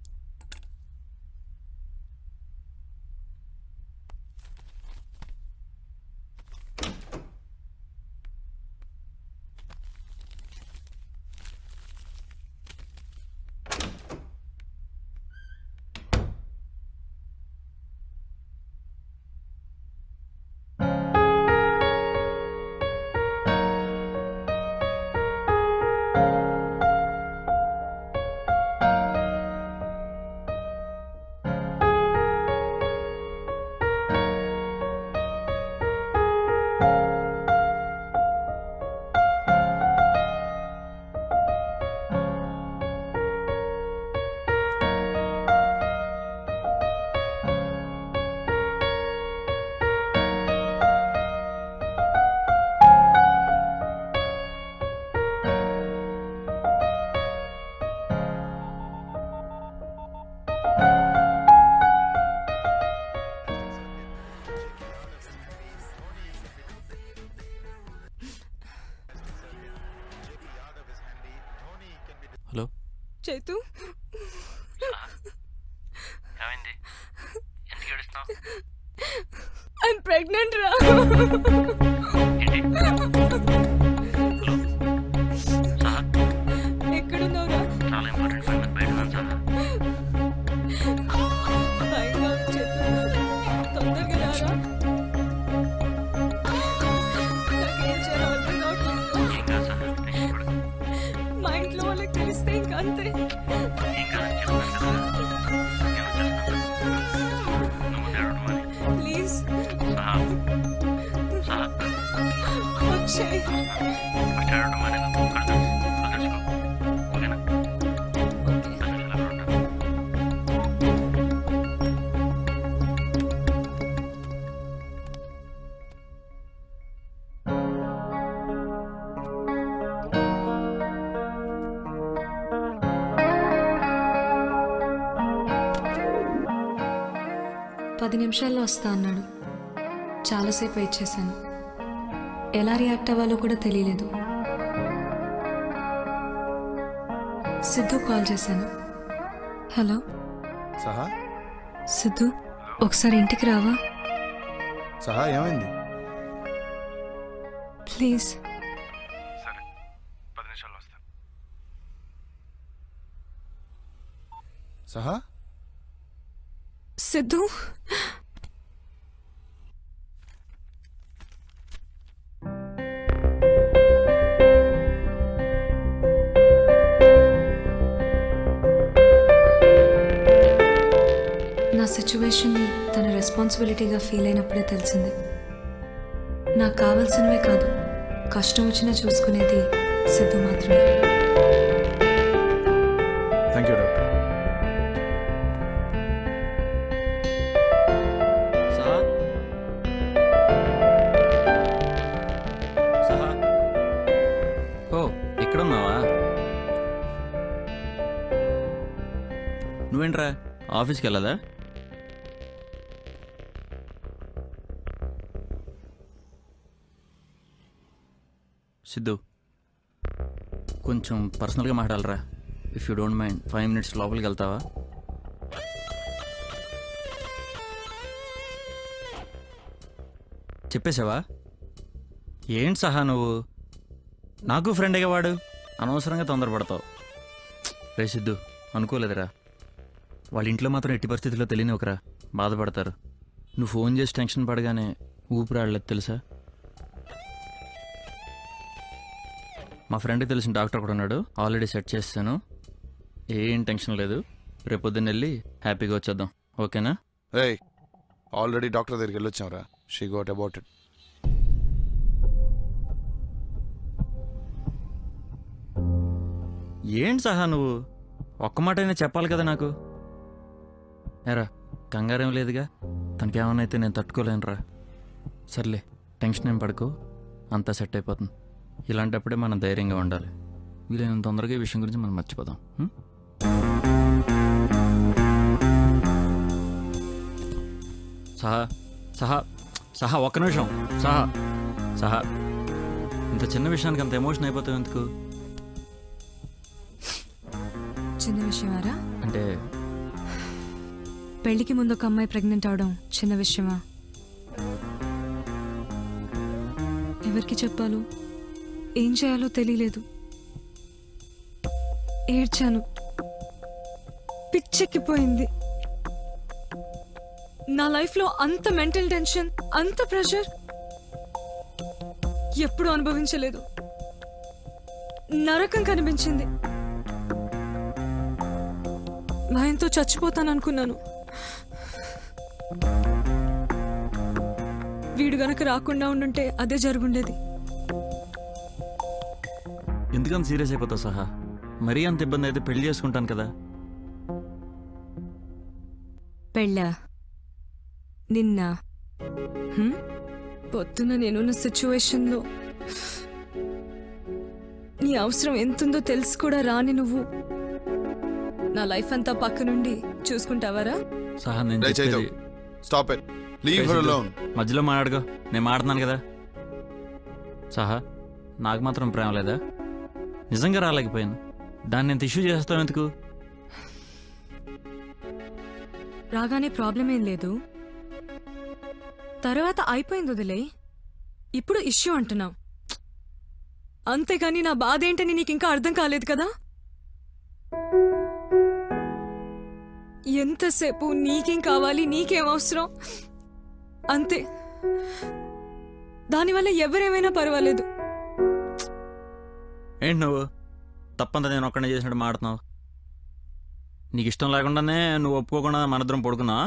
S18: హలో
S6: చైతు
S7: ఏమైంది ఎందుకు ఏడుస్తున్నావు
S6: ఐమ్ ప్రెగ్నెంట్ రా ఎక్కడున్నావు రా
S7: చాలా ఇంపార్టెంట్ పని మీద బయట ఉన్నాను సార్
S6: భయంగా ఉంది చైతు తొందరగా రారా నాకేం చేయాలో అర్థం కావట్లేదు
S7: ఏం కాదు సార్ టెన్షన్ పడకు.
S6: మా ఇంట్లో వాళ్ళకి తెలిస్తే ఇంకా అంతే
S7: ఏం కాదని చెప్తాను కదా నేను వచ్చేస్తాను నువ్వు ముందు ఏడవడం మాని.
S6: ప్లీజ్
S7: సహా సహా
S6: వచ్చేయ్
S7: ఫస్ట్ ఏడవడం మాని నువ్వు కళ్ళు తెరుచు. కళ్ళు తెరుచుకో ఓకేనా తను ఇలా ఉంటాను
S6: పది నిమిషాల్లో వస్తా అన్నాడు చాలాసేపు వెయిట్ చేశాను ఎలా రియాక్ట్ అవ్వాలో కూడా తెలియలేదు సిద్ధు కాల్ చేశాను హలో
S15: సహా
S6: సిద్ధు ఒకసారి ఇంటికి రావా
S15: సహా ఏమైంది
S6: ప్లీజ్
S15: పది నిమిషాల్లో వస్తాను సహా
S6: సిద్ధు నా సిచ్యువేషన్ని తన రెస్పాన్సిబిలిటీగా ఫీల్ అయినప్పుడే తెలిసింది నాకు కావాల్సినవే కాదు కష్టం వచ్చినా చూసుకునేది సిద్ధు మాత్రమే
S15: థ్యాంక్ యూ డాక్టర్
S7: సహా సహా ఓ ఇక్కడున్నావా నువ్వేంట్రా ఆఫీస్కి వెళ్ళదా సిద్ధు కొంచెం పర్సనల్గా మాట్లాడరా if you don't mind five minutes లోపలికి వెళ్తావా చెప్పేశావా ఏంటి సహా నువ్వు నాకు ఫ్రెండేగా వాడు అనవసరంగా తొందరపడతావు రే సిద్ధు అనుకోలేదురా వాళ్ళ ఇంట్లో మాత్రం ఎట్టి పరిస్థితుల్లో తెలియని ఒకరా బాధపడతారు నువ్వు ఫోన్ చేసి టెన్షన్ పడగానే ఊపిరాడలేదు తెలుసా మా ఫ్రెండ్కి తెలిసిన డాక్టర్ కూడా ఉన్నాడు ఆల్రెడీ సెట్ చేస్తాను ఏం టెన్షన్ లేదు రేపు పొద్దున్న వెళ్ళి హ్యాపీగా వచ్చేద్దాం ఓకేనా
S15: రేయ్ ఆల్రెడీ డాక్టర్ దగ్గరికి వెళ్ళొచ్చాంరా షీ గోట్ అబౌట్ ఇట్
S7: ఏంటి సహా నువ్వు ఒక్క మాట అయినా చెప్పాలి కదా నాకు ఎరా కంగారేం లేదుగా తనకేమన్నా అయితే నేను తట్టుకోలేనురా సర్లే టెన్షన్ ఏం పడుకో అంతా సెట్ అయిపోతుంది ఇలాంటప్పుడే మనం ధైర్యంగా ఉండాలి వీలైనంత తొందరగా ఈ విషయం గురించి మనం మర్చిపోదాం ఉం? సహా సహా సహా ఒక్క నిమిషం సహా సహా ఇంత చిన్న విషయానికి అంత ఎమోషన్ అయిపోతావు ఎందుకు
S6: చిన్న విషయమారా
S7: అంటే
S6: పెళ్లికి ముందు ఒక అమ్మాయి ప్రెగ్నెంట్ అవడం చిన్న విషయమా ఎవరికి చెప్పాలో ఏం చేయాలో తెలియలేదు ఏడ్చాను పిచ్చెక్కిపోయింది నా లైఫ్లో అంత మెంటల్ టెన్షన్ అంత ప్రెషర్ ఎప్పుడు అనుభవించలేదు నరకం కనిపించింది భయంతో చచ్చిపోతాను అనుకున్నాను వీడు గనక రాకుండా ఉండుంటే అదే జరుగుండేది
S7: ఎందుకంత సీరియస్ అయిపోతావు సహా మరీ అంత ఇబ్బంది అయితే పెళ్లి చేసుకుంటాను కదా
S6: పెళ్ళా నిన్న హ్మ్? పొద్దున నేనున్న సిచ్యువేషన్లో నీ అవసరం ఎంతుందో తెలుసు కూడా రాని నువ్వు నా లైఫ్ అంతా పక్క నుండి చూసుకుంటావారా
S7: సహా నేను
S15: రేయ్ చైతు
S7: చెప్పేది-
S15: స్టాప్ ఇట్ లీవ్
S7: రేయ్
S15: హర్
S7: సిద్ధు,
S15: అలోన్
S7: మధ్యలో మాట్లాడుకో నేను మాడుతున్నాను కదా సహా నాకు మాత్రం ప్రేమ లేదా నిజంగా రాలేకపోయాను దాన్ని నేను ఇష్యూ చేస్తాను ఎందుకు
S6: రాగానే ప్రాబ్లం ఏం లేదు తర్వాత అయిపోయింది వదిలే ఇప్పుడు ఇష్యూ అంటున్నావు అంతేగాని నా బాధ ఏంటని నీకు ఇంకా అర్థం కాలేదు కదా ఎంతసేపు నీకేం కావాలి నీకేం అవసరం అంతే దానివల్ల ఎవరేమైనా పర్వాలేదు
S7: ఏంటి నువ్వు తప్పంతా నేను ఒక్కడే చేసినట్టు మాడుతున్నావు నీకు ఇష్టం లేకుండానే నువ్వు ఒప్పుకోకుండా మనిద్దరం పడుకున్నా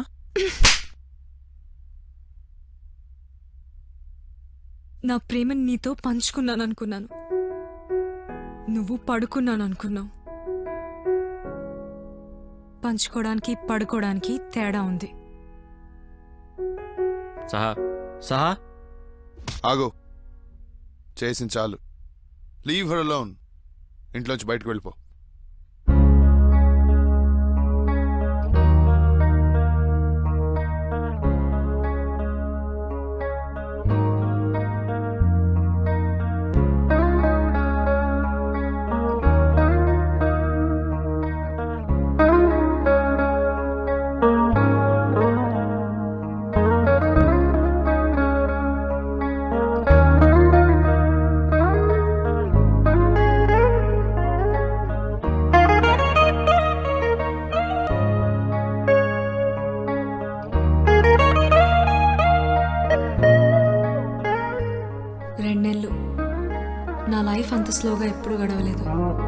S6: నా ప్రేమని నీతో పంచుకున్నాను అనుకున్నాను నువ్వు పడుకున్నాను అనుకున్నావు పంచుకోవడానికి పడుకోవడానికి తేడా ఉంది
S7: సహా సహా
S15: ఆగు చేసింది చాలు లీవ్ హర్ అలోన్ ఇంట్లోంచి బయటకు వెళ్ళిపో
S6: స్లోగా ఎప్పుడు గడవలేదు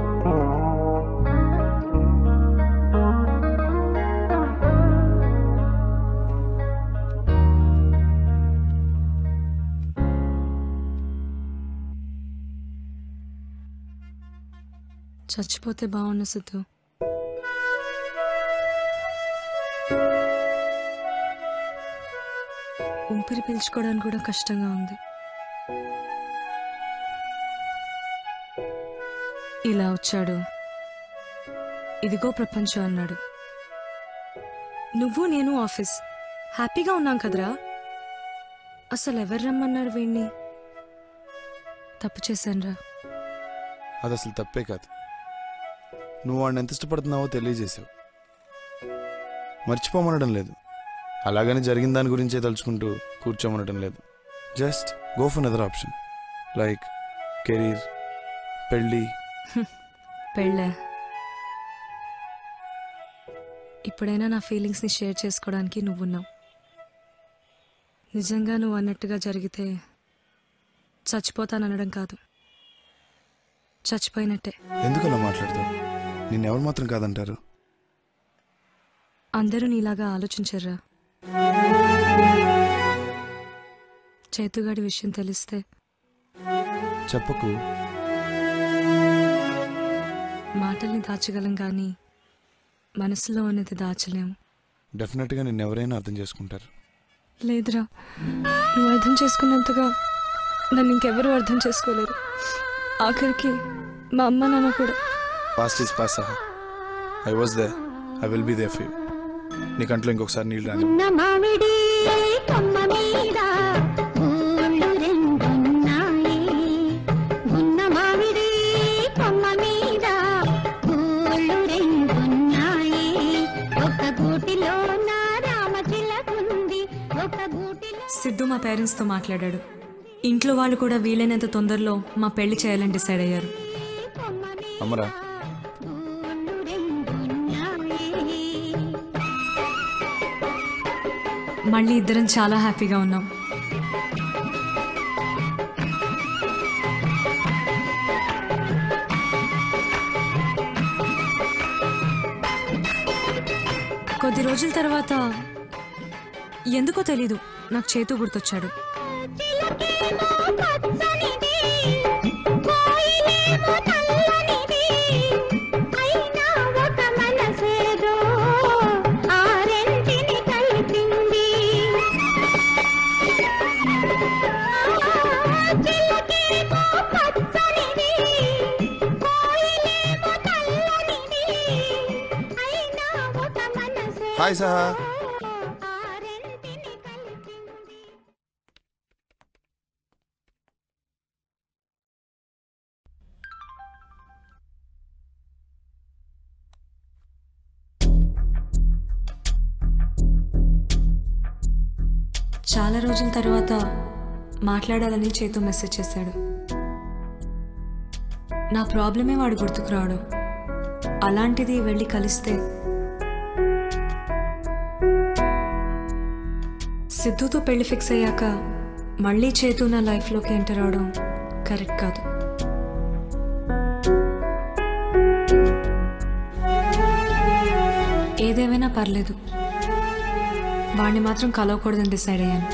S6: చచ్చిపోతే బాగుండు సిద్ధు ఊపిరి పీల్చుకోవడానికి కూడా కష్టంగా ఉంది ఇలా వచ్చాడు ఇదిగో ప్రపంచం అన్నాడు నువ్వు నేను ఆఫీస్ హ్యాపీగా ఉన్నాం కదరా అసలు ఎవరు రమ్మన్నారు వీణ్ణి తప్పు చేశానురా
S15: అది అసలు తప్పే కాదు నువ్వు వాడిని ఎంత ఇష్టపడుతున్నావో తెలియజేసావు మర్చిపోమనడం లేదు అలాగని జరిగిన దాని గురించే తలుచుకుంటూ కూర్చోమనడం లేదు just go for other option like career పెళ్ళి
S6: పెళ్ళే ఇప్పుడైనా నా ఫీలింగ్స్ని షేర్ చేసుకోవడానికి నువ్వున్నావు నిజంగా నువ్వు అన్నట్టుగా జరిగితే చచ్చిపోతాననడం కాదు చచ్చిపోయినట్టే
S15: ఎందుకు అలా మాట్లాడతావు నిన్నెవరు మాత్రం కాదంటారు
S6: అందరూ నీలాగా ఆలోచించర్రా చేతుగాడి విషయం తెలిస్తే
S15: చెప్పకు
S6: మాటల్ని దాచగలం కానీ మనసులో ఉన్నది దాచలేం
S15: డెఫినెట్గా నిన్నెవరైనా అర్థం చేసుకుంటారు
S6: లేదురా నువ్వు అర్థం చేసుకున్నంతగా నన్ను ఇంకెవరూ అర్థం చేసుకోలేరు ఆఖరికి మా అమ్మ నాన్న కూడా
S15: పాస్ట్ ఈస్ పాస్ సహా I was there I will be there for నీ కంట్లో ఇంకొకసారి నీళ్ళు రాని
S10: ఉన్న మామిడి కొమ్మ మీద పూలు రెండున్నాయి ఉన్న మామిడి కొమ్మ మీద పూలు రెండున్నాయి ఒక గూటిలో నా రామచిలకుంది ఒక గూటిలో
S6: సిద్ధు మా పేరెంట్స్తో మాట్లాడాడు ఇంట్లో వాళ్ళు కూడా వీలైనంత తొందరలో మా పెళ్లి చేయాలని డిసైడ్ అయ్యారు
S15: అమ్మరా
S6: మళ్ళీ ఇద్దరం చాలా హ్యాపీగా ఉన్నాం కొద్ది రోజుల తర్వాత ఎందుకో తెలీదు నాకు చేతు గుర్తొచ్చాడు
S10: అయినా ఒక మనసేదో ఆ రెంటిని కలిపింది చిలకేమో పచ్చనిది కోయిలేమో నల్లనిది అయినా ఒక మనసే
S15: హాయ్ సహా
S6: చాలా రోజుల తర్వాత మాట్లాడాలని చేతు మెసేజ్ చేశాడు నా ప్రాబ్లమే వాడు గుర్తుకు రావడం అలాంటిది వెళ్ళి కలిస్తే సిద్ధుతో పెళ్లి ఫిక్స్ అయ్యాక మళ్ళీ చేతు నా లైఫ్లోకి ఎంటర్ అవడం కరెక్ట్ కాదు ఏదేమైనా పర్లేదు వాడిని మాత్రం కలవకూడదని డిసైడ్ అయ్యాను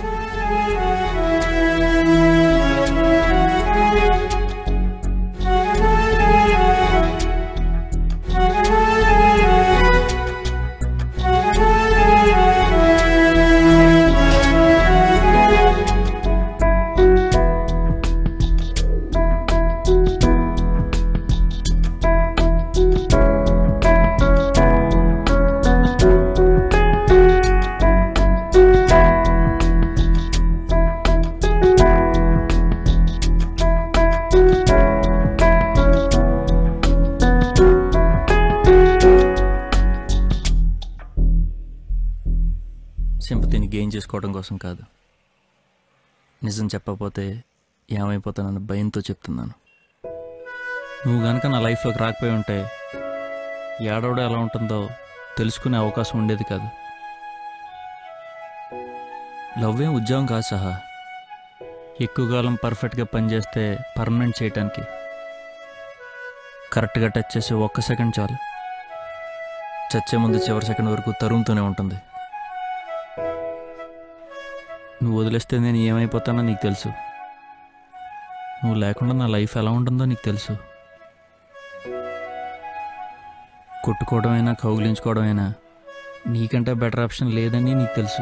S7: సింపతిని గెయిన్ చేసుకోవడం కోసం కాదు నిజం చెప్పకపోతే ఏమైపోతానన్న భయంతో చెప్తున్నాను నువ్వు గనక నా లైఫ్లోకి రాకపోయి ఉంటే ఏడవడం ఎలా ఉంటుందో తెలుసుకునే అవకాశం ఉండేది కాదు లవ్ ఏం ఉద్యోగం కాదు సహా ఎక్కువ కాలం పర్ఫెక్ట్గా పనిచేస్తే పర్మనెంట్ చేయటానికి కరెక్ట్గా టచ్ చేసి ఒక్క సెకండ్ చాలు చచ్చే ముందు చివరి సెకండ్ వరకు తరుముతూనే ఉంటుంది నువ్వు వదిలేస్తే నేను ఏమైపోతానో నీకు తెలుసు నువ్వు లేకుండా నా లైఫ్ ఎలా ఉంటుందో నీకు తెలుసు కొట్టుకోవడమైనా కౌగిలించుకోవడమైనా నీకంటే బెటర్ ఆప్షన్ లేదని నీకు తెలుసు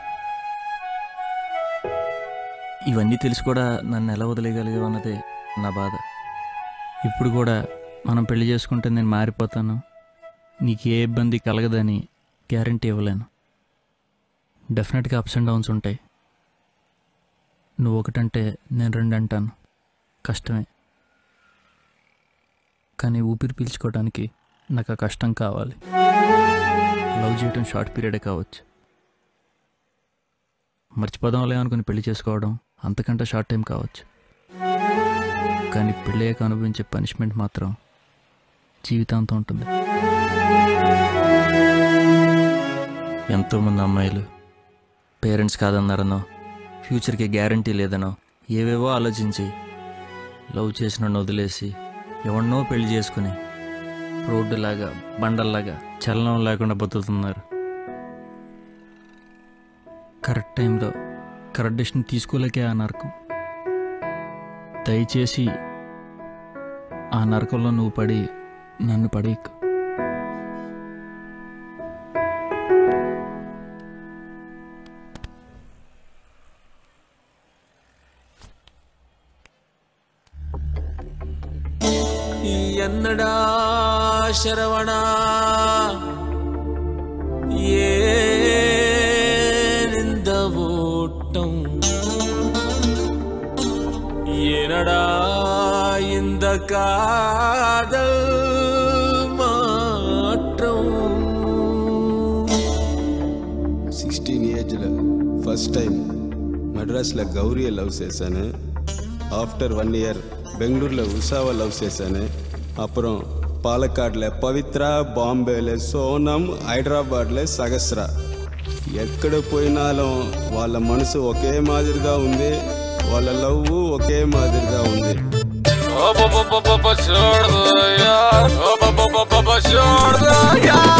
S7: ఇవన్నీ తెలిసి కూడా నన్ను ఎలా వదిలేయగలిగావు అన్నదే నా బాధ ఇప్పుడు కూడా మనం పెళ్లి చేసుకుంటే నేను మారిపోతాను నీకు ఏ ఇబ్బంది కలగదని గ్యారంటీ ఇవ్వలేను డెఫినెట్గా అప్స్ అండ్ డౌన్స్ ఉంటాయి నువ్వు ఒకటంటే నేను రెండు అంటాను కష్టమే కానీ ఊపిరి పీల్చుకోవడానికి నాకు ఆ కష్టం కావాలి లవ్ చేయడం షార్ట్ పీరియడే కావచ్చు మర్చిపోదాంలే అనుకుని పెళ్లి చేసుకోవడం అంతకంటే షార్ట్ టైం కావచ్చు కానీ పెళ్ళయ్యాక అనుభవించే పనిష్మెంట్ మాత్రం జీవితాంతం ఉంటుంది ఎంతోమంది అమ్మాయిలు పేరెంట్స్ కాదన్నారనో ఫ్యూచర్కి గ్యారంటీ లేదనో ఏవేవో ఆలోచించి లవ్ చేసిన వదిలేసి ఎవరినో పెళ్లి చేసుకుని రోడ్డులాగా బండల్లాగా చలనం లేకుండా బతుకుతున్నారు కరెక్ట్ టైంలో కరెక్ట్ డెసిషన్ తీసుకోలేకే ఆ నరకం దయచేసి ఆ నరకంలో నువ్వు పడి నన్ను పడేయకు
S2: ఎన్నడా శరవణ ஏனிந்த ஓட்டம் ஏனடா இந்த காதல் மாற்றம்
S1: సిక్స్టీన్ ఏజ్లో ఫస్ట్ టైం మద్రాస్లో గౌరీయ లవ్ చేశాను ఆఫ్టర్ వన్ ఇయర్ బెంగళూరులో ఉషావా లవ్ చేశాను అப்புறம் పాలక్కాడ్లో పవిత్ర బాంబేలో సోనం హైదరాబాద్లో సగస్ర ఎక్కడ పోయినాலும் వాళ్ళ మనసు ఒకే మాదిరిగా ఉంది వాళ్ళ లవ్ ఒకే మాదిరిగా ఉంది
S2: छोड़ दो यार छोड़ दो यार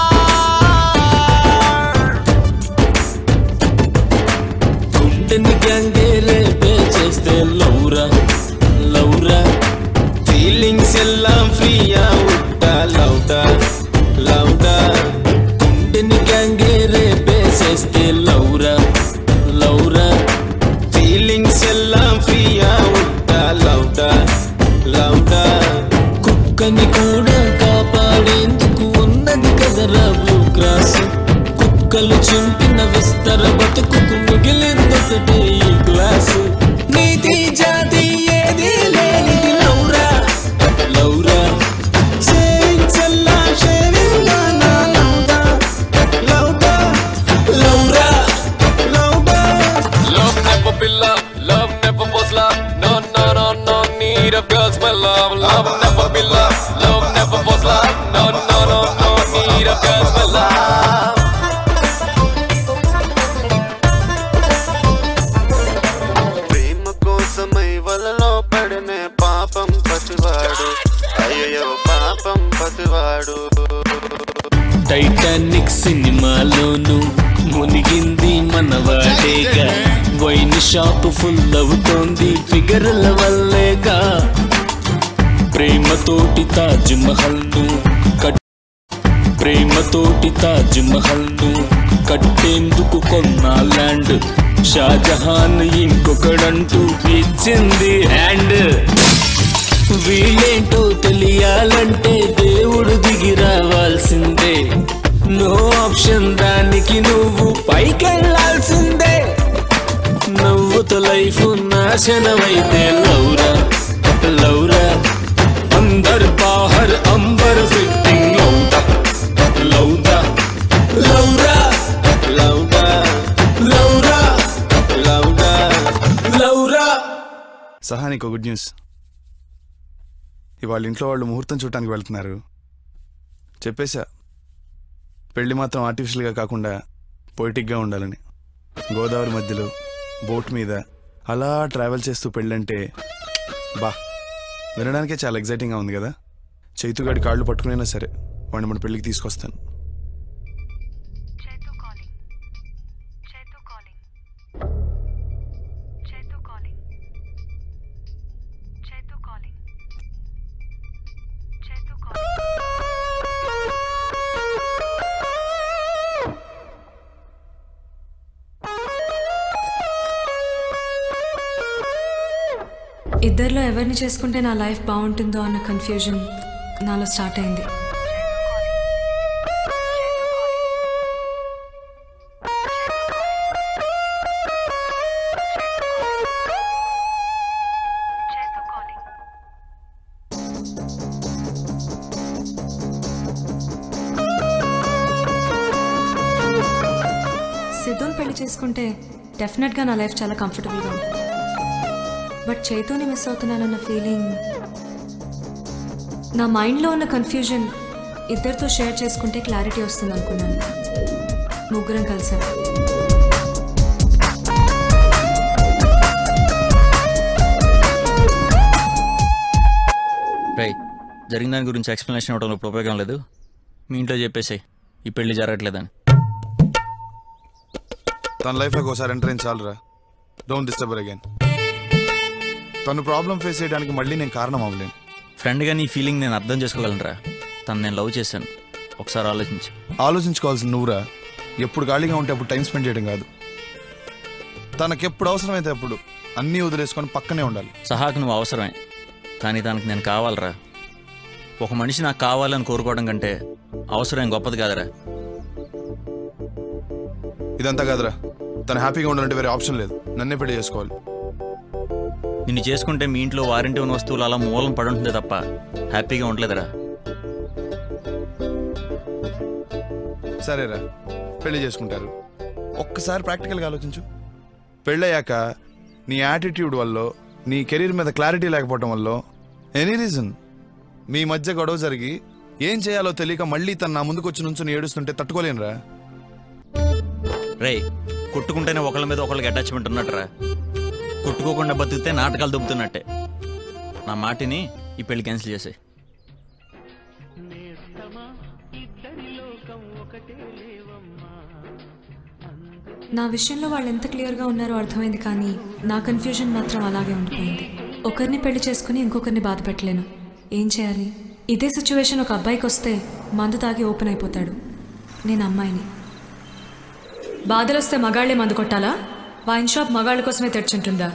S2: గుండెని గ్యాంగేరే చేస్తే లౌరా లౌరా
S1: ఫీలింగ్స్ ఎல்லாம் ఫ్రీయా ఉంటా లౌటా లౌటా
S2: గుండెని గ్యాంగేరే చేస్తే లౌరా లౌరా
S1: ఫీలింగ్స్ ఎல்லாம் ఫ్రీయా ఉంటా లౌటా లౌటా
S2: కుక్కని కూడా కాపాడేందుకు ఉన్నది కదరా బ్లూ క్రాస్ కుక్కలు చింపిన విస్తర బతుకుకు మిగిలిందొకటే ఈ గ్లాసు నీతి జాతి ఏది లేనిది లౌరా లౌరా
S1: సేవింగ్స్ ఎல்லாம் షేవింగ్ గానా లౌటా లౌటా
S2: లౌరా
S1: లౌటా
S2: Love never be love, love never was love. No, no, no, no need of girls, my love. Love never be love, love never was love. No, no, no, no need of girls, my love.
S15: ప్రేమ కోసమై వలలో పడినే పాపం పసివాడు అయ్యో పాపం పసివాడు
S2: Titanic సినిమాలోను మునిగింది మనవాడేగా wine shop full అవుతోంది ఫిగర్ల వల్లేగా ప్రేమతోటి తాజ్ మహల్ ను కట్ ప్రేమతోటి తాజ్ మహల్ ను కట్టేందుకు కొన్న ల్యాండ్ షాజహాన్ ఇంకొకడంటూ ఇచ్చింది హ్యాండ్ వీళ్ళేంటో తెలియాలంటే దేవుడు దిగి రావాల్సిందే నో ఆప్షన్ దానికి నువ్వు పైకెళ్ళాల్సిందే నవ్వుతో లైఫ్ నాశనమైతే లౌరా లౌరా అందర్ బాహర్ అంబర్ ఫిట్టింగ్ లౌదా లౌదా లౌరా
S1: లౌటా
S2: లౌరా
S1: లౌటా
S2: లౌరా
S15: సహా నీకు గుడ్ న్యూస్ ఇవాళ ఇంట్లో వాళ్ళు ముహూర్తం చూడటానికి వెళ్తున్నారు చెప్పేశా పెళ్లి మాత్రం ఆర్టిఫిషియల్గా కాకుండా పొయిటిక్గా ఉండాలని గోదావరి మధ్యలో బోట్ మీద అలా ట్రావెల్ చేస్తూ పెళ్ళంటే బా వినడానికే చాలా ఎగ్జైటింగ్గా ఉంది కదా చైతుగాడి కాళ్ళు పట్టుకునైనా సరే వాడిని మన పెళ్ళికి తీసుకొస్తాను
S6: ఇద్దరిలో ఎవరిని చేసుకుంటే నా లైఫ్ బాగుంటుందో అన్న కన్ఫ్యూజన్ నాలో స్టార్ట్ అయింది సిద్ధుని పెళ్లి చేసుకుంటే డెఫినెట్గా నా లైఫ్ చాలా కంఫర్టబుల్గా ఉంటుంది బట్ చైతూని మిస్ అవుతున్నానన్న ఫీలింగ్ నా మైండ్లో ఉన్న కన్ఫ్యూజన్ ఇద్దరితో షేర్ చేసుకుంటే క్లారిటీ వస్తుంది అనుకున్నాను ముగ్గురం కలిసాం
S7: రై జరిగిన దాని గురించి ఎక్స్ప్లెనేషన్ ఇవ్వడంలో ఇప్పుడు ఉపయోగం లేదు మీ ఇంట్లో చెప్పేసి ఈ పెళ్లి జరగట్లేదని
S15: తన లైఫ్లోకి ఒకసారి ఎంటర్ అయిన చాలురా డోంట్ డిస్టర్బ్ అగైన్ తను ప్రాబ్లం ఫేస్ చేయడానికి మళ్ళీ నేను కారణం అవ్వలేను
S7: ఫ్రెండ్గా నీ ఫీలింగ్ నేను అర్థం చేసుకోగలనురా తను నేను లవ్ చేశాను ఒకసారి ఆలోచించు
S15: ఆలోచించుకోవాల్సిన నువ్వురా ఎప్పుడు ఖాళీగా ఉంటే అప్పుడు టైం స్పెండ్ చేయడం కాదు తనకెప్పుడు అవసరమైతే అప్పుడు అన్నీ వదిలేసుకొని పక్కనే ఉండాలి
S7: సహాకు నువ్వు అవసరమే కానీ దానికి నేను కావాలరా ఒక మనిషి నాకు కావాలని కోరుకోవడం కంటే అవసరం గొప్పది కాదురా
S15: ఇదంతా కాదురా తను హ్యాపీగా ఉండాలంటే వేరే ఆప్షన్ లేదు నన్నే పెళ్లి చేసుకోవాలి
S7: నిన్ను చేసుకుంటే మీ ఇంట్లో వారంటీ ఉన్న వస్తువులు అలా మూలం పడి ఉంటుంది తప్ప హ్యాపీగా ఉండలేదురా
S15: సరేరా పెళ్లి చేసుకుంటారు ఒక్కసారి ప్రాక్టికల్గా ఆలోచించు పెళ్ళయ్యాక నీ యాటిట్యూడ్ వల్ల నీ కెరీర్ మీద క్లారిటీ లేకపోవడం వల్ల ఎనీ రీజన్ మీ మధ్య గొడవ జరిగి ఏం చేయాలో తెలియక మళ్ళీ తను నా ముందుకు వచ్చి నుంచుని ఏడుస్తుంటే తట్టుకోలేనురా
S7: రేయ్ కొట్టుకుంటేనే ఒకళ్ళ మీద ఒకళ్ళకి అటాచ్మెంట్ ఉన్నట్టురా కొట్టుకోకుండా బతికితే నాటకాలు దుబ్బుతున్నట్టే నా మాటిని ఈ పెళ్లి క్యాన్సిల్ చేసే
S6: నా విషయంలో వాళ్ళు ఎంత క్లియర్గా ఉన్నారో అర్థమైంది కానీ నా కన్ఫ్యూజన్ మాత్రం అలాగే ఉండిపోయింది ఒకరిని పెళ్లి చేసుకుని ఇంకొకరిని బాధ పెట్టలేను ఏం చేయాలి ఇదే సిచ్యువేషన్ ఒక అబ్బాయికి వస్తే మందు తాగి ఓపెన్ అయిపోతాడు నేను అమ్మాయిని బాధలు వస్తే మగాళ్లే మందు కొట్టాలా వైన్ షాప్ మగాళ్ళ కోసమే తెరిచుంటుందా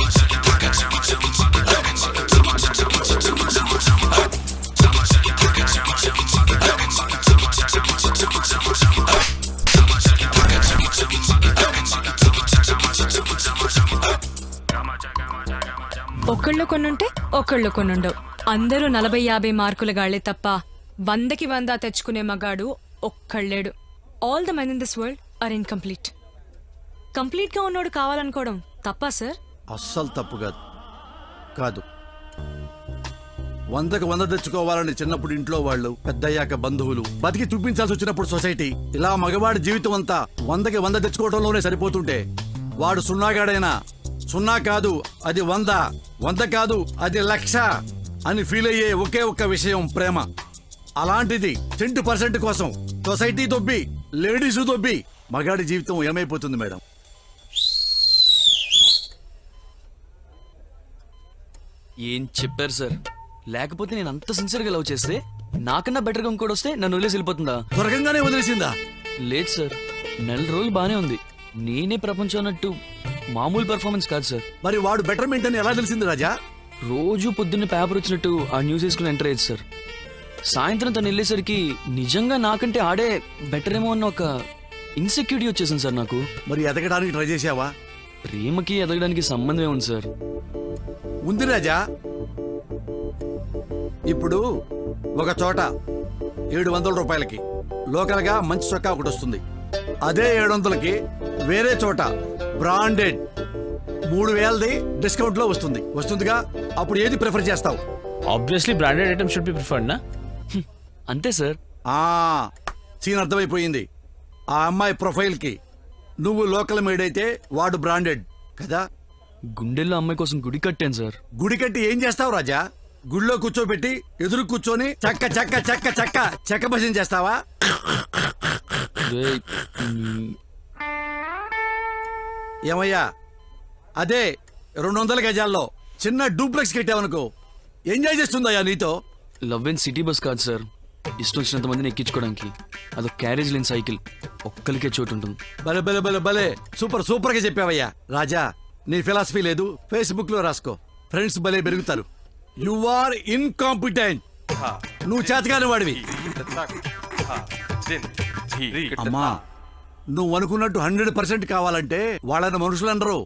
S6: ఒకళ్ళు కొన్నుంటే ఒకళ్ళు కొన్నుండవు అందరూ నలభై యాభై మార్కుల గాళ్లే తప్ప వందకి వంద తెచ్చుకునే మగాడు ఒక్కళ్ళేడు all the men in this world are incomplete complete గా ఉన్నోడు కావాలనుకోవడం తప్పా సార్
S14: అస్సలు తప్పు కాదు కాదు వందకు వంద తెచ్చుకోవాలని చిన్నప్పుడు ఇంట్లో వాళ్ళు పెద్దయ్యాక బంధువులు బతికి చూపించాల్సి వచ్చినప్పుడు సొసైటీ ఇలా మగవాడి జీవితం అంతా వందకి వంద తెచ్చుకోవడంలోనే సరిపోతుంటే వాడు సున్నాగాడైనా సున్నా కాదు అది వంద వంద కాదు అది లక్ష అని ఫీల్ అయ్యే ఒకే ఒక్క విషయం ప్రేమ అలాంటిది టెన్ పర్సెంట్ కోసం సొసైటీ దొబ్బి లేడీస్ దొబ్బి మగాడి జీవితం ఏమైపోతుంది మేడం
S8: ఏం చెప్పారు సార్ లేకపోతే నేను అంత సిన్సియర్గా లవ్ చేస్తే నాకన్నా బెటర్గా ఇంకోటి వస్తే నన్ను వదిలేసి వెళ్ళిపోతుందా
S14: త్వరగానే వదిలేసిందా
S8: లేదు సార్ నెల రోజులు బానే ఉంది నేనే ప్రపంచం అన్నట్టు మామూలు పెర్ఫార్మెన్స్ కాదు సార్
S14: మరి వాడు బెటర్మెంట్ అని ఎలా తెలిసింది రాజా
S8: రోజు పొద్దున్న పేపర్ వచ్చినట్టు ఆ న్యూస్ వేసుకుని ఎంటర్ అయ్యేది సార్ సాయంత్రం తను వెళ్ళేసరికి నిజంగా నాకంటే ఆడే బెటర్ ఏమో అన్న ఒక ఇన్సెక్యూరిటీ వచ్చేసింది సార్ నాకు
S14: మరి ఎదగడానికి ట్రై చేసావా
S8: ప్రేమకి ఎదగడానికి సంబంధం ఏముంది సార్
S14: ఉంది రాజా ఇప్పుడు ఒక చోట ఏడు వందల రూపాయలకి లోకల్ గా మంచి చొక్కా ఒకటి వస్తుంది అదే ఏడు వందలకి వేరే చోట బ్రాండెడ్ మూడు వేలది డిస్కౌంట్ లో వస్తుంది వస్తుందిగా అప్పుడు ఏది ప్రిఫర్ చేస్తావు
S9: obviously branded item should be preferred నా
S8: అంతే సార్
S14: ఆ సీన్ అర్థమైపోయింది ఆ అమ్మాయి ప్రొఫైల్ కి నువ్వు లోకల్ మేడ్ అయితే వాడు బ్రాండెడ్ కదా
S8: గుండెల్లో అమ్మాయి కోసం గుడి కట్టాను సార్
S14: గుడి కట్టి ఏం చేస్తావు రాజా గుళ్ళో కూర్చోబెట్టి ఎదురు కూర్చొని చక్క చక్క చక్క చక్క చెక్క భజన చేస్తావా ఏమయ్యా అదే రెండు వందల గజాల్లో చిన్న డూప్లెక్స్ కట్టావనుకో ఎంజాయ్ చేస్తుందయ్యా నీతో
S8: లవ్ అండ్ సిటీ బస్ కాదు సార్ ఇష్టం వచ్చినంత మందిని ఎక్కించుకోవడానికి అదొక క్యారేజ్ లేని సైకిల్ ఒక్కరికే చోటు ఉంటుంది
S14: భలే భలే భలే భలే సూపర్ సూపర్ గా చెప్పావయ్యా రాజా నీ ఫిలాసఫీ లేదు ఫేస్బుక్ లో రాసుకో ఫ్రెండ్స్ భలే పెరుగుతారు యు ఆర్ ఇన్కాంపిటెంట్ నువ్వు చేతగాని వాడివి అమ్మా నువ్వు అనుకున్నట్టు హండ్రెడ్ పర్సెంట్ కావాలంటే వాళ్ళని మనుషులు అనరు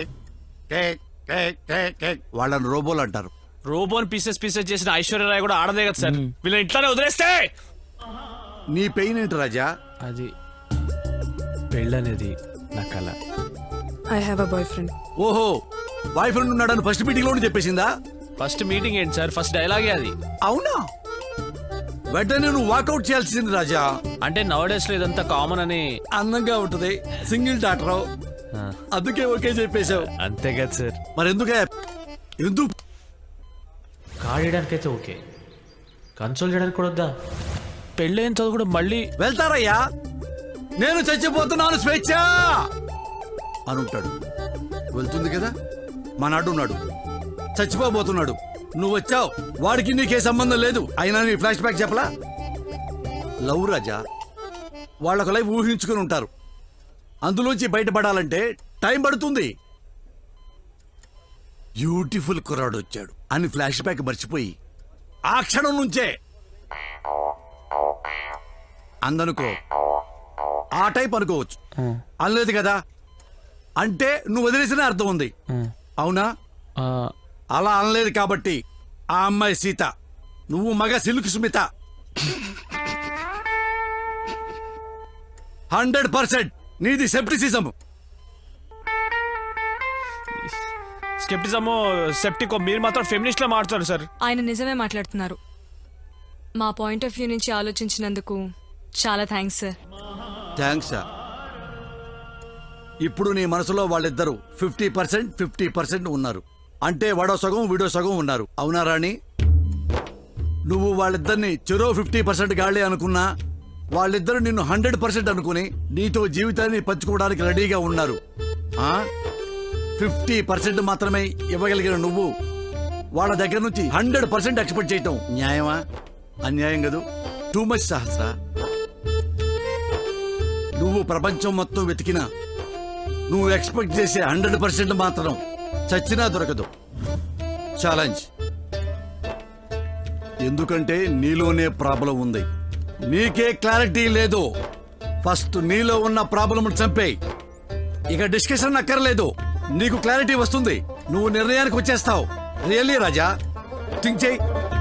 S14: వాళ్ళని రోబోలు అంటారు
S9: రోబోన్ పీసెస్ పీసెస్ చేసిన ఐశ్వర్యరాయ్ కూడా ఆడదే కదా సార్ వీళ్ళని ఇట్లానే వదిలేస్తే
S14: నీ పెయిన్ ఏంటి రాజా
S21: అది పెళ్ళనేది నా కళ
S20: I have a bye boyfriend
S14: ఓహో బాయ్ ఫ్రెండ్ ఉన్నాడని ఫస్ట్ మీటింగ్ లోనే చెప్పేసిందా
S9: ఫస్ట్ మీటింగ్ ఏంటి సార్ ఫస్ట్ డైలాగే అది
S14: అవునా వెంటనే నువ్వు వాకౌట్ చేయాల్సింది రాజా
S9: అంటే నవ డేస్ లో ఇదంతా కామన్ అని
S14: అందంగా ఉంటది సింగిల్ డాక్టర్ అందుకే ఓకే చెప్పేశావు
S21: అంతే కదా సార్
S14: మరి ఎందుకే ఎందుకు
S21: కాడేయడానికైతే ఓకే కన్సోల్ చేయడానికి కూడా వద్దా
S9: పెళ్ళైన తర్వాత కూడా మళ్ళీ
S14: వెళ్తారయ్యా నేను చచ్చిపోతున్నాను స్వేచ్ఛ అనుంటాడు వెళ్తుంది కదా మా నాడు ఉన్నాడు చచ్చిపోబోతున్నాడు నువ్వు వచ్చావు వాడికి నీకే సంబంధం లేదు అయినా నీ ఫ్లాష్ బ్యాక్ చెప్పలా లవ్ రాజా వాళ్ళొక లైఫ్ ఊహించుకుని ఉంటారు అందులోంచి బయటపడాలంటే టైం పడుతుంది బ్యూటిఫుల్ కుర్రాడు వచ్చాడు అని ఫ్లాష్ బ్యాక్ మర్చిపోయి ఆ క్షణం నుంచే అందనుకో ఆ టైప్ అనుకోవచ్చు అనలేదు కదా అంటే నువ్వు వదిలేసిన అర్థం ఉంది అవునా అలా అనలేదు కాబట్టి ఆ అమ్మాయి సీత నువ్వు మగ సిల్క్ స్మిత హండ్రెడ్ పర్సెంట్ నీది సెప్టిసిజం
S9: స్కెప్టిజమో సెప్టికో మీరు మాత్రం ఫెమినిస్ట్ లో మాట్లాడు సార్
S6: ఆయన నిజమే మాట్లాడుతున్నారు మా పాయింట్ ఆఫ్ వ్యూ నుంచి ఆలోచించినందుకు చాలా థ్యాంక్స్ సార్
S14: థ్యాంక్స్ ఇప్పుడు నీ మనసులో వాళ్ళిద్దరూ ఫిఫ్టీ పర్సెంట్ ఫిఫ్టీ పర్సెంట్ ఉన్నారు అంటే వాడో సగం వీడో సగం ఉన్నారు అవునా రాణి నువ్వు వాళ్ళిద్దరిని చెరో ఫిఫ్టీ పర్సెంట్ గాళ్ళే అనుకున్నా వాళ్ళిద్దరు నిన్ను హండ్రెడ్ పర్సెంట్ అనుకుని నీతో జీవితాన్ని పంచుకోవడానికి రెడీగా ఉన్నారు ఫిఫ్టీ పర్సెంట్ మాత్రమే ఇవ్వగలిగిన నువ్వు వాళ్ళ దగ్గర నుంచి హండ్రెడ్ పర్సెంట్ ఎక్స్పెక్ట్ చేయటం న్యాయమా అన్యాయం కదూ టూ మచ్ సహస్రా నువ్వు ప్రపంచం మొత్తం వెతికినా నువ్వు ఎక్స్పెక్ట్ చేసే హండ్రెడ్ పర్సెంట్ మాత్రం చచ్చినా దొరకదు ఛాలెంజ్ ఎందుకంటే నీలోనే ప్రాబ్లం ఉంది నీకే క్లారిటీ లేదు ఫస్ట్ నీలో ఉన్న ప్రాబ్లం చంపేయి ఇక డిస్కషన్ అక్కర్లేదు నీకు క్లారిటీ వస్తుంది నువ్వు నిర్ణయానికి వచ్చేస్తావు రియల్లీ రాజా థింక్ చేయి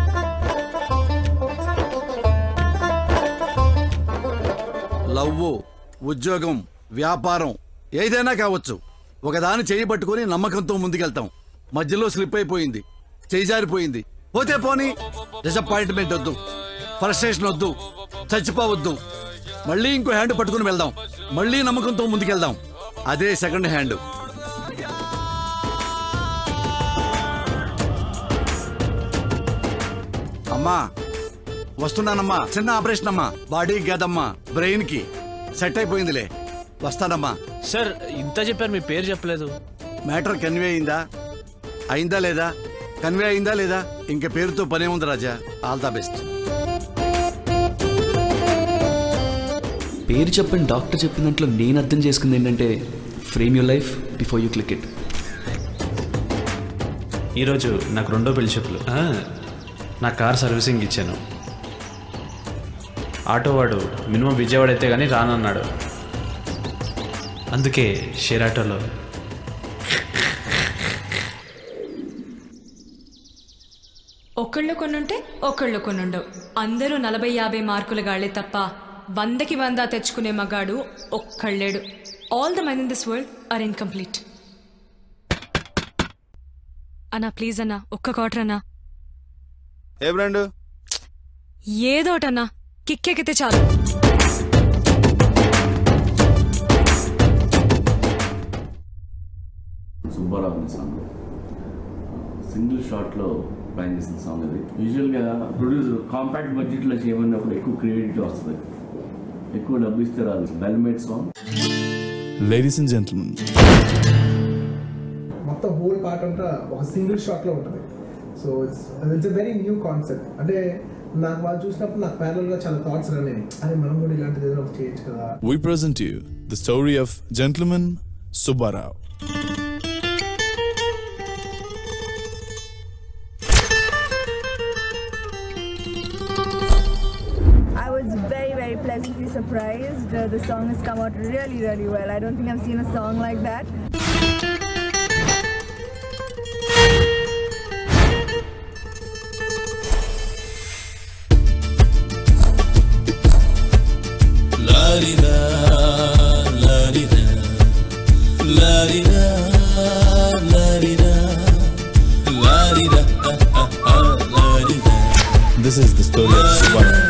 S14: లవ్ ఉద్యోగం వ్యాపారం ఏదైనా కావచ్చు ఒకదాని చేయి పట్టుకుని నమ్మకంతో ముందుకెళ్తాం మధ్యలో స్లిప్ అయిపోయింది చేయి జారిపోయింది పోతే పోని డిసప్పాయింట్మెంట్ వద్దు ఫ్రస్ట్రేషన్ వద్దు చచ్చిపోవద్దు మళ్ళీ ఇంకో హ్యాండ్ పట్టుకుని వెళ్దాం మళ్ళీ నమ్మకంతో ముందుకెళ్దాం అదే సెకండ్ హ్యాండ్ అమ్మా వస్తున్నానమ్మా చిన్న ఆపరేషన్ అమ్మా బాడీ కాదమ్మా బ్రెయిన్ కి సెట్ అయిపోయిందిలే వస్తానమ్మా
S9: సార్ ఇంత చెప్పారు మీ పేరు చెప్పలేదు
S14: మ్యాటర్ కన్వే అయిందా అయిందా లేదా కన్వే అయిందా లేదా ఇంక పేరుతో పనే ఉంది రాజా ఆల్ ద బెస్ట్
S8: పేరు చెప్పని డాక్టర్ చెప్పిన దాంట్లో నేను అర్థం చేసుకుంది ఏంటంటే frame your life before you click it
S21: ఈరోజు నాకు రెండో పెళ్లి చెప్పులు ఆ, నా కార్ సర్వీసింగ్ ఇచ్చాను ఆటో వాడు మినిమం విజయవాడ అయితే కానీ రానన్నాడు అందుకే షేర్ ఆటోలో
S6: ఒకళ్ళు కొనుంటే ఒకళ్ళు కొనుండవు అందరూ నలభై యాభై మార్కుల గాళ్లే తప్ప వందకి వంద తెచ్చుకునే మగాడు ఒక్కళ్ళేడు all the men in this world are incomplete అన్నా ప్లీజ్ అన్నా ఒక్క క్వార్టర్ అన్నా
S15: ఏ బ్రాండ్
S6: ఏదోటన్నా కిక్కెక్కితే చాలు
S3: సుబ్బారావు సాంగ్ సింగిల్ షాట్లో ప్లాన్ చేసిన సాంగ్ అది యూజువల్గా ప్రొడ్యూసర్ కాంపాక్ట్ బడ్జెట్లో చేయమన్నప్పుడు ఎక్కువ క్రియేటివిటీ వస్తుంది ఎక్కువ డబ్బు ఇస్తే రాదు well made song
S15: ladies and gentlemen
S22: మొత్తం హోల్ పార్ట్ అంతా ఒక సింగిల్ షాట్ లో ఉంటుంది so it's it's a very new concept అంటే నాకు వాళ్ళు చూసినప్పుడు నాకు ప్యానల్ గా చాలా థాట్స్ రన్ అరే మనం కూడా ఇలాంటిది ఏదైనా ఒకటి చేయొచ్చు కదా
S15: We present you the story of Gentleman Subbarao.
S23: I was very, very pleasantly surprised. Uh, the song has come out really, really well. I don't think I've seen a song like that.
S11: La-di-da, la-di-da, la-di-da, la-di-da, la-di-da, ah, ah, ah, la-di-da.
S15: This is the story of Subbarao.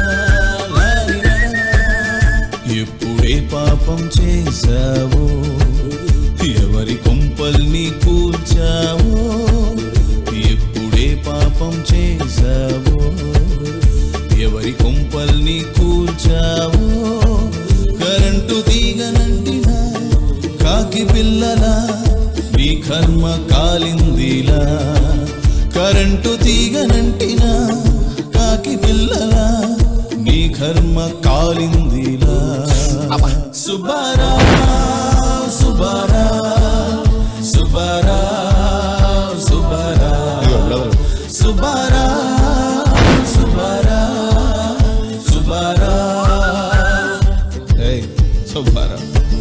S11: ఎప్పుడే పాపం చేశావో ఎవరి కొంపల్ని కూర్చావో ఎప్పుడే పాపం చేశావో ఎవరి కొంపల్ని కూల్చావో current తీగనంటిన కాకి పిల్లల నీ కర్మ కాలిందిలా కరెంటు తీగనంటిన కాకి పిల్లల నీ కర్మ కాలిందిలా సుబ్బారా సుబ్బారా సుబ్బారా సుబ్బారా సుబ్బారా సుబ్బారా సుబ్బారా
S15: Hey, Subbarao.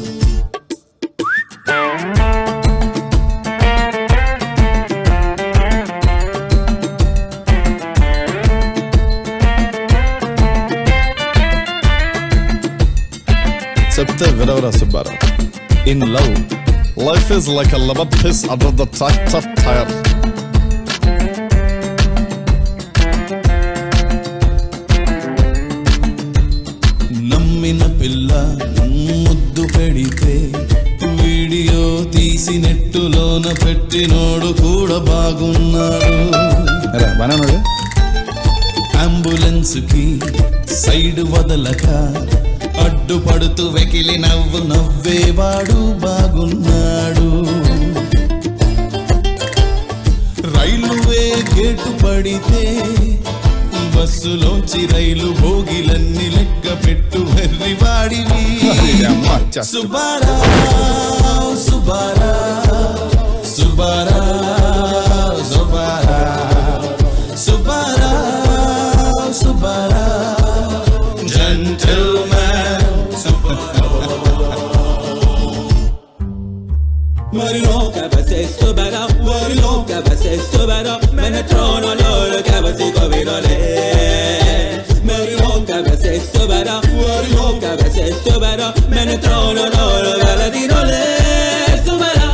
S15: చెప్తే వినవరా Subbarao in love life is like a rubber piece under the tractor tyre
S11: నమ్మిన పిల్ల ముద్దు పెడితే వీడియో తీసి నెట్టులోన పెట్టినోడు కూడా బాగున్నాడు అంబులెన్స్ కి సైడ్ వదలక అడ్డుపడుతూ వెకిలి నవ్వు నవ్వేవాడు బాగున్నాడు రైలువే గేటు పడితే బస్సులోంచి రైలు భోగిలన్నీ లెక్క పెట్టు వెర్రివాడివి సుబ్బారా సుబ్బారా సుబ్బారా సుబ్బారా సుబ్బారా సుబ్బారా gentlemen
S24: Mori loca, va se stubera, mori loca, va se stubera, me ne trono loro che va si covirole. Mori loca, va se stubera, mori loca, va se stubera, me ne trono loro che la dirole. Stubera.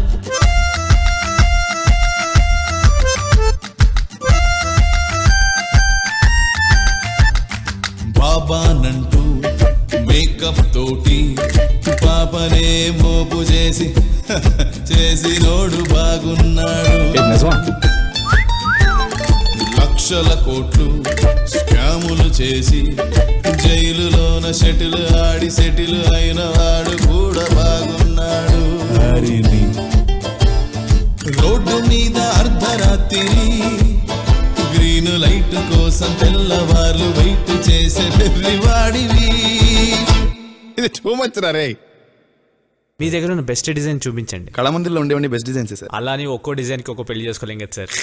S11: బాబానంటూ makeup తోటి పాపనే మోపు చేసి చేసినోడు బాగున్నాడు లక్షల కోట్లు స్కాములు చేసి జైలులోన షటిల్ ఆడి సెటిల్ అయిన వాడు కూడా బాగున్నాడు రోడ్డు మీద అర్ధరాత్రి గ్రీన్ లైట్ కోసం తెల్లవార్లు వెయిట్ చేసే వాడివి
S15: ఇది టూ మచ్ రే
S9: మీ దగ్గర ఉన్న బెస్ట్ డిజైన్ చూపించండి
S15: కళమందిలో ఉండేవండి బెస్ట్ డిజైన్స్ సార్
S9: అలా అని ఒక్కో డిజైన్కి ఒక్కో పెళ్లి చేసుకోలేం కదా సార్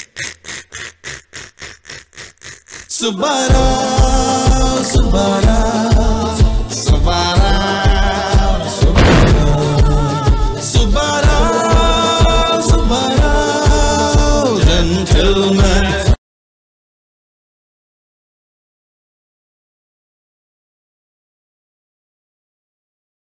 S11: సుబ్బారా సుబ్బారా సుబ్బారా సుబ్బారా సుబ్బారా జెంటిల్మెన్